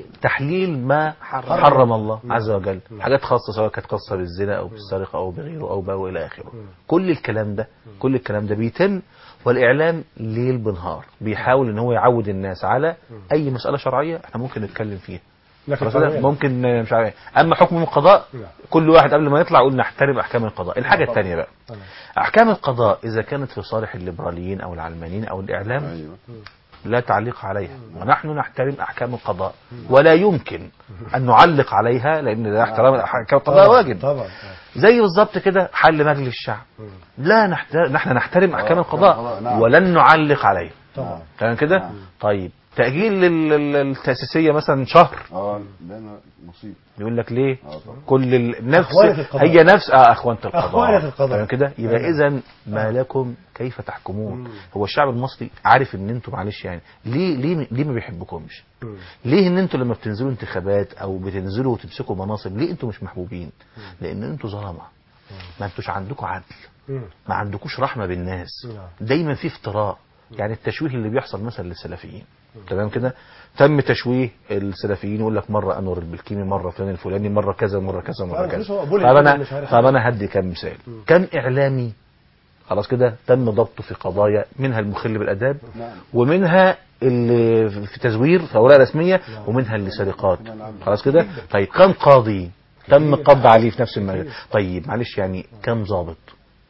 وتحليل ما حرم. حرم الله مم. عز وجل مم. حاجات خاصة سواء كانت خاصة بالزنا أو بالسرقة أو بغيره أو بأو إلى آخره مم. كل الكلام ده كل الكلام ده بيتم والإعلام ليل بنهار بيحاول إن هو يعود الناس على أي مسألة شرعية إحنا ممكن نتكلم فيها لكن خلاص كده؟ قانونياً. ممكن آه، مش عارف إيه. أما حكم القضاء نعم. كل واحد قبل ما يطلع يقول نحترم أحكام القضاء الحاجة طبعاً. الثانية بقى تمام. أحكام القضاء إذا كانت في صالح الليبراليين أو العلمانيين أو الإعلام ايوه لا تعليق عليها ونحن نحترم أحكام القضاء ولا يمكن أن نعلق عليها لأن ده احترام أحكام القضاء طبعاً. واجب طبعا آه. زي بالظبط كده حل مجلس الشعب مم. لا نحترم نحن نحترم أحكام القضاء القضاء، نعم. ولن نعلق عليه طبعا تمام كده نعم. طيب تأجيل ال- ال- التأسيسية مثلا شهر اه ده أنا مصيبه يقول لك ليه اه طبعا كل ال- نفس أخوانة القضاء. هي نفس اه اخوانة القضاء أخوانة القضاء. تمام كده يبقى أيوة. اذا ما لكم كيف تحكمون مم. هو الشعب المصري عارف ان انتم معلش يعني ليه ليه ليه ما بيحبكمش مم. ليه ان انتوا لما بتنزلوا انتخابات او بتنزلوا وتمسكوا مناصب ليه انتوا مش محبوبين لان انتوا ظلمه ما انتوش عندكم عدل مم. ما عندكوش رحمه بالناس نعم. دايما في افتراء يعني التشويه اللي بيحصل مثلا للسلفيين تمام كده تم تشويه السلفيين يقول لك مره انور البلكيمي مره فلان الفلاني مره كذا مره كذا مره فعلا كذا مش هو أبو طب الإنسان انا مش عارف طب إيه. انا هدي كم مثال كم اعلامي خلاص كده تم ضبطه في قضايا منها المخل بالاداب نعم. ومنها اللي في تزوير في اوراق رسميه ومنها اللي سرقات خلاص كده طيب كم قاضي تم القبض عليه في نفس المجال طيب معلش يعني كم ضابط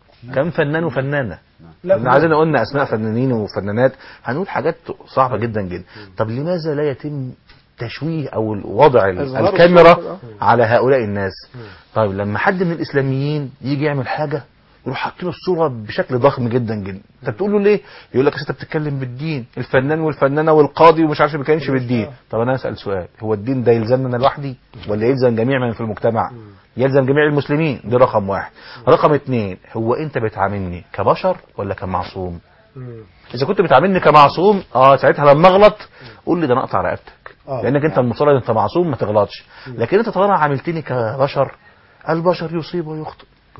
كم فنان وفنانه لا احنا عايزين قلنا اسماء فنانين وفنانات هنقول حاجات صعبه جدا جدا طب لماذا لا يتم تشويه او وضع ال- إظهار الكاميرا الصورة. على هؤلاء الناس طيب لما حد من الاسلاميين يجي يعمل حاجه يروح حاطين له الصوره بشكل ضخم جدا جدا انت بتقول له ليه يقول لك أصل انت بتتكلم بالدين الفنان والفنانه والقاضي ومش عارف ما بيتكلمش بالدين طب انا اسال سؤال هو الدين ده يلزمنا أنا لوحدي ولا يلزم جميع من في المجتمع يلزم جميع المسلمين دي رقم واحد رقم اتنين هو انت بتعاملني كبشر ولا كمعصوم مم. اذا كنت بتعاملني كمعصوم اه ساعتها لما اغلط قول لي ده انا اقطع رقبتك آه. لانك انت المفترض انت معصوم ما تغلطش لكن انت طالما عاملتني كبشر البشر يصيب ويخطئ مم.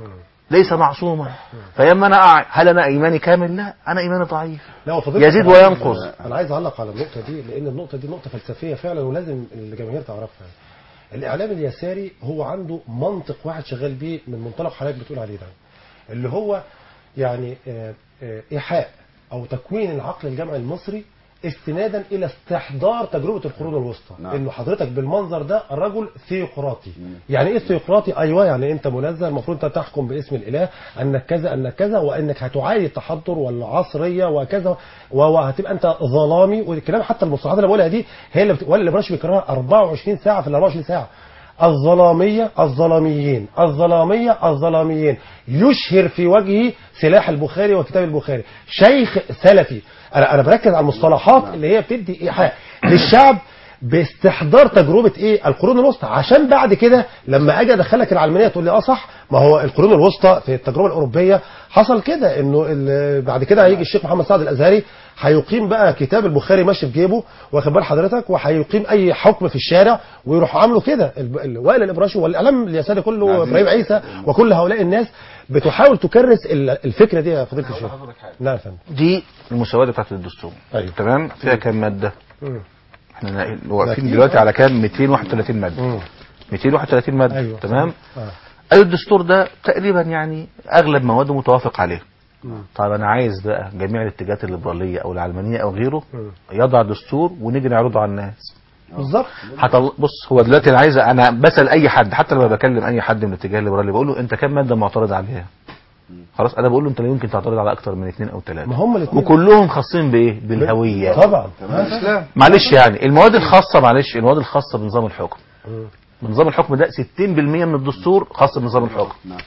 ليس معصوما فيما انا أع... هل انا ايماني كامل لا انا ايماني ضعيف لا وفضيلة يزيد الشيخ، وينقص انا عايز اعلق على النقطه دي لان النقطه دي نقطه فلسفيه فعلا ولازم الجماهير تعرفها الاعلام اليساري هو عنده منطق واحد شغال بيه من منطلق حضرتك بتقول عليه ده اللي هو يعني آه، آه، ايحاء او تكوين العقل الجمعي المصري استنادا الى استحضار تجربه القرون الوسطى نعم. انه حضرتك بالمنظر ده رجل ثيوقراطي يعني ايه ثيوقراطي ايوه يعني انت منزه المفروض انت تحكم باسم الاله انك كذا انك كذا وانك هتعادي التحضر والعصريه وكذا وهتبقى انت ظلامي والكلام حتى المصطلحات اللي بقولها دي هي اللي بت... ولا اللي براش بيكررها 24 ساعه في ال 24 ساعه الظلامية الظلاميين الظلامية الظلاميين يشهر في وجهه سلاح البخاري وكتاب البخاري شيخ سلفي انا انا بركز على المصطلحات اللي هي بتدي ايحاء للشعب باستحضار تجربه ايه القرون الوسطى عشان بعد كده لما اجي ادخلك العلمانيه تقول لي اه صح ما هو القرون الوسطى في التجربه الاوروبيه حصل كده انه ال- بعد كده هيجي الشيخ محمد سعد الازهري هيقيم بقى كتاب البخاري ماشي في جيبه واخد بال حضرتك وهيقيم اي حكم في الشارع ويروح عامله كده الب- ال- وائل الابراشي والاعلام اليساري كله عايزين- ابراهيم عيسى وكل هؤلاء الناس بتحاول تكرس ال- الفكره دي يا فضيله الشيخ نعم يا فندم دي المسودة بتاعت الدستور أيوة. تمام فيها كام مادة مم. احنا واقفين أكيد. دلوقتي على كام 231 مادة مم. 231 مادة أيوة. تمام آه. أي الدستور ده تقريبا يعني أغلب مواده متوافق عليه مم. طيب أنا عايز بقى جميع الاتجاهات الليبرالية أو العلمانية أو غيره مم. يضع دستور ونيجي نعرضه على الناس بالظبط هطل... بص هو دلوقتي انا عايز انا بسال اي حد حتى لما بكلم اي حد من الاتجاه الليبرالي بقول له انت كام ماده معترض عليها خلاص انا بقول له انت لا يمكن تعترض على اكتر من اثنين او ثلاثه ما هم الاثنين وكلهم خاصين بايه بالهويه طبعا الاسلام معلش يعني المواد الخاصه معلش المواد الخاصه بنظام الحكم مم. نظام الحكم ده 60% من الدستور خاص بنظام الحكم نعم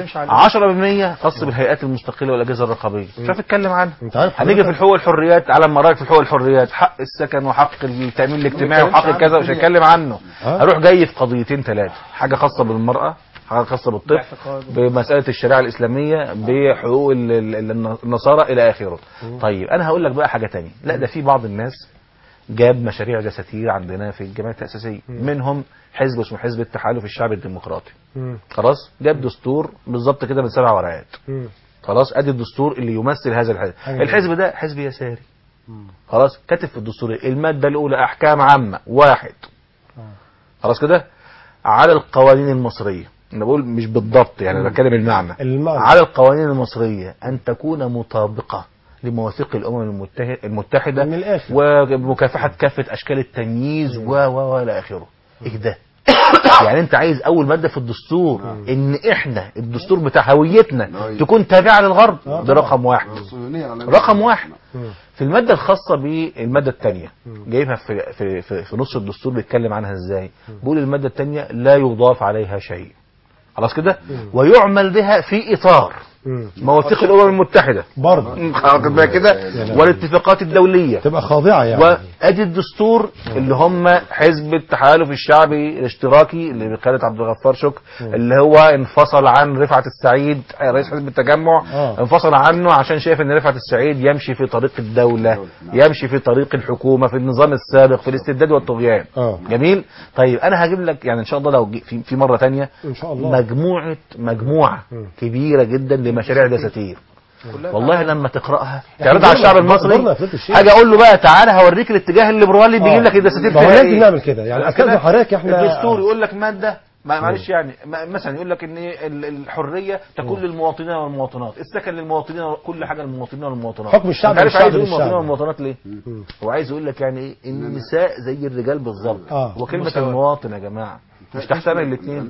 آه. 10% خاص بالهيئات المستقله والاجهزه الرقابيه مش عارف اتكلم عنها انت عارف هنيجي في حضرتك- الحقوق والحريات على ما رايك في الحقوق والحريات حق السكن وحق التامين الاجتماعي ما نتكلمش وحق عنه كذا مش الدنيا. هتكلم عنه آه. هروح جاي في قضيتين ثلاثه حاجه خاصه بالمراه حاجه خاصه بالطفل باعتقاد. بمساله الشريعه الاسلاميه بحقوق ال- ال- ال- النصارى الى اخره طيب انا هقول لك بقى حاجه تانية لا ده في بعض الناس جاب مشاريع دساتير عندنا في الجمعيه التاسيسيه منهم حزب اسمه حزب التحالف الشعبي الديمقراطي مم. خلاص جاب دستور بالظبط كده من سبع ورقات مم. خلاص ادي الدستور اللي يمثل هذا الحزب حاجة الحزب ده حزب يساري خلاص كاتب في الدستور إيه؟ الماده الاولى احكام عامه واحد خلاص كده على القوانين المصريه انا بقول مش بالضبط يعني انا بتكلم المعنى المعنى. على القوانين المصريه ان تكون مطابقه لمواثيق الامم المتحده المتحده من الآخر. ومكافحه كافه اشكال التمييز و و و الى اخره ايه ده يعني انت عايز اول ماده في الدستور ان احنا الدستور بتاع هويتنا أيوة. تكون تابعه للغرب آه ده طبعا. رقم واحد الصهيونية على رقم واحد مم. في المادة الخاصة بالمادة الثانية جايبها في, في, في, في نص الدستور بيتكلم عنها ازاي بيقول المادة الثانية لا يضاف عليها شيء خلاص كده ويعمل بها في إطار مم. مواثيق الأمم المتحدة برضه خلاص بقى كده والاتفاقات الدولية تبقى خاضعه يعني وادي الدستور اللي هم حزب التحالف الشعبي الاشتراكي اللي بقياده عبد الغفار شكر اللي هو انفصل عن رفعت السعيد رئيس حزب التجمع آه. انفصل عنه عشان شايف ان رفعت السعيد يمشي في طريق الدوله يمشي في طريق الحكومه في النظام السابق في الاستبداد والطغيان اه جميل طيب انا هجيب لك يعني ان شاء الله لو جي- في, في مره تانية ان شاء الله مجموعه مجموعه مم. كبيره جدا لمشاريع دساتير كلها والله لما تقراها إحنا تعرضها على الشعب دورنا- المصري دورنا يا فضيلة الشيخ. حاجه اقول له بقى تعالى هوريك الاتجاه الليبرالي بيجيب لك الدساتير ما هو فيها لازم إيه. نعمل كده يعني خلاص استاذ كده؟ حضرتك احنا الدستور يقول لك ماده ما- معلش يعني ما- مثلا يقول لك ان ال- الحريه تكون للمواطنين والمواطنات السكن للمواطنين كل حاجه للمواطنين والمواطنات حكم الشعب أنت عارف للشعب عايز يقول للشعب. المواطنين والمواطنات ليه هو عايز يقول لك يعني ايه ان النساء زي الرجال بالظبط آه. هو كلمه مساواة. المواطن يا جماعه مش تحتمل الاثنين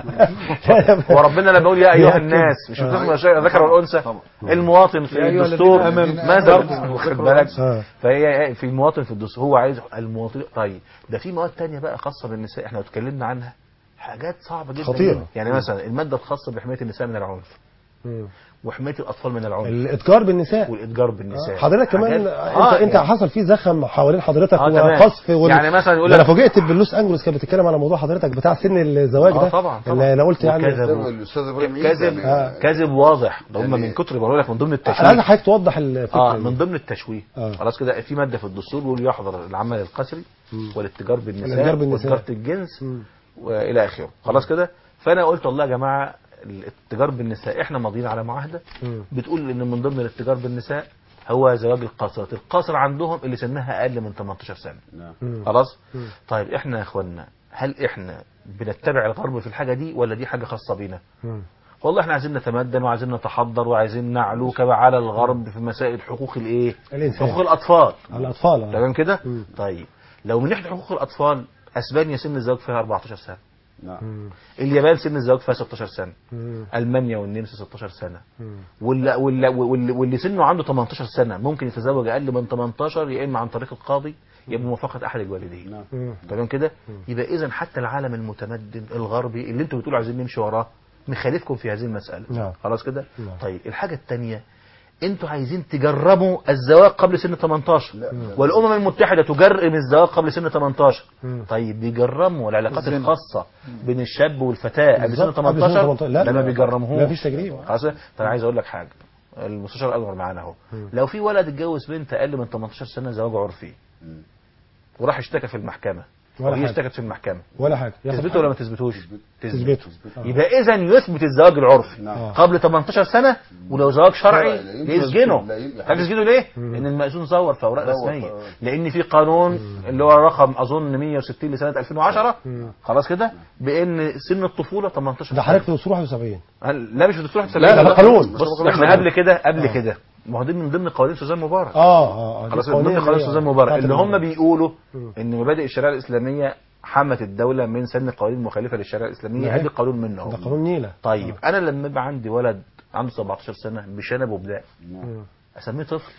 لا، هو ربنا لما يقول يا ايها يا الناس مش آه. بتفهم الشيء الذكر والانثى المواطن في يا أيها الدستور الذين آمنوا. ماذا برضه. واخد بالك آه. فهي في المواطن في الدستور هو عايز المواطن طيب ده في مواد تانية بقى خاصة بالنساء احنا اتكلمنا عنها حاجات صعبة جدا خطيرة. يعني مثلا المادة الخاصة بحماية النساء من العنف مم. وحماية الأطفال من العنف الاتجار بالنساء والإتجار بالنساء حضرتك كمان حاجات- انت آه، انت يعني- حصل فيه زخم حوالين حضرتك آه، تمام. وقصف وال... يعني مثلا يقول ده انا لك- فوجئت بلوس انجلوس كانت بتتكلم على موضوع حضرتك بتاع سن الزواج آه، ده طبعا، طبعا. اللي انا قلت يعني وكذب. الاستاذ ابراهيم عيسى كذب يعني- كذب واضح ده هم يعني- من كتر بقول لك من ضمن انا عايز التشويه حضرتك توضح الفكره اه دي. من ضمن التشويه آه. خلاص كده في ماده في الدستور بيقول يحظر العمل القسري والاتجار بالنساء الاتجار بالنساء. وتجاره الجنس مم. والى اخره خلاص كده فانا قلت والله يا جماعه الاتجار بالنساء احنا ماضيين على معاهده مم. بتقول ان من ضمن الاتجار بالنساء هو زواج القاصرات القاصر عندهم اللي سنها اقل من 18 سنه مم. خلاص مم. طيب احنا يا اخوانا هل احنا بنتبع الغرب في الحاجه دي ولا دي حاجه خاصه بينا مم. والله احنا عايزين نتمدن وعايزين نتحضر وعايزين نعلو كما على الغرب في مسائل حقوق الايه الإنسان. حقوق الاطفال الأطفال آه. تمام كده مم. طيب لو من ناحيه حقوق الاطفال اسبانيا سن الزواج فيها 14 سنه مم. اليابان سن الزواج فيها 16 سنه مم. المانيا والنمسا 16 سنه مم. واللي, واللي, واللي, واللي سنه عنده 18 سنه ممكن يتزوج اقل من 18 يا اما عن طريق القاضي يا اما بموافقه احد الوالدين مم. تمام كده يبقى اذا حتى العالم المتمدن الغربي اللي انتوا بتقولوا عايزين نمشي وراه مخالفكم في هذه المساله نعم. خلاص كده نعم. طيب الحاجه الثانيه انتوا عايزين تجربوا الزواج قبل سن 18 والامم المتحده تجرم الزواج قبل سن 18 مم. طيب بيجرموا العلاقات الزنا. اللي هو رقم اظن 160 لسنه 2010 خلاص كده بان سن الطفوله 18 ده حضرتك في دستور 71 لا مش في الدستور لا، لا، ده قانون. بص احنا قبل كده قبل كده ما هو دي من ضمن قوانين سوزان مبارك اه اه اه دي خلاص من قوانين ضمن قوانين اللي هي سوزان مبارك بتاعت اللي هم المبارك. بيقولوا مم. ان مبادئ الشريعه الاسلاميه حمت الدوله من سن قوانين مخالفه للشريعه الاسلاميه نعم. ادي قانون منهم ده قانون نيلة طيب انا لما يبقى عندي ولد عنده 17 سنه بشنب وبداء مم. اسميه طفل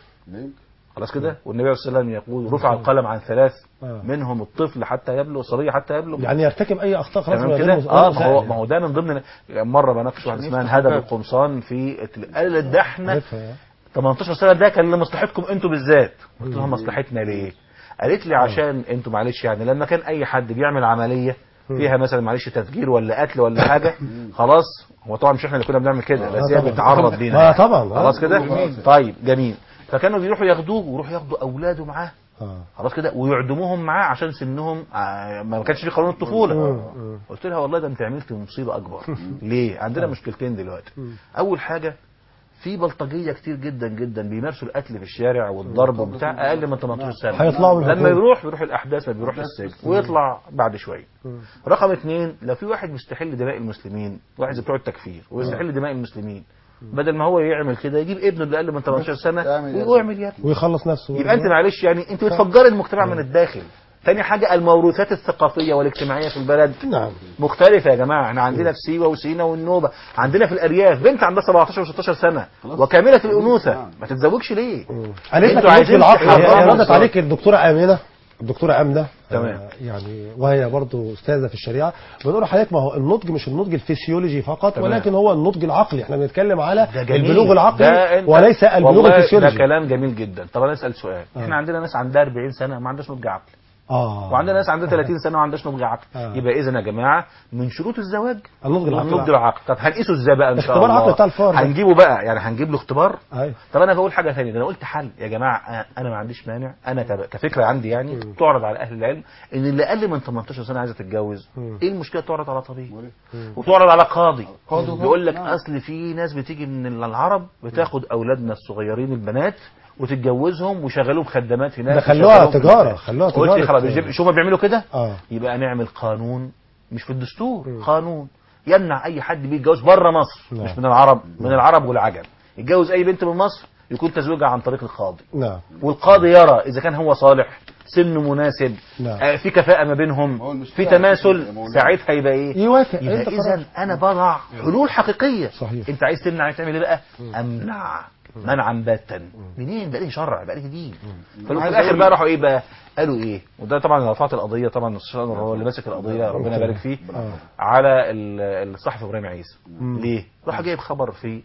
خلاص كده والنبي عليه الصلاه والسلام يقول رفع القلم عن ثلاث آه. منهم الطفل حتى يبلغ الصبي حتى يبلغ يعني يرتكب اي اخطاء خلاص تمام من كده غير اه مس- ما هو يعني. ما هو ده من ضمن مره بناقش واحد اسمها انهدى بالقمصان في قال ده احنا عارفها. 18 سنه ده كان لمصلحتكم انتوا بالذات قلت لها مصلحتنا ليه قالت لي عشان انتوا معلش يعني لما كان اي حد بيعمل عمليه فيها مثلا معلش تفجير ولا قتل ولا حاجه خلاص هو طبعا مش احنا اللي كنا بنعمل كده بس هي طبعاً. بتعرض لينا آه، يعني. طبعاً. آه. خلاص كده جميل. طيب جميل فكانوا بيروحوا ياخدوه ويروحوا ياخدوا اولاده معاه اه خلاص كده ويعدموهم معاه عشان سنهم آه، ما كانش في قانون الطفوله مم. قلت لها والله ده انت عملت مصيبه اكبر ليه عندنا مشكلتين دلوقتي اول حاجه في بلطجيه كتير جدا جدا بيمارسوا القتل في الشارع والضرب وبتاع اقل من 18 سنه هيطلعوا من لما الحكومة. يروح بيروح الاحداث ما بيروح السجن ويطلع بعد شويه مم. رقم اثنين لو في واحد بيستحل دماء المسلمين واحد زي بتوع التكفير ويستحل دماء المسلمين بدل ما هو يعمل كده يجيب ابنه اللي اقل من 18 سنه ويعمل يد ويخلص نفسه يبقى انت معلش يعني انت بتفجري المجتمع من الداخل تاني حاجة الموروثات الثقافية والاجتماعية في البلد نعم مختلفة يا جماعة احنا عندنا في سيوة وسينا والنوبة عندنا في الأرياف بنت عندها 17 و16 سنة وكاملة الأنوثة ما تتزوجش ليه؟ قالت لك انتوا النطق عايزين العقلي هي- هي تحرموا ردت الصلاة. عليك الدكتوره امينه الدكتوره امنه تمام. آه، يعني وهي برضو استاذه في الشريعه بنقول لحضرتك ما هو النضج مش النضج الفسيولوجي فقط تمام. ولكن هو النضج العقلي احنا بنتكلم على ده جميل. البلوغ ده العقلي انت- وليس البلوغ والله الفسيولوجي ده كلام جميل جدا طب انا اسال سؤال آه. احنا عندنا ناس عندها 40 سنه ما عندهاش نضج عقلي اه وعندنا ناس عندها 30 سنه ما عندهاش نضج عقلي آه. يبقى اذا يا جماعه من شروط الزواج النضج العقلي النضج العقلي طب هنقيسه ازاي بقى ان شاء اختبار الله عقلي بتاع الفار ده. هنجيبه بقى يعني هنجيب له اختبار ايوه طب انا بقول حاجه ثانيه ده انا قلت حل يا جماعه آه، انا ما عنديش مانع انا كب- كفكره عندي يعني تعرض على اهل العلم ان اللي اقل من 18 سنه عايزه تتجوز مم. ايه المشكله تعرض على طبيب وتعرض على قاضي قاضي. بيقول لك نعم. اصل في ناس بتيجي من العرب بتاخد اولادنا الصغيرين البنات وتتجوزهم ويشغلوهم خدامات هناك ده خلوها ويشغلوهم في تجارة، البلاد. خلوها قلت لي تجارة. خلاص مش- شو ما بيعملوا كده اه يبقى نعمل قانون مش في الدستور قانون يمنع اي حد بيتجوز بره مصر نعم. مش من العرب من العرب والعجم يتجوز اي بنت من مصر يكون تزويجها عن طريق القاضي نعم والقاضي يرى اذا كان هو صالح سنه مناسب نعم. آه، في كفاءة ما بينهم في تماثل ساعتها يبقى ايه يوافق يبقى انت اذا قررت. انا بضع حلول حقيقية صحيح. انت عايز تمنع تعمل ايه بقى امنع منعا باتا منين بقى ليه شرع بقى ليه دين ففي عايز الاخر أقول- بقى راحوا ايه بقى قالوا ايه وده طبعا أنا رفعت القضيه طبعا الشيطان هو اللي ماسك القضيه ربنا يبارك فيه آه. على ال- الصحفي ابراهيم عيسى مم. ليه راح جايب خبر في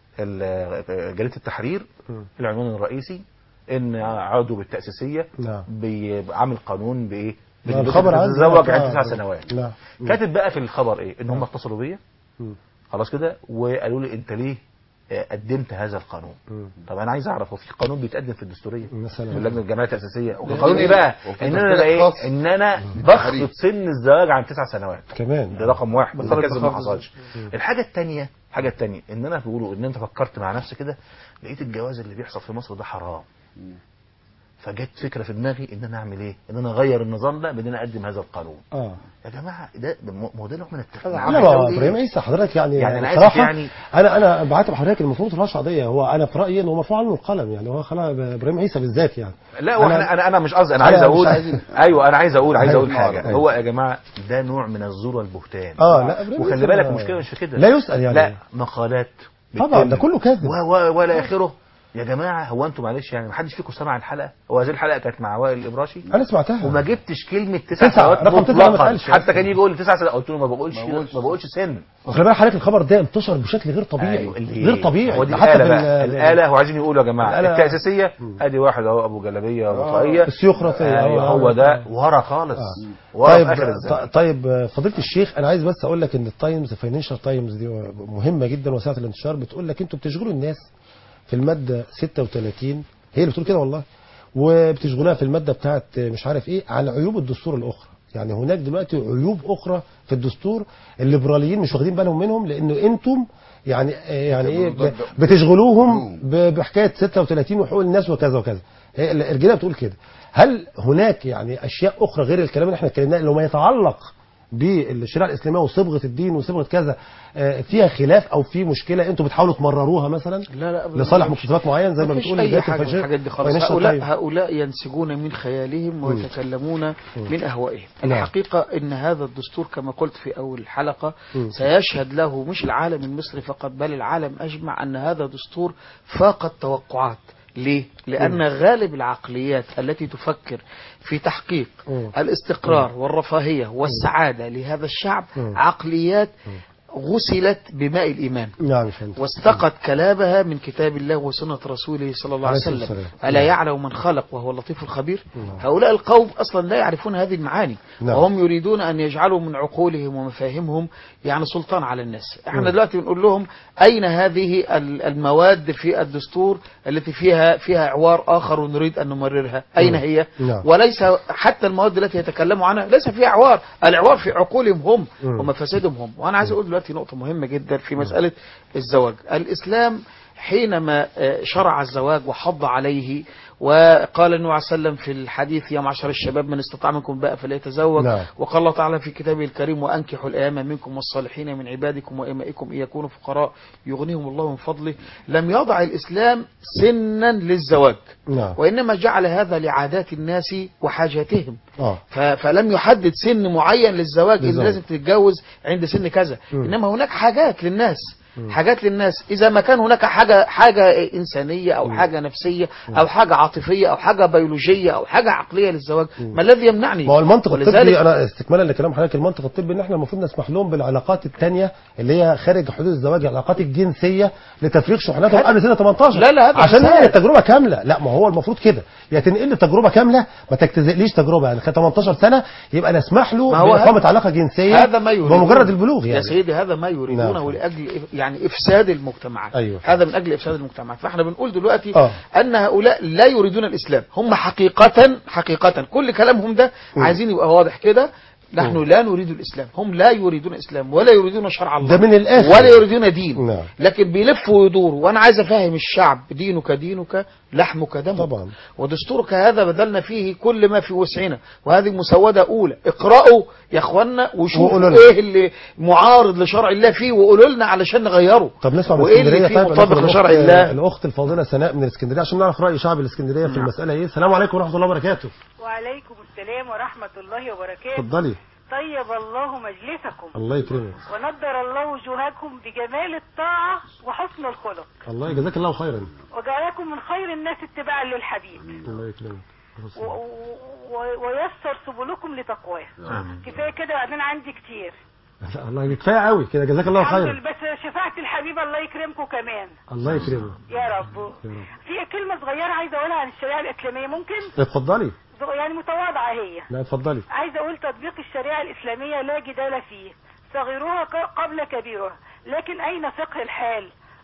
ال- جريده التحرير مم. العنوان الرئيسي ان عضو بالتاسيسيه نعم بعمل قانون بايه لا، الخبر عندي. تتزوج عند آه. تسع سنوات نعم كاتب بقى في الخبر ايه ان هم اتصلوا بيا مم. خلاص كده وقالوا لي انت ليه آه، قدمت هذا القانون طب انا عايز اعرف هو في قانون بيتقدم في الدستوريه مثلا في اللجنه الجمعيه التاسيسيه القانون ايه بقى وفي ان انا بقى ايه خاص. ان انا بخفض سن الزواج عن تسع سنوات كمان ده رقم واحد بطلب بس ما تخفض حصلش الحاجه الثانيه الحاجه الثانيه ان انا بقوله ان انت فكرت مع نفسك كده لقيت الجواز اللي بيحصل في مصر ده حرام فجت فكره في دماغي ان انا اعمل ايه ان انا اغير النظام ده بان انا اقدم هذا القانون اه يا جماعه ده ده م- ما هو ده نوع من لا التفاهم ما هو ابراهيم عيسى حضرتك يعني, يعني أنا آسف بصراحة يعني- انا انا بعاتب حضرتك المفروض ترفعش قضيه هو انا في رايي انه مرفوع عنه القلم يعني هو خلاص ابراهيم عيسى بالذات يعني لا واحنا انا انا مش قصدي انا عايز أنا مش اقول عايز- ايوه انا عايز اقول عايز اقول أيوة. حاجه أيوة. هو يا جماعه ده نوع من الزور والبهتان اه لا إبراهيم وخلي عيسى بالك ما- المشكله مش في كده لا يسأل يعني. لا مقالات طبعا بتتم ده كله كذب و و ولا اخره يا جماعه هو انتوا معلش يعني ما حدش فيكم سمع الحلقه هو هذه الحلقه كانت مع وائل الابراشي انا سمعتها وما جبتش كلمه تسع تسعة، سنوات رقم تسعة ما مطلقا اتقالش. حتى كان يجي يقول لي تسع سنوات قلت له ما بقولش ما بقولش سن وخلي بالك حضرتك الخبر ده انتشر بشكل غير طبيعي أيوة، اللي- غير طبيعي هو دي ده حتى الآلة في بقى ال- الآلة وعايزين يقولوا يا جماعة الآلة- التأسيسية ادي واحد اهو ابو جلابية وطاقية السيوخرافية ايوه آه، هو آه، ده آه. ورا خالص آه. ورا طيب في اخر الزمن ط- طيب آه، فضيله الشيخ انا عايز بس اقول لك ان التايمز فاينانشال تايمز دي مهمه جدا وسائل الانتشار بتقول لك انتوا بتشغلوا الناس في الماده 36 هي اللي بتقول كده والله وبتشغلوها في الماده بتاعت آه، مش عارف ايه على عيوب الدستور الاخرى يعني هناك دلوقتي عيوب اخرى في الدستور الليبراليين مش واخدين بالهم منهم لان انتم يعني آه، يعني ايه ب- بتشغلوهم ب- بحكايه 36 وحقوق الناس وكذا وكذا هي الرجاله بتقول كده هل هناك يعني اشياء اخرى غير الكلام اللي احنا اتكلمناه اللي هو ما يتعلق بالشريعه الاسلاميه وصبغه الدين وصبغه كذا آه، فيها خلاف او في مشكله انتوا بتحاولوا تمرروها مثلا لا لا أبداً. لصالح مكتسبات معين زي ما مفيش بتقول اي بداية حاجه من الفجر- الحاجات دي خالص financial هؤلاء time. هؤلاء ينسجون من خيالهم ويتكلمون من اهوائهم نعم. الحقيقه ان هذا الدستور كما قلت في اول الحلقه مم. سيشهد له مش العالم المصري فقط بل العالم اجمع ان هذا دستور فاق التوقعات ليه؟ لأن مم. غالب العقليات التي تفكر في تحقيق مم. الاستقرار والرفاهية والسعادة لهذا الشعب مم. عقليات غسلت بماء الإيمان نعم فهمت واستقت كلامها من كتاب الله وسنة رسوله صلى الله عليه عليه الصلاة وسلم والسلام. ألا نعم. يعلم من خلق وهو اللطيف الخبير نعم. هؤلاء القوم أصلا لا يعرفون هذه المعاني نعم. وهم يريدون أن يجعلوا من عقولهم ومفاهيمهم يعني سلطان على الناس احنا مم. دلوقتي بنقول لهم أين هذه ال- المواد في الدستور التي فيها فيها عوار آخر ونريد أن نمررها أين مم. هي نعم. وليس حتى المواد التي يتكلموا عنها ليس فيها عوار العوار في عقولهم هم مم. ومفاسدهم هم وأنا عايز أقول دلوقتي نقطة مهمة جدا في مسألة الزواج الإسلام حينما آه، شرع الزواج وحض عليه وقال النبي عليه وسلم في الحديث يا معشر الشباب من استطاع منكم بقى فليتزوج نعم. وقال الله تعالى في كتابه الكريم وأنكحوا الأيام منكم والصالحين من عبادكم وإمائكم إن يكونوا فقراء يغنيهم الله من فضله لم يضع الإسلام سنا للزواج نعم وإنما جعل هذا لعادات الناس وحاجاتهم اه ف- فلم يحدد سن معين للزواج ان للزواج. لازم تتجوز عند سن كذا مم. انما هناك حاجات للناس مم. حاجات للناس اذا ما كان هناك حاجه حاجه انسانيه او مم. حاجه نفسيه او حاجه عاطفيه او حاجه بيولوجيه او حاجه عقليه للزواج مم. ما الذي يمنعني ما هو المنطق ولذلك- الطبي انا استكمالا لكلام حضرتك المنطق الطبي ان احنا المفروض نسمح لهم بالعلاقات الثانيه اللي هي خارج حدود الزواج العلاقات الجنسيه لتفريغ شحناتهم قبل سن 18 لا، لا، هذا عشان مثال. ننقل التجربه كامله لا ما هو المفروض كده يا تنقل لي تجربه كامله ما تجتزئليش تجربه يعني كان 18 سنه يبقى نسمح له ما هو باقامه هذا- علاقه جنسيه هذا ما يريدون بمجرد البلوغ يعني يا سيدي هذا ما يريدونه نعم. لاجل يعني افساد المجتمعات أيوة. هذا من اجل افساد المجتمعات فاحنا بنقول دلوقتي آه. ان هؤلاء لا يريدون الاسلام هم حقيقه حقيقه كل كلامهم ده م. عايزين يبقى واضح كده نحن م. لا نريد الاسلام هم لا يريدون الاسلام ولا يريدون شرع الله ده من الآخر. ولا يريدون دين نعم. لكن بيلفوا ويدوروا وانا عايز افهم الشعب دينك دينك لحمك دمك طبعا ودستورك هذا بذلنا فيه كل ما في وسعنا وهذه مسودة أولى اقرأوا يا اخوانا وشوفوا وقولوا لنا. ايه اللي معارض لشرع الله فيه وقولوا لنا علشان نغيره طب نسمع من وايه اللي اسكندريه فيه طيب مطابق ناخد لشرع الأخت- الله الاخت الفاضله سناء من الاسكندريه عشان نعرف راي شعب الاسكندريه في نعم. المساله ايه السلام عليكم ورحمه الله وبركاته وعليكم السلام ورحمة الله وبركاته اتفضلي طيب الله مجلسكم الله يكرمك ونضر الله وجوهكم بجمال الطاعة وحسن الخلق الله جزاك الله خيرا وجعلكم من خير الناس اتباعا للحبيب الله يكرمك و- و- و- ويسر سبلكم لتقواه آمين. كفاية كده بعدين عندي كتير الله كفايه قوي كده جزاك الله الحمد خيرا لله بس شفاعة الحبيب الله يكرمكم كمان الله يكرمك يا رب يا رب. في كلمة صغيرة عايزة أقولها عن الشريعة الإسلامية ممكن اتفضلي ز- يعني متواضعة هي لا اتفضلي عايزة أقول تطبيق الشريعة الإسلامية لا جدال فيه صغيرها ق- قبل كبيرها لكن أين فقه الحال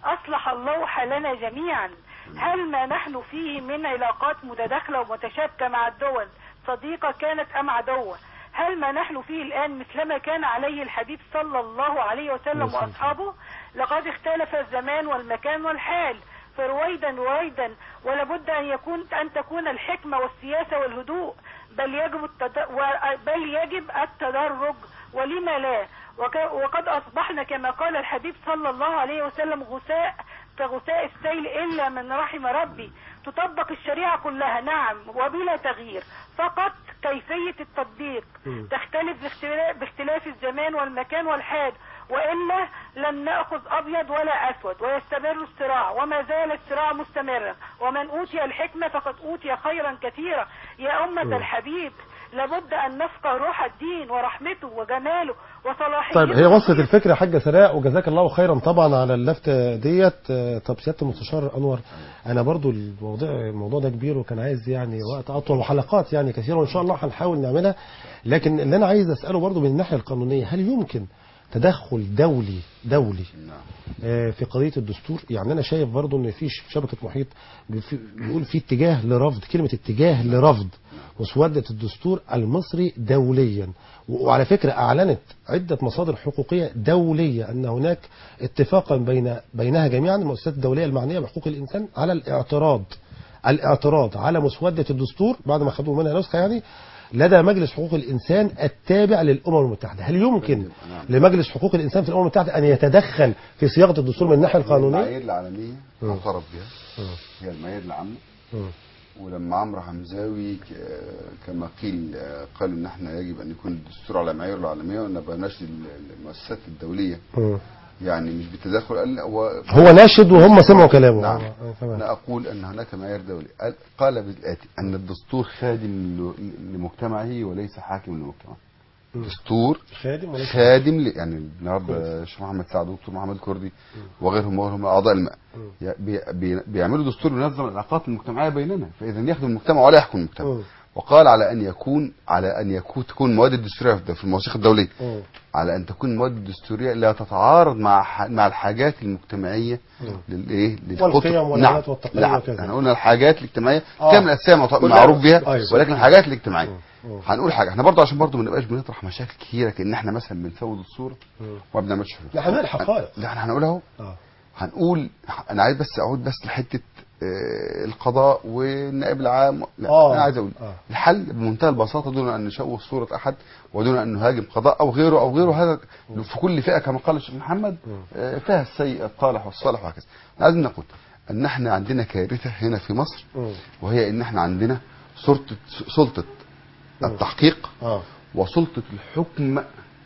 أصلح الله حالنا جميعا هل ما نحن فيه من علاقات متداخلة ومتشابكة مع الدول صديقة كانت أم عدوة هل ما نحن فيه الآن مثلما كان عليه الحبيب صلى الله عليه وسلم وسلم. وأصحابه لقد اختلف الزمان والمكان والحال فرويدا رويدا ولابد أن يكون أن تكون الحكمة والسياسة والهدوء بل يجب التد... و- بل يجب التدرج ولما لا وك... وقد أصبحنا كما قال الحبيب صلى الله عليه وسلم غثاء كغثاء السيل إلا من رحم ربي تطبق الشريعة كلها نعم وبلا تغيير فقط كيفية التطبيق مم. تختلف باختلاف, باختلاف الزمان والمكان والحال وإلا لن نأخذ أبيض ولا أسود ويستمر الصراع وما زال الصراع مستمرا ومن أوتي الحكمة فقد أوتي خيرا كثيرا يا أمة مم. الحبيب لابد أن نفقه روح الدين ورحمته وجماله وصلاحيته طيب هي وصلت الفكره يا حاجه سراء وجزاك الله خيرا طبعا على اللفته ديت آه، طب سياده المستشار انور انا برضو الموضوع الموضوع ده كبير وكان عايز يعني وقت اطول وحلقات يعني كثيره وان شاء الله هنحاول نعملها لكن اللي انا عايز اساله برضو من الناحيه القانونيه هل يمكن تدخل دولي دولي آه، في قضيه الدستور يعني انا شايف برضو ان في شبكه محيط بيف- بيقول في اتجاه لرفض كلمه اتجاه لرفض مسوده الدستور المصري دوليا و- وعلى فكره اعلنت عده مصادر حقوقيه دوليه ان هناك اتفاقا بين بينها جميعا المؤسسات الدوليه المعنيه بحقوق الانسان على الاعتراض الاعتراض على مسوده الدستور بعد ما خدوا منها نسخه يعني لدى مجلس حقوق الانسان التابع للامم المتحده هل يمكن لمجلس حقوق الانسان في الامم المتحده ان يتدخل في صياغه الدستور من الناحيه القانونيه المعايير العالميه معترف بها هي المعايير العامه ولما عمرو حمزاوي ك- كما قيل آه، قال ان احنا يجب ان يكون الدستور على معايير العالميه وان بلاش المؤسسات الدوليه يعني مش بالتدخل قال لا، هو هو ناشد وهم سمعوا كلامه نعم آه، تمام. انا اقول ان هناك معايير دولي قال- قال بالاتي ان الدستور خادم ل- لمجتمعه وليس حاكم لمجتمعه دستور خادم وليس خادم ل... يعني النهارده الشيخ محمد سعد ودكتور محمد كردي وغيرهم وغيرهم اعضاء الماء بي... بي... بيعملوا دستور ينظم العلاقات المجتمعيه بيننا فاذا يخدم المجتمع ولا يحكم المجتمع وقال على ان يكون على ان يكون تكون المواد الدستوريه في في المواثيق الدوليه على ان تكون المواد الدستوريه لا تتعارض مع ح... مع الحاجات المجتمعيه للايه والقيم نعم والعادات والتقاليد نعم وكذا. احنا قلنا الحاجات الاجتماعيه آه. كامل الاساسيه معط- كلها- معروف بها أيوة. ولكن الحاجات الاجتماعيه هنقول حاجه احنا برضه عشان برضه ما نبقاش بنطرح مشاكل كتيره كان احنا مثلا بنفوض الصوره وما بنعملش حلول لا هنقول حقائق لا احنا هنقول اهو آه. هنقول انا عايز بس اعود بس لحته آه، القضاء والنائب العام لا آه. انا عايز اقول آه. الحل بمنتهى البساطه دون ان نشوه صوره احد ودون ان نهاجم قضاء او غيره او غيره هذا في كل فئه كما قال الشيخ محمد آه، فيها السيء الطالح والصالح وهكذا لازم نقول ان احنا عندنا كارثه هنا في مصر وهي ان احنا عندنا سلطه سلطه التحقيق اه وسلطه الحكم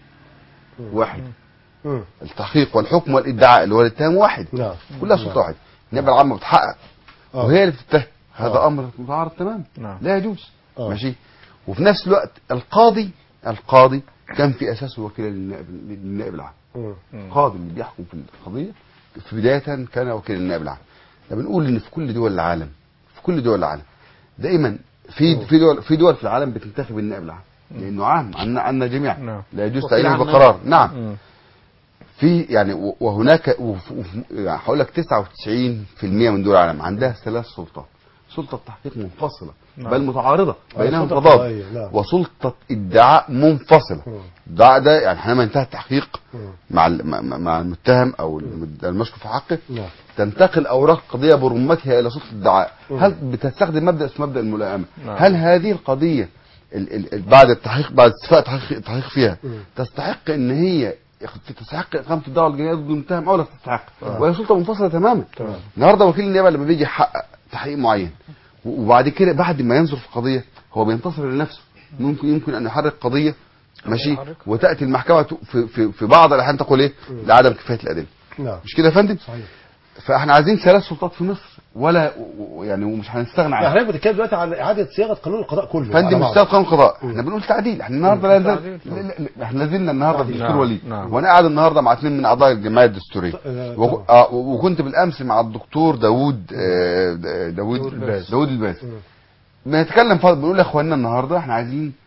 واحد التحقيق والحكم والادعاء اللي هو الاتهام واحد نعم كلها سلطه واحده النيابه العامه بتحقق آه. وهي اللي بتتهم هذا آه. امر متعارض تماما نعم. لا يجوز آه. ماشي وفي نفس الوقت القاضي القاضي كان في اساسه وكيلا للنائب للنائب العام القاضي اللي بيحكم في القضيه في بدايه كان وكيل النائب العام ده بنقول ان في كل دول العالم في كل دول العالم دائما في في دول في دول في العالم بتنتخب النائب العام لانه عام عنا عنا جميعا لا يجوز وكيل تعيينه عام بقرار نعم. نعم في يعني و- وهناك وف- وف- يعني هقول لك 99% من دول العالم عندها ثلاث سلطات سلطه تحقيق منفصله نعم. بل متعارضه آه، بينهم سلطة تضاد قضائية، نعم. وسلطه ادعاء منفصله ده ده يعني حينما ينتهي التحقيق مع ال- مع- مع مع المتهم او المد- المشكو في حقه نعم تنتقل اوراق القضيه برمتها الى سلطه الادعاء مم. هل بتستخدم مبدا اسمه مبدا الملائمه نعم. هل هذه القضيه ال ال ال بعد التحقيق بعد استيفاء التحقيق التحقيق فيها تستحق ان هي تستحق اقامه الدعوه الجنائيه ضد المتهم او لا تستحق آه. وهي سلطه منفصله تماما تمام. النهارده وكيل النيابه لما بيجي يحقق تحقيق معين و- وبعد كده بعد ما ينظر في القضيه هو بينتصر لنفسه ممكن يمكن ان يحرك قضيه ماشي وتاتي المحكمه ت- في في, في بعض الاحيان تقول ايه لعدم كفايه الادله نعم مش كده يا فندم صحيح فاحنا عايزين ثلاث سلطات في مصر ولا و- و- يعني ومش هنستغنى عنها حضرتك بتتكلم دلوقتي عن اعاده صياغه قانون القضاء كله فندم على مش بعضه. ثلاث قانون قضاء احنا بنقول تعديل احنا النهارده لا تعديل. نزل لا- لا- لا، احنا نزلنا النهارده تعديل. الدستور نعم. ولي نعم. وانا قاعد النهارده مع اثنين من اعضاء الجمعيه الدستوريه آه، وك- آه، وكنت بالامس مع الدكتور داوود آه، د- داوود الباز. داوود الباز بنتكلم فضل بنقول يا اخواننا النهارده احنا عايزين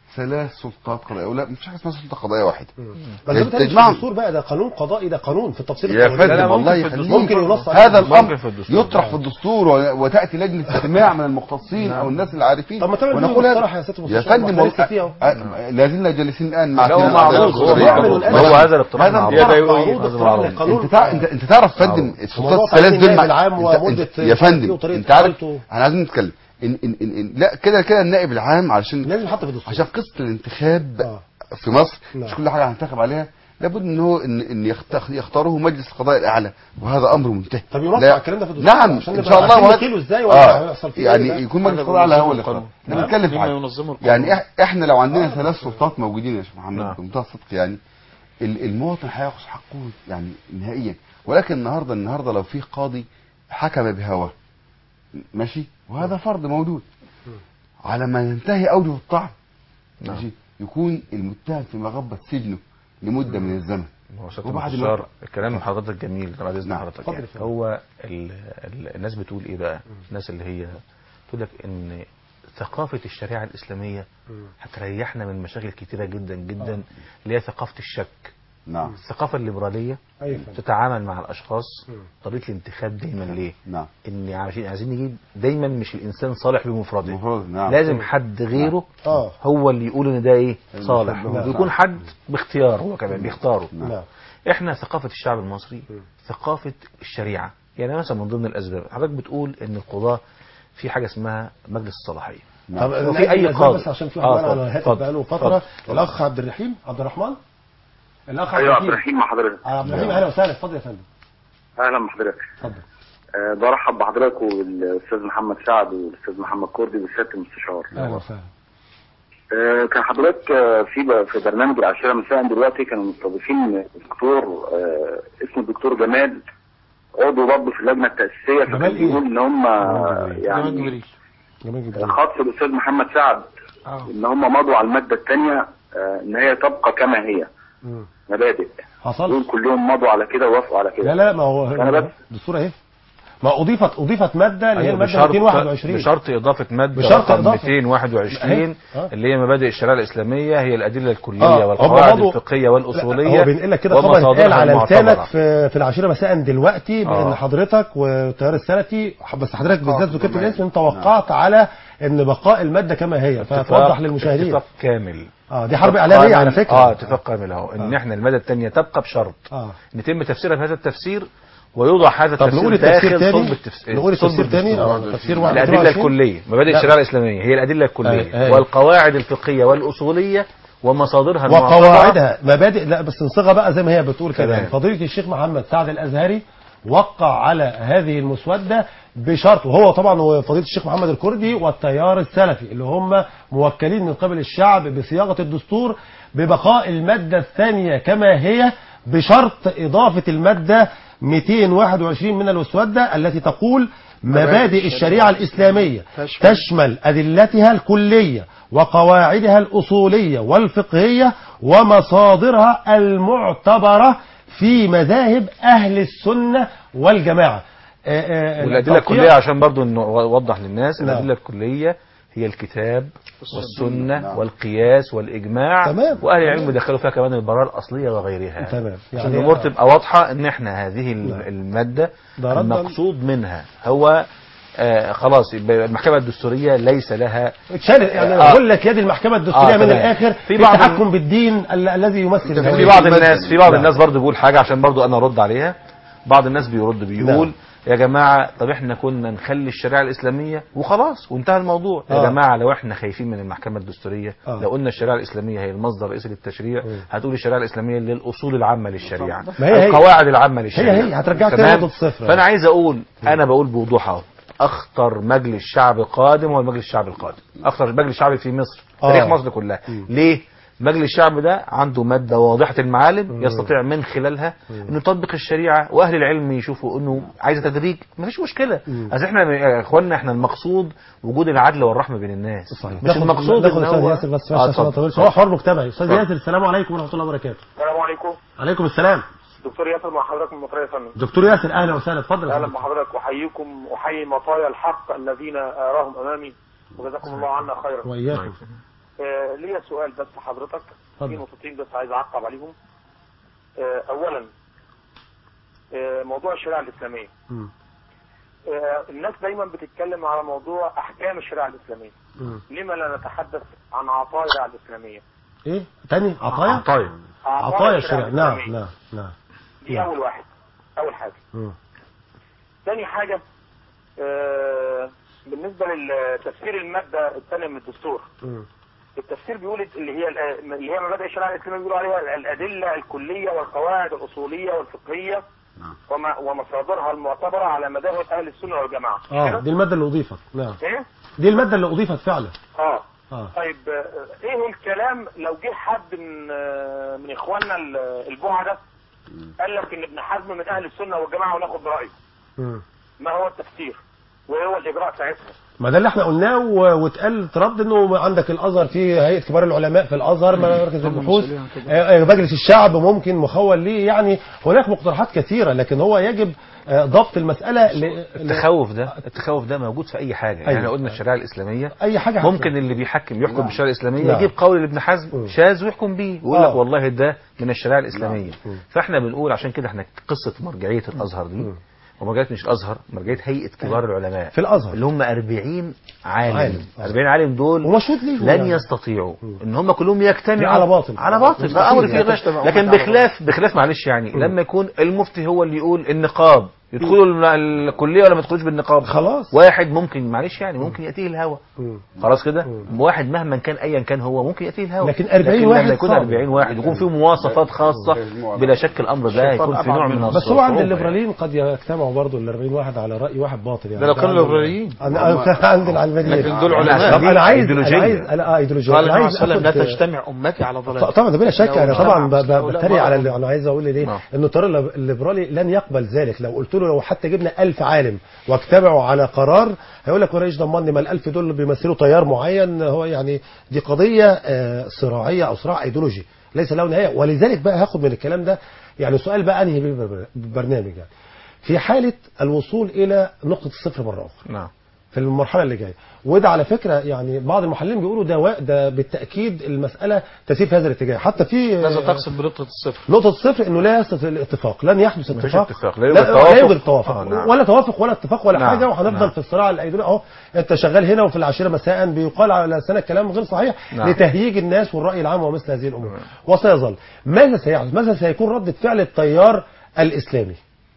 ثلاث سلطات قضائيه ولا مش حاجه اسمها سلطه قضائيه واحده بس ده بيتهيألي مش تجمعهم. الدستور بقى ده قانون قضائي ده قانون في التفصيل يا القانوني. فندم والله يخليك ممكن ينص عليه هذا الدستور. الامر يطرح في الدستور و- وتاتي لجنه استماع من المختصين او الناس العارفين طب ما تعمل ونقول لجنة هذا- مصطلح يا سيادة يا المستشار، فندم ما احنا لسه والله- فيها اهو. آه، لا زلنا جالسين الان مع لا، هو سيدنا معروض. عبد هو القادر. معروض. هو هذا الاقتراح هذا معروض. اقتراح يدعو إيه؟ معروض. هذا معروض. انت تع- انت انت تعرف فندم موضوع السلطات تعيين الثلاث دول النائب مع- العام انت- ومدة انت- يا فيه فندم وطريقة انت عارف إقالته. احنا عايزين نتكلم إن إن إن إن لا كده كده النائب العام علشان لازم يحط في الدستور عشان قصه الانتخاب في مصر نعم. مش كل حاجه هننتخب عليها لابد ان هو ان ان يخت- يختاره مجلس القضاء الاعلى وهذا امر منتهي طب ينص لا- على الكلام ده في الدستور نعم عشان ان نبقى شاء الله عارفين وهذا- نكيله إزاي ولا آه هيحصل فيه إيه يعني ده؟ يكون هذا مجلس القضاء الاعلى هو اللي القانون. يختار احنا نعم. بنتكلم في بما حاجه ينظمه القانون. يعني إح- احنا لو عندنا ثلاث سلطات موجودين يا شيخ محمد بمنتهى الصدق يعني ال- المواطن هياخذ حقه يعني نهائيا ولكن النهارده النهارده لو في قاضي حكم بهواه ماشي وهذا فرض موجود على ما ينتهي اوجه الطعن ماشي يكون المتهم في مغبه سجنه لمده من الزمن هو سيادة وبعد المستشار ما كلام حضرتك جميل بعد اذن نعم. حضرتك اتفضل يعني يا فندم. هو ال ال الناس بتقول ايه بقى الناس اللي هي تقول لك ان ثقافة الشريعة الإسلامية هتريحنا من مشاكل كتيرة جدا جدا اللي هي ثقافة الشك نعم الثقافة الليبرالية أيوة فندم. تتعامل مع الأشخاص مم. طريقة الانتخاب دايما ليه نعم ان عايزين عايزين نجيب دايما مش الانسان صالح بمفرده المفروض نعم لازم حد غيره اه هو اللي يقول ان ده ايه نعم. صالح نعم. ويكون حد باختيار هو كمان بيختاره نعم احنا ثقافة الشعب المصري ثقافة الشريعة يعني مثلا من ضمن الاسباب حضرتك بتقول ان القضاة في حاجة اسمها مجلس الصلاحية طب وفي اي الأسباب قاضي بس عشان في آه، حوار على اتفضل، الهاتف اتفضل، بقاله فترة اتفضل. الأخ عبد الرحيم عبد الرحمن الأخ ايوه عبد الرحيم مع حضرتك عبد الرحيم أهلا وسهلا اتفضل يا فندم اهلا بحضرتك اتفضل أه برحب بحضرتك والاستاذ محمد سعد والاستاذ محمد كردي وسياده المستشار أهلا وسهلا أه كان حضرتك آه، في ب- في برنامج العاشره مساء دلوقتي كانوا مستضيفين دكتور أه اسمه الدكتور جمال عضو برضه في اللجنه التاسيسيه فكان جمال إيه؟ بيقول ان هم جمال يعني جميل جمال جبريل خاطف الاستاذ محمد سعد ان هم مضوا على الماده الثانيه ان هي تبقى كما هي مم. مبادئ حصل دول كلهم مضوا على كده ووافقوا على كده لا لا ما هو أنا بس الدستور اهي ما أضيفت أضيفت مادة اللي هي أيوة، المادة بشرط 221 بشرط إضافة مادة بشرط رقم إضافة. 221 أهي. آه. اللي هي مبادئ الشريعة الإسلامية هي الأدلة الكلية آه، هم والقواعد مضوا- الفقهية والأصولية هو بينقل لك كده خبر ومصادرها اتقال على المعتبرة. لسانك في في العشيره مساء دلوقتي بان آه. حضرتك والتيار السلفي بس حضرتك بالذات ذكرت تمام. الاسم انت توقعت على ان بقاء الماده كما هي اتفاق- فتوضح للمشاهدين اتفاق كامل اه دي حرب اتفاق اعلاميه على كامل. فكره اه اتفاق كامل اهو ان آه. احنا المادة الثانية تبقى بشرط اه ان يتم تفسيرها بهذا التفسير ويوضع هذا طب التفسير نقول التفسير داخل تاني؟ صلب التفسير نقول صلب التفسير تاني؟ الدستور. آه، تفسير واحد الأدلة 22. الكلية مبادئ لا. الشريعة الإسلامية هي الأدلة الكلية أي- أي. والقواعد الفقهية والأصولية ومصادرها المعتبرة وقواعدها مبادئ لا بس نصيغها بقى زي ما هي بتقول كده تمام. فضيله الشيخ محمد سعد الازهري وقع على هذه المسوده بشرط وهو طبعا هو فضيله الشيخ محمد الكردي والتيار السلفي اللي هم موكلين من قبل الشعب بصياغه الدستور ببقاء الماده الثانيه كما هي بشرط اضافه الماده 221 من المسوده التي تقول مبادئ الشريعه الاسلاميه تشمل ادلتها الكليه وقواعدها الاصوليه والفقهيه ومصادرها المعتبره في مذاهب اهل السنه والجماعه آه، آه، والأدلة التوقيع- الكلية عشان برضو نوضح للناس نعم. الأدلة الكلية هي الكتاب والسنة والقياس والإجماع تمام. وأهل العلم دخلوا فيها كمان البراءة الأصلية وغيرها تمام. عشان يعني الأمور آه. تبقى واضحة إن إحنا هذه ال- المادة ده ردا- المقصود منها هو آه خلاص يبقى المحكمة الدستورية ليس لها اتشالت يعني آه. غلت يد المحكمة الدستورية آه، من تمام. الآخر في في بعض التحكم بالدين ال- الذي يمثل في الدين. بعض الناس في بعض نعم. الناس برضه بيقول حاجة عشان برضه أنا أرد عليها بعض الناس بيرد بيقول نعم. يا جماعة طب احنا كنا نخلي الشريعة الإسلامية وخلاص وانتهى الموضوع يا آه. جماعة لو احنا خايفين من المحكمة الدستورية آه. لو قلنا الشريعة الإسلامية هي المصدر الرئيسي للتشريع هتقول الشريعة الإسلامية للأصول العامة للشريعة ما هي هي. القواعد العامة للشريعة هي هترجعك تاني تمام؟ نقطة الصفر. فأنا عايز أقول أنا بقول بوضوح أهو أخطر مجلس شعب قادم هو المجلس الشعبي القادم أخطر مجلس شعبي في مصر آه. تاريخ مصر كلها ليه؟ مجلس الشعب ده عنده مادة واضحة المعالم يستطيع من خلالها انه يطبق الشريعة واهل العلم يشوفوا انه عايز تدريج مفيش مشكلة اصل احنا يا اخوانا احنا المقصود وجود العدل والرحمة بين الناس صحيح. مش ناخد- المقصود ناخد ان استاذ هو ياسر بس آه، عشان ما اتفضل. اطولش هو حوار مجتمعي استاذ اتفضل. ياسر السلام عليكم ورحمه الله وبركاته السلام عليكم عليكم السلام دكتور ياسر مع حضرتك من المطريه يا فندم دكتور ياسر اهلا وسهلا اتفضل يا اهلا فندم. بحضرتك احييكم احيي مطايا الحق الذين اراهم امامي وجزاكم الله عنا خيرا واياكم آه، ليا سؤال بس حضرتك في اتفضل. نقطتين بس عايز اعقب عليهم آه، اولا آه، موضوع الشريعه الاسلاميه مم. آه، الناس دايما بتتكلم على موضوع احكام الشريعه الاسلاميه مم. لما لا نتحدث عن عطايا الشريعه الاسلاميه ايه تاني عطايا عطايا عطايا الشريعة نعم الإسلامية. نعم نعم دي نعم. اول واحد اول حاجه مم. تاني حاجه آه، بالنسبه لتفسير الماده الثانيه من الدستور مم. التفسير بيقول اللي هي اللي هي مبادئ الشريعه الاسلاميه بيقولوا عليها الادله الكليه والقواعد الاصوليه والفقهيه وما ومصادرها المعتبره على مذاهب اهل السنه والجماعه مش اه كده؟ دي المادة اللي اضيفت نعم ايه؟ دي المادة اللي اضيفت فعلا اه اه طيب آه، ايه الكلام لو جه حد من آه، من اخواننا ال- البعدة قال لك ان ابن حزم من اهل السنه والجماعه وناخد برايه مم. ما هو التفسير وايه هو الاجراء ساعتها ما ده اللي احنا قلناه و- واتقال ترد انه عندك الازهر في هيئه كبار العلماء في الازهر مركز البحوث مسؤولين عن كده. آه، آه، مجلس الشعب ممكن مخول ليه يعني هناك مقترحات كثيره لكن هو يجب آه، ضبط المساله ل... ل- التخوف ده التخوف ده موجود في اي حاجه يعني أيوة. احنا قلنا الشريعه الاسلاميه اي حاجه ممكن اللي بيحكم يحكم نعم. بالشريعه الاسلاميه نعم. يجيب قول لابن حزم شاذ ويحكم بيه ويقول آه. لك والله ده من الشريعه الاسلاميه مم. فاحنا بنقول عشان كده احنا قصه مرجعيه الازهر دي ومرجعيه مش الازهر مرجعيه هيئه كبار العلماء في الازهر اللي هم 40 عالم, عالم. آه. 40 عالم دول ومشهود ليهم لن يعني. يستطيعوا ان هم كلهم يجتمعوا على باطل. على باطل مستحيل. ده امر فيه لا غش تجتمعوا لكن على بخلاف بخلاف معلش يعني لما يكون المفتي هو اللي يقول النقاب يدخلوا ال- الكليه ولا ما يدخلوش بالنقاب خلاص واحد ممكن معلش يعني ممكن ياتيه الهوى مم. خلاص كده واحد مهما كان ايا كان هو ممكن ياتيه الهوى لكن 40 واحد لما يكون صعب. 40 واحد يكون فيه مواصفات خاصه بلا شك الامر ده يكون في نوع من بس هو عند الصعوبة الليبراليين قد يجتمعوا برضه ال 40 واحد على راي واحد باطل يعني ده لو كانوا عند- ليبراليين. عند عند العلمانيين لكن دول علماء. طب انا عايز أيديولوجية. انا عايز انا اه ايديولوجيه قال انا النبي عايز صلى الله عليه وسلم لا آخد- تجتمع امتي على ضلال طبعا ده بلا شك لو انا اجتمع طبعا ب- ب- هؤلاء بتريق على مرض. اللي انا عايز اقول ليه نعم. انه الطريق الليب- الليبرالي لن يقبل ذلك لو قلت له لو حتى جبنا ألف عالم واجتمعوا على قرار هيقول لك وريش ضمني ما الألف دول بيمثلوا تيار معين هو يعني دي قضيه آه، صراعيه او صراع ايديولوجي ليس له نهايه ولذلك بقى هاخد من الكلام ده يعني سؤال بقى انهي بيه البر- البرنامج يعني في حاله الوصول الى نقطه الصفر مره اخرى نعم في المرحله اللي جايه وده على فكره يعني بعض المحللين بيقولوا ده وا- ده بالتاكيد المساله تسير في هذا الاتجاه حتى في ماذا تقصد بنقطة الصفر؟ نقطة الصفر انه لا يحدث الاتفاق لن يحدث مفيش اتفاق اتفاق، لا يوجد توافق. لا يوجد توافق آه، نعم. ولا توافق ولا اتفاق ولا نعم، حاجة وهنفضل نعم. في الصراع الايديولوجي اهو انت شغال هنا وفي العاشرة مساء بيقال على سنة كلام غير صحيح نعم. لتهييج الناس والرأي العام ومثل هذه الامور وسيظل ماذا سيحدث ماذا سيكون ردة فعل التيار الاسلامي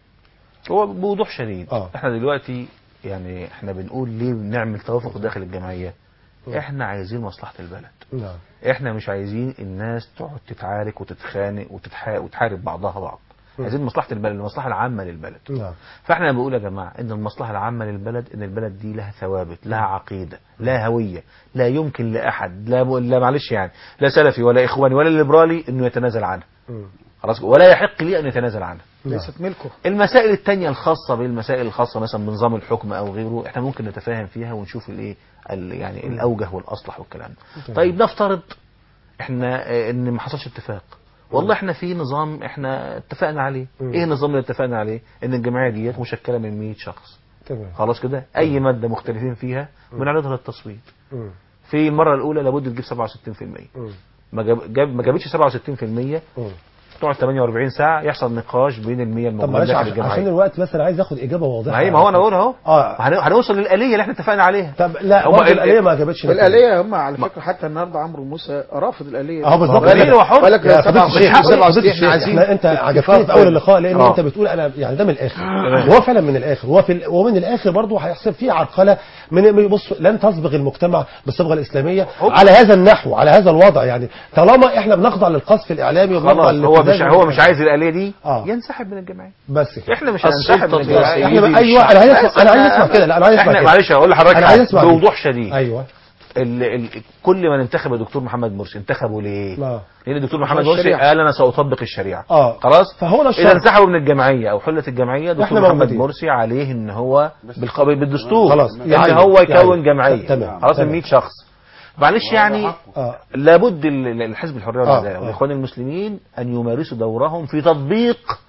هو بوضوح شديد آه. احنا دلوقتي يعني احنا بنقول ليه بنعمل توافق داخل الجمعيه احنا عايزين مصلحه البلد نعم احنا مش عايزين الناس تقعد تتعارك وتتخانق وتتحا- وتحارب بعضها بعض عايزين مصلحه البلد المصلحه العامه للبلد نعم فاحنا بنقول يا جماعه ان المصلحه العامه للبلد ان البلد دي لها ثوابت لها عقيده لها هويه لا يمكن لاحد لا, لا معلش يعني لا سلفي ولا اخواني ولا ليبرالي انه يتنازل عنها مم. خلاص ولا يحق لي ان يتنازل عنها ليست ملكه المسائل التانية الخاصة بالمسائل الخاصة مثلا بنظام الحكم أو غيره احنا ممكن نتفاهم فيها ونشوف الايه ال- يعني الأوجه والأصلح والكلام ده. تمام. طيب نفترض احنا اه، ان ما حصلش اتفاق والله احنا في نظام احنا اتفقنا عليه مم. ايه النظام اللي اتفقنا عليه ان الجمعية ديت مشكلة من 100 شخص تمام خلاص كده اي مادة مختلفين فيها بنعرضها للتصويت مم. في المرة الأولى لابد تجيب 67% مم. ما جاب جاب- ما جابتش 67% مم. تقعد 48 ساعة يحصل نقاش بين المية طب الموجودة معلش داخل عشان, عشان الجمعية الوقت بس انا عايز اخد اجابه واضحه ما هي ما هو انا بقول اهو اه هن- هنوصل للآلية اللي احنا اتفقنا عليها طب لا هم برضه ال- الآلية ما جابتش نتيجة. الآلية هم على فكرة حتى النهارده عمرو موسى رافض الآلية اه بالظبط دليل كده. وحر. قال لك يا فضيلة 67 الشيخ فضيلة 67 الشيخ احنا عايزين احنا انت عجبتني في اتفاق اول اللقاء لان آه. انت بتقول انا يعني ده من الاخر وهو فعلا من الاخر هو في ال- ومن الاخر برضه هيحصل فيه عرقله من بص لن تصبغ المجتمع بالصبغه الاسلاميه على هذا النحو على هذا الوضع يعني طالما احنا بنخضع للقذف الاعلامي وبنخضع خلاص هو مش للابتزاز هو مش عايز الآلية دي آه. ينسحب من الجمعية بس كده احنا مش السلطة هننسحب من الجمعية احنا بقى ايوه انا عايز اسمع انا عايز اسمع كده لا انا عايز اسمع احنا كده معلش هقول لحضرتك انا عايز حاجة اسمع دي. بوضوح شديد ايوه ال ال كل من انتخب الدكتور محمد مرسي انتخبوا ليه؟ اه لان الدكتور محمد عشان مرسي الشريعة. قال انا ساطبق الشريعه اه خلاص فهو ده اذا الشرط انسحبوا من الجمعيه او حلت الجمعيه إحنا دكتور محمد موجودين. مرسي عليه ان هو بالقبل بالدستور خلاص. ان يعين. هو يعين. يكون جمعيه تمام. خلاص تمام. ال 100 شخص معلش يعني اه لابد ال- ال- الحزب الحريه آه. والعداله آه. والاخوان المسلمين ان يمارسوا دورهم في تطبيق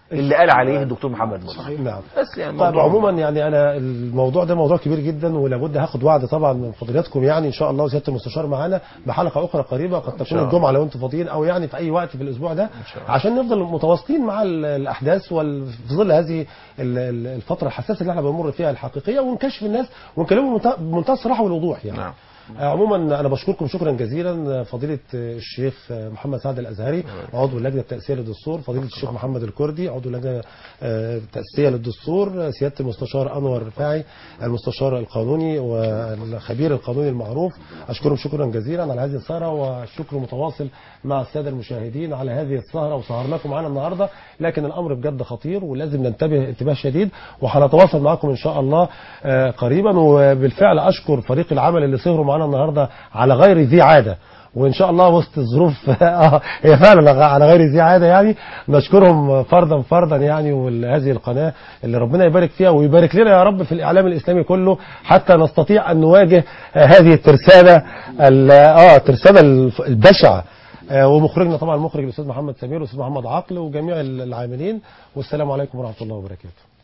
اللي قال عليه الدكتور محمد مرسي صحيح نعم بس يعني طيب موضوع- عموما يعني انا الموضوع ده موضوع كبير جدا ولابد هاخد وعد طبعا من فضيلتكم يعني ان شاء الله وسياده المستشار معانا بحلقه اخرى قريبه قد تكون شاء الله. الجمعه لو انتم فاضيين او يعني في اي وقت في الاسبوع ده عشان نفضل متواصلين مع ال- الاحداث وال- في ظل هذه ال- ال- الفتره الحساسه اللي احنا بنمر فيها الحقيقيه ونكشف الناس ونكلمهم بمنتهى- بمنتهى الصراحه والوضوح يعني نعم. عموما انا بشكركم شكرا جزيلا فضيله الشيخ محمد سعد الازهري عضو اللجنه التاسيسيه للدستور فضيله الشيخ محمد الكردي عضو اللجنه آه، التاسيسيه للدستور سياده المستشار انور رفاعي المستشار القانوني والخبير القانوني المعروف اشكرهم شكرا جزيلا على هذه السهره والشكر متواصل مع الساده المشاهدين على هذه السهره وسهرناكم معنا النهارده لكن الامر بجد خطير ولازم ننتبه انتباه شديد وهنتواصل معكم ان شاء الله آه، قريبا وبالفعل اشكر فريق العمل اللي سهروا معنا النهارده على غير ذي عاده وان شاء الله وسط الظروف آه، هي فعلا على غير ذي عاده يعني نشكرهم فردا فردا يعني وهذه القناه اللي ربنا يبارك فيها ويبارك لنا يا رب في الاعلام الاسلامي كله حتى نستطيع ان نواجه آه، هذه الترسانه ال- اه الترسانه الف- البشعه آه، ومخرجنا طبعا المخرج الاستاذ محمد سمير والاستاذ محمد عقل وجميع العاملين والسلام عليكم ورحمه الله وبركاته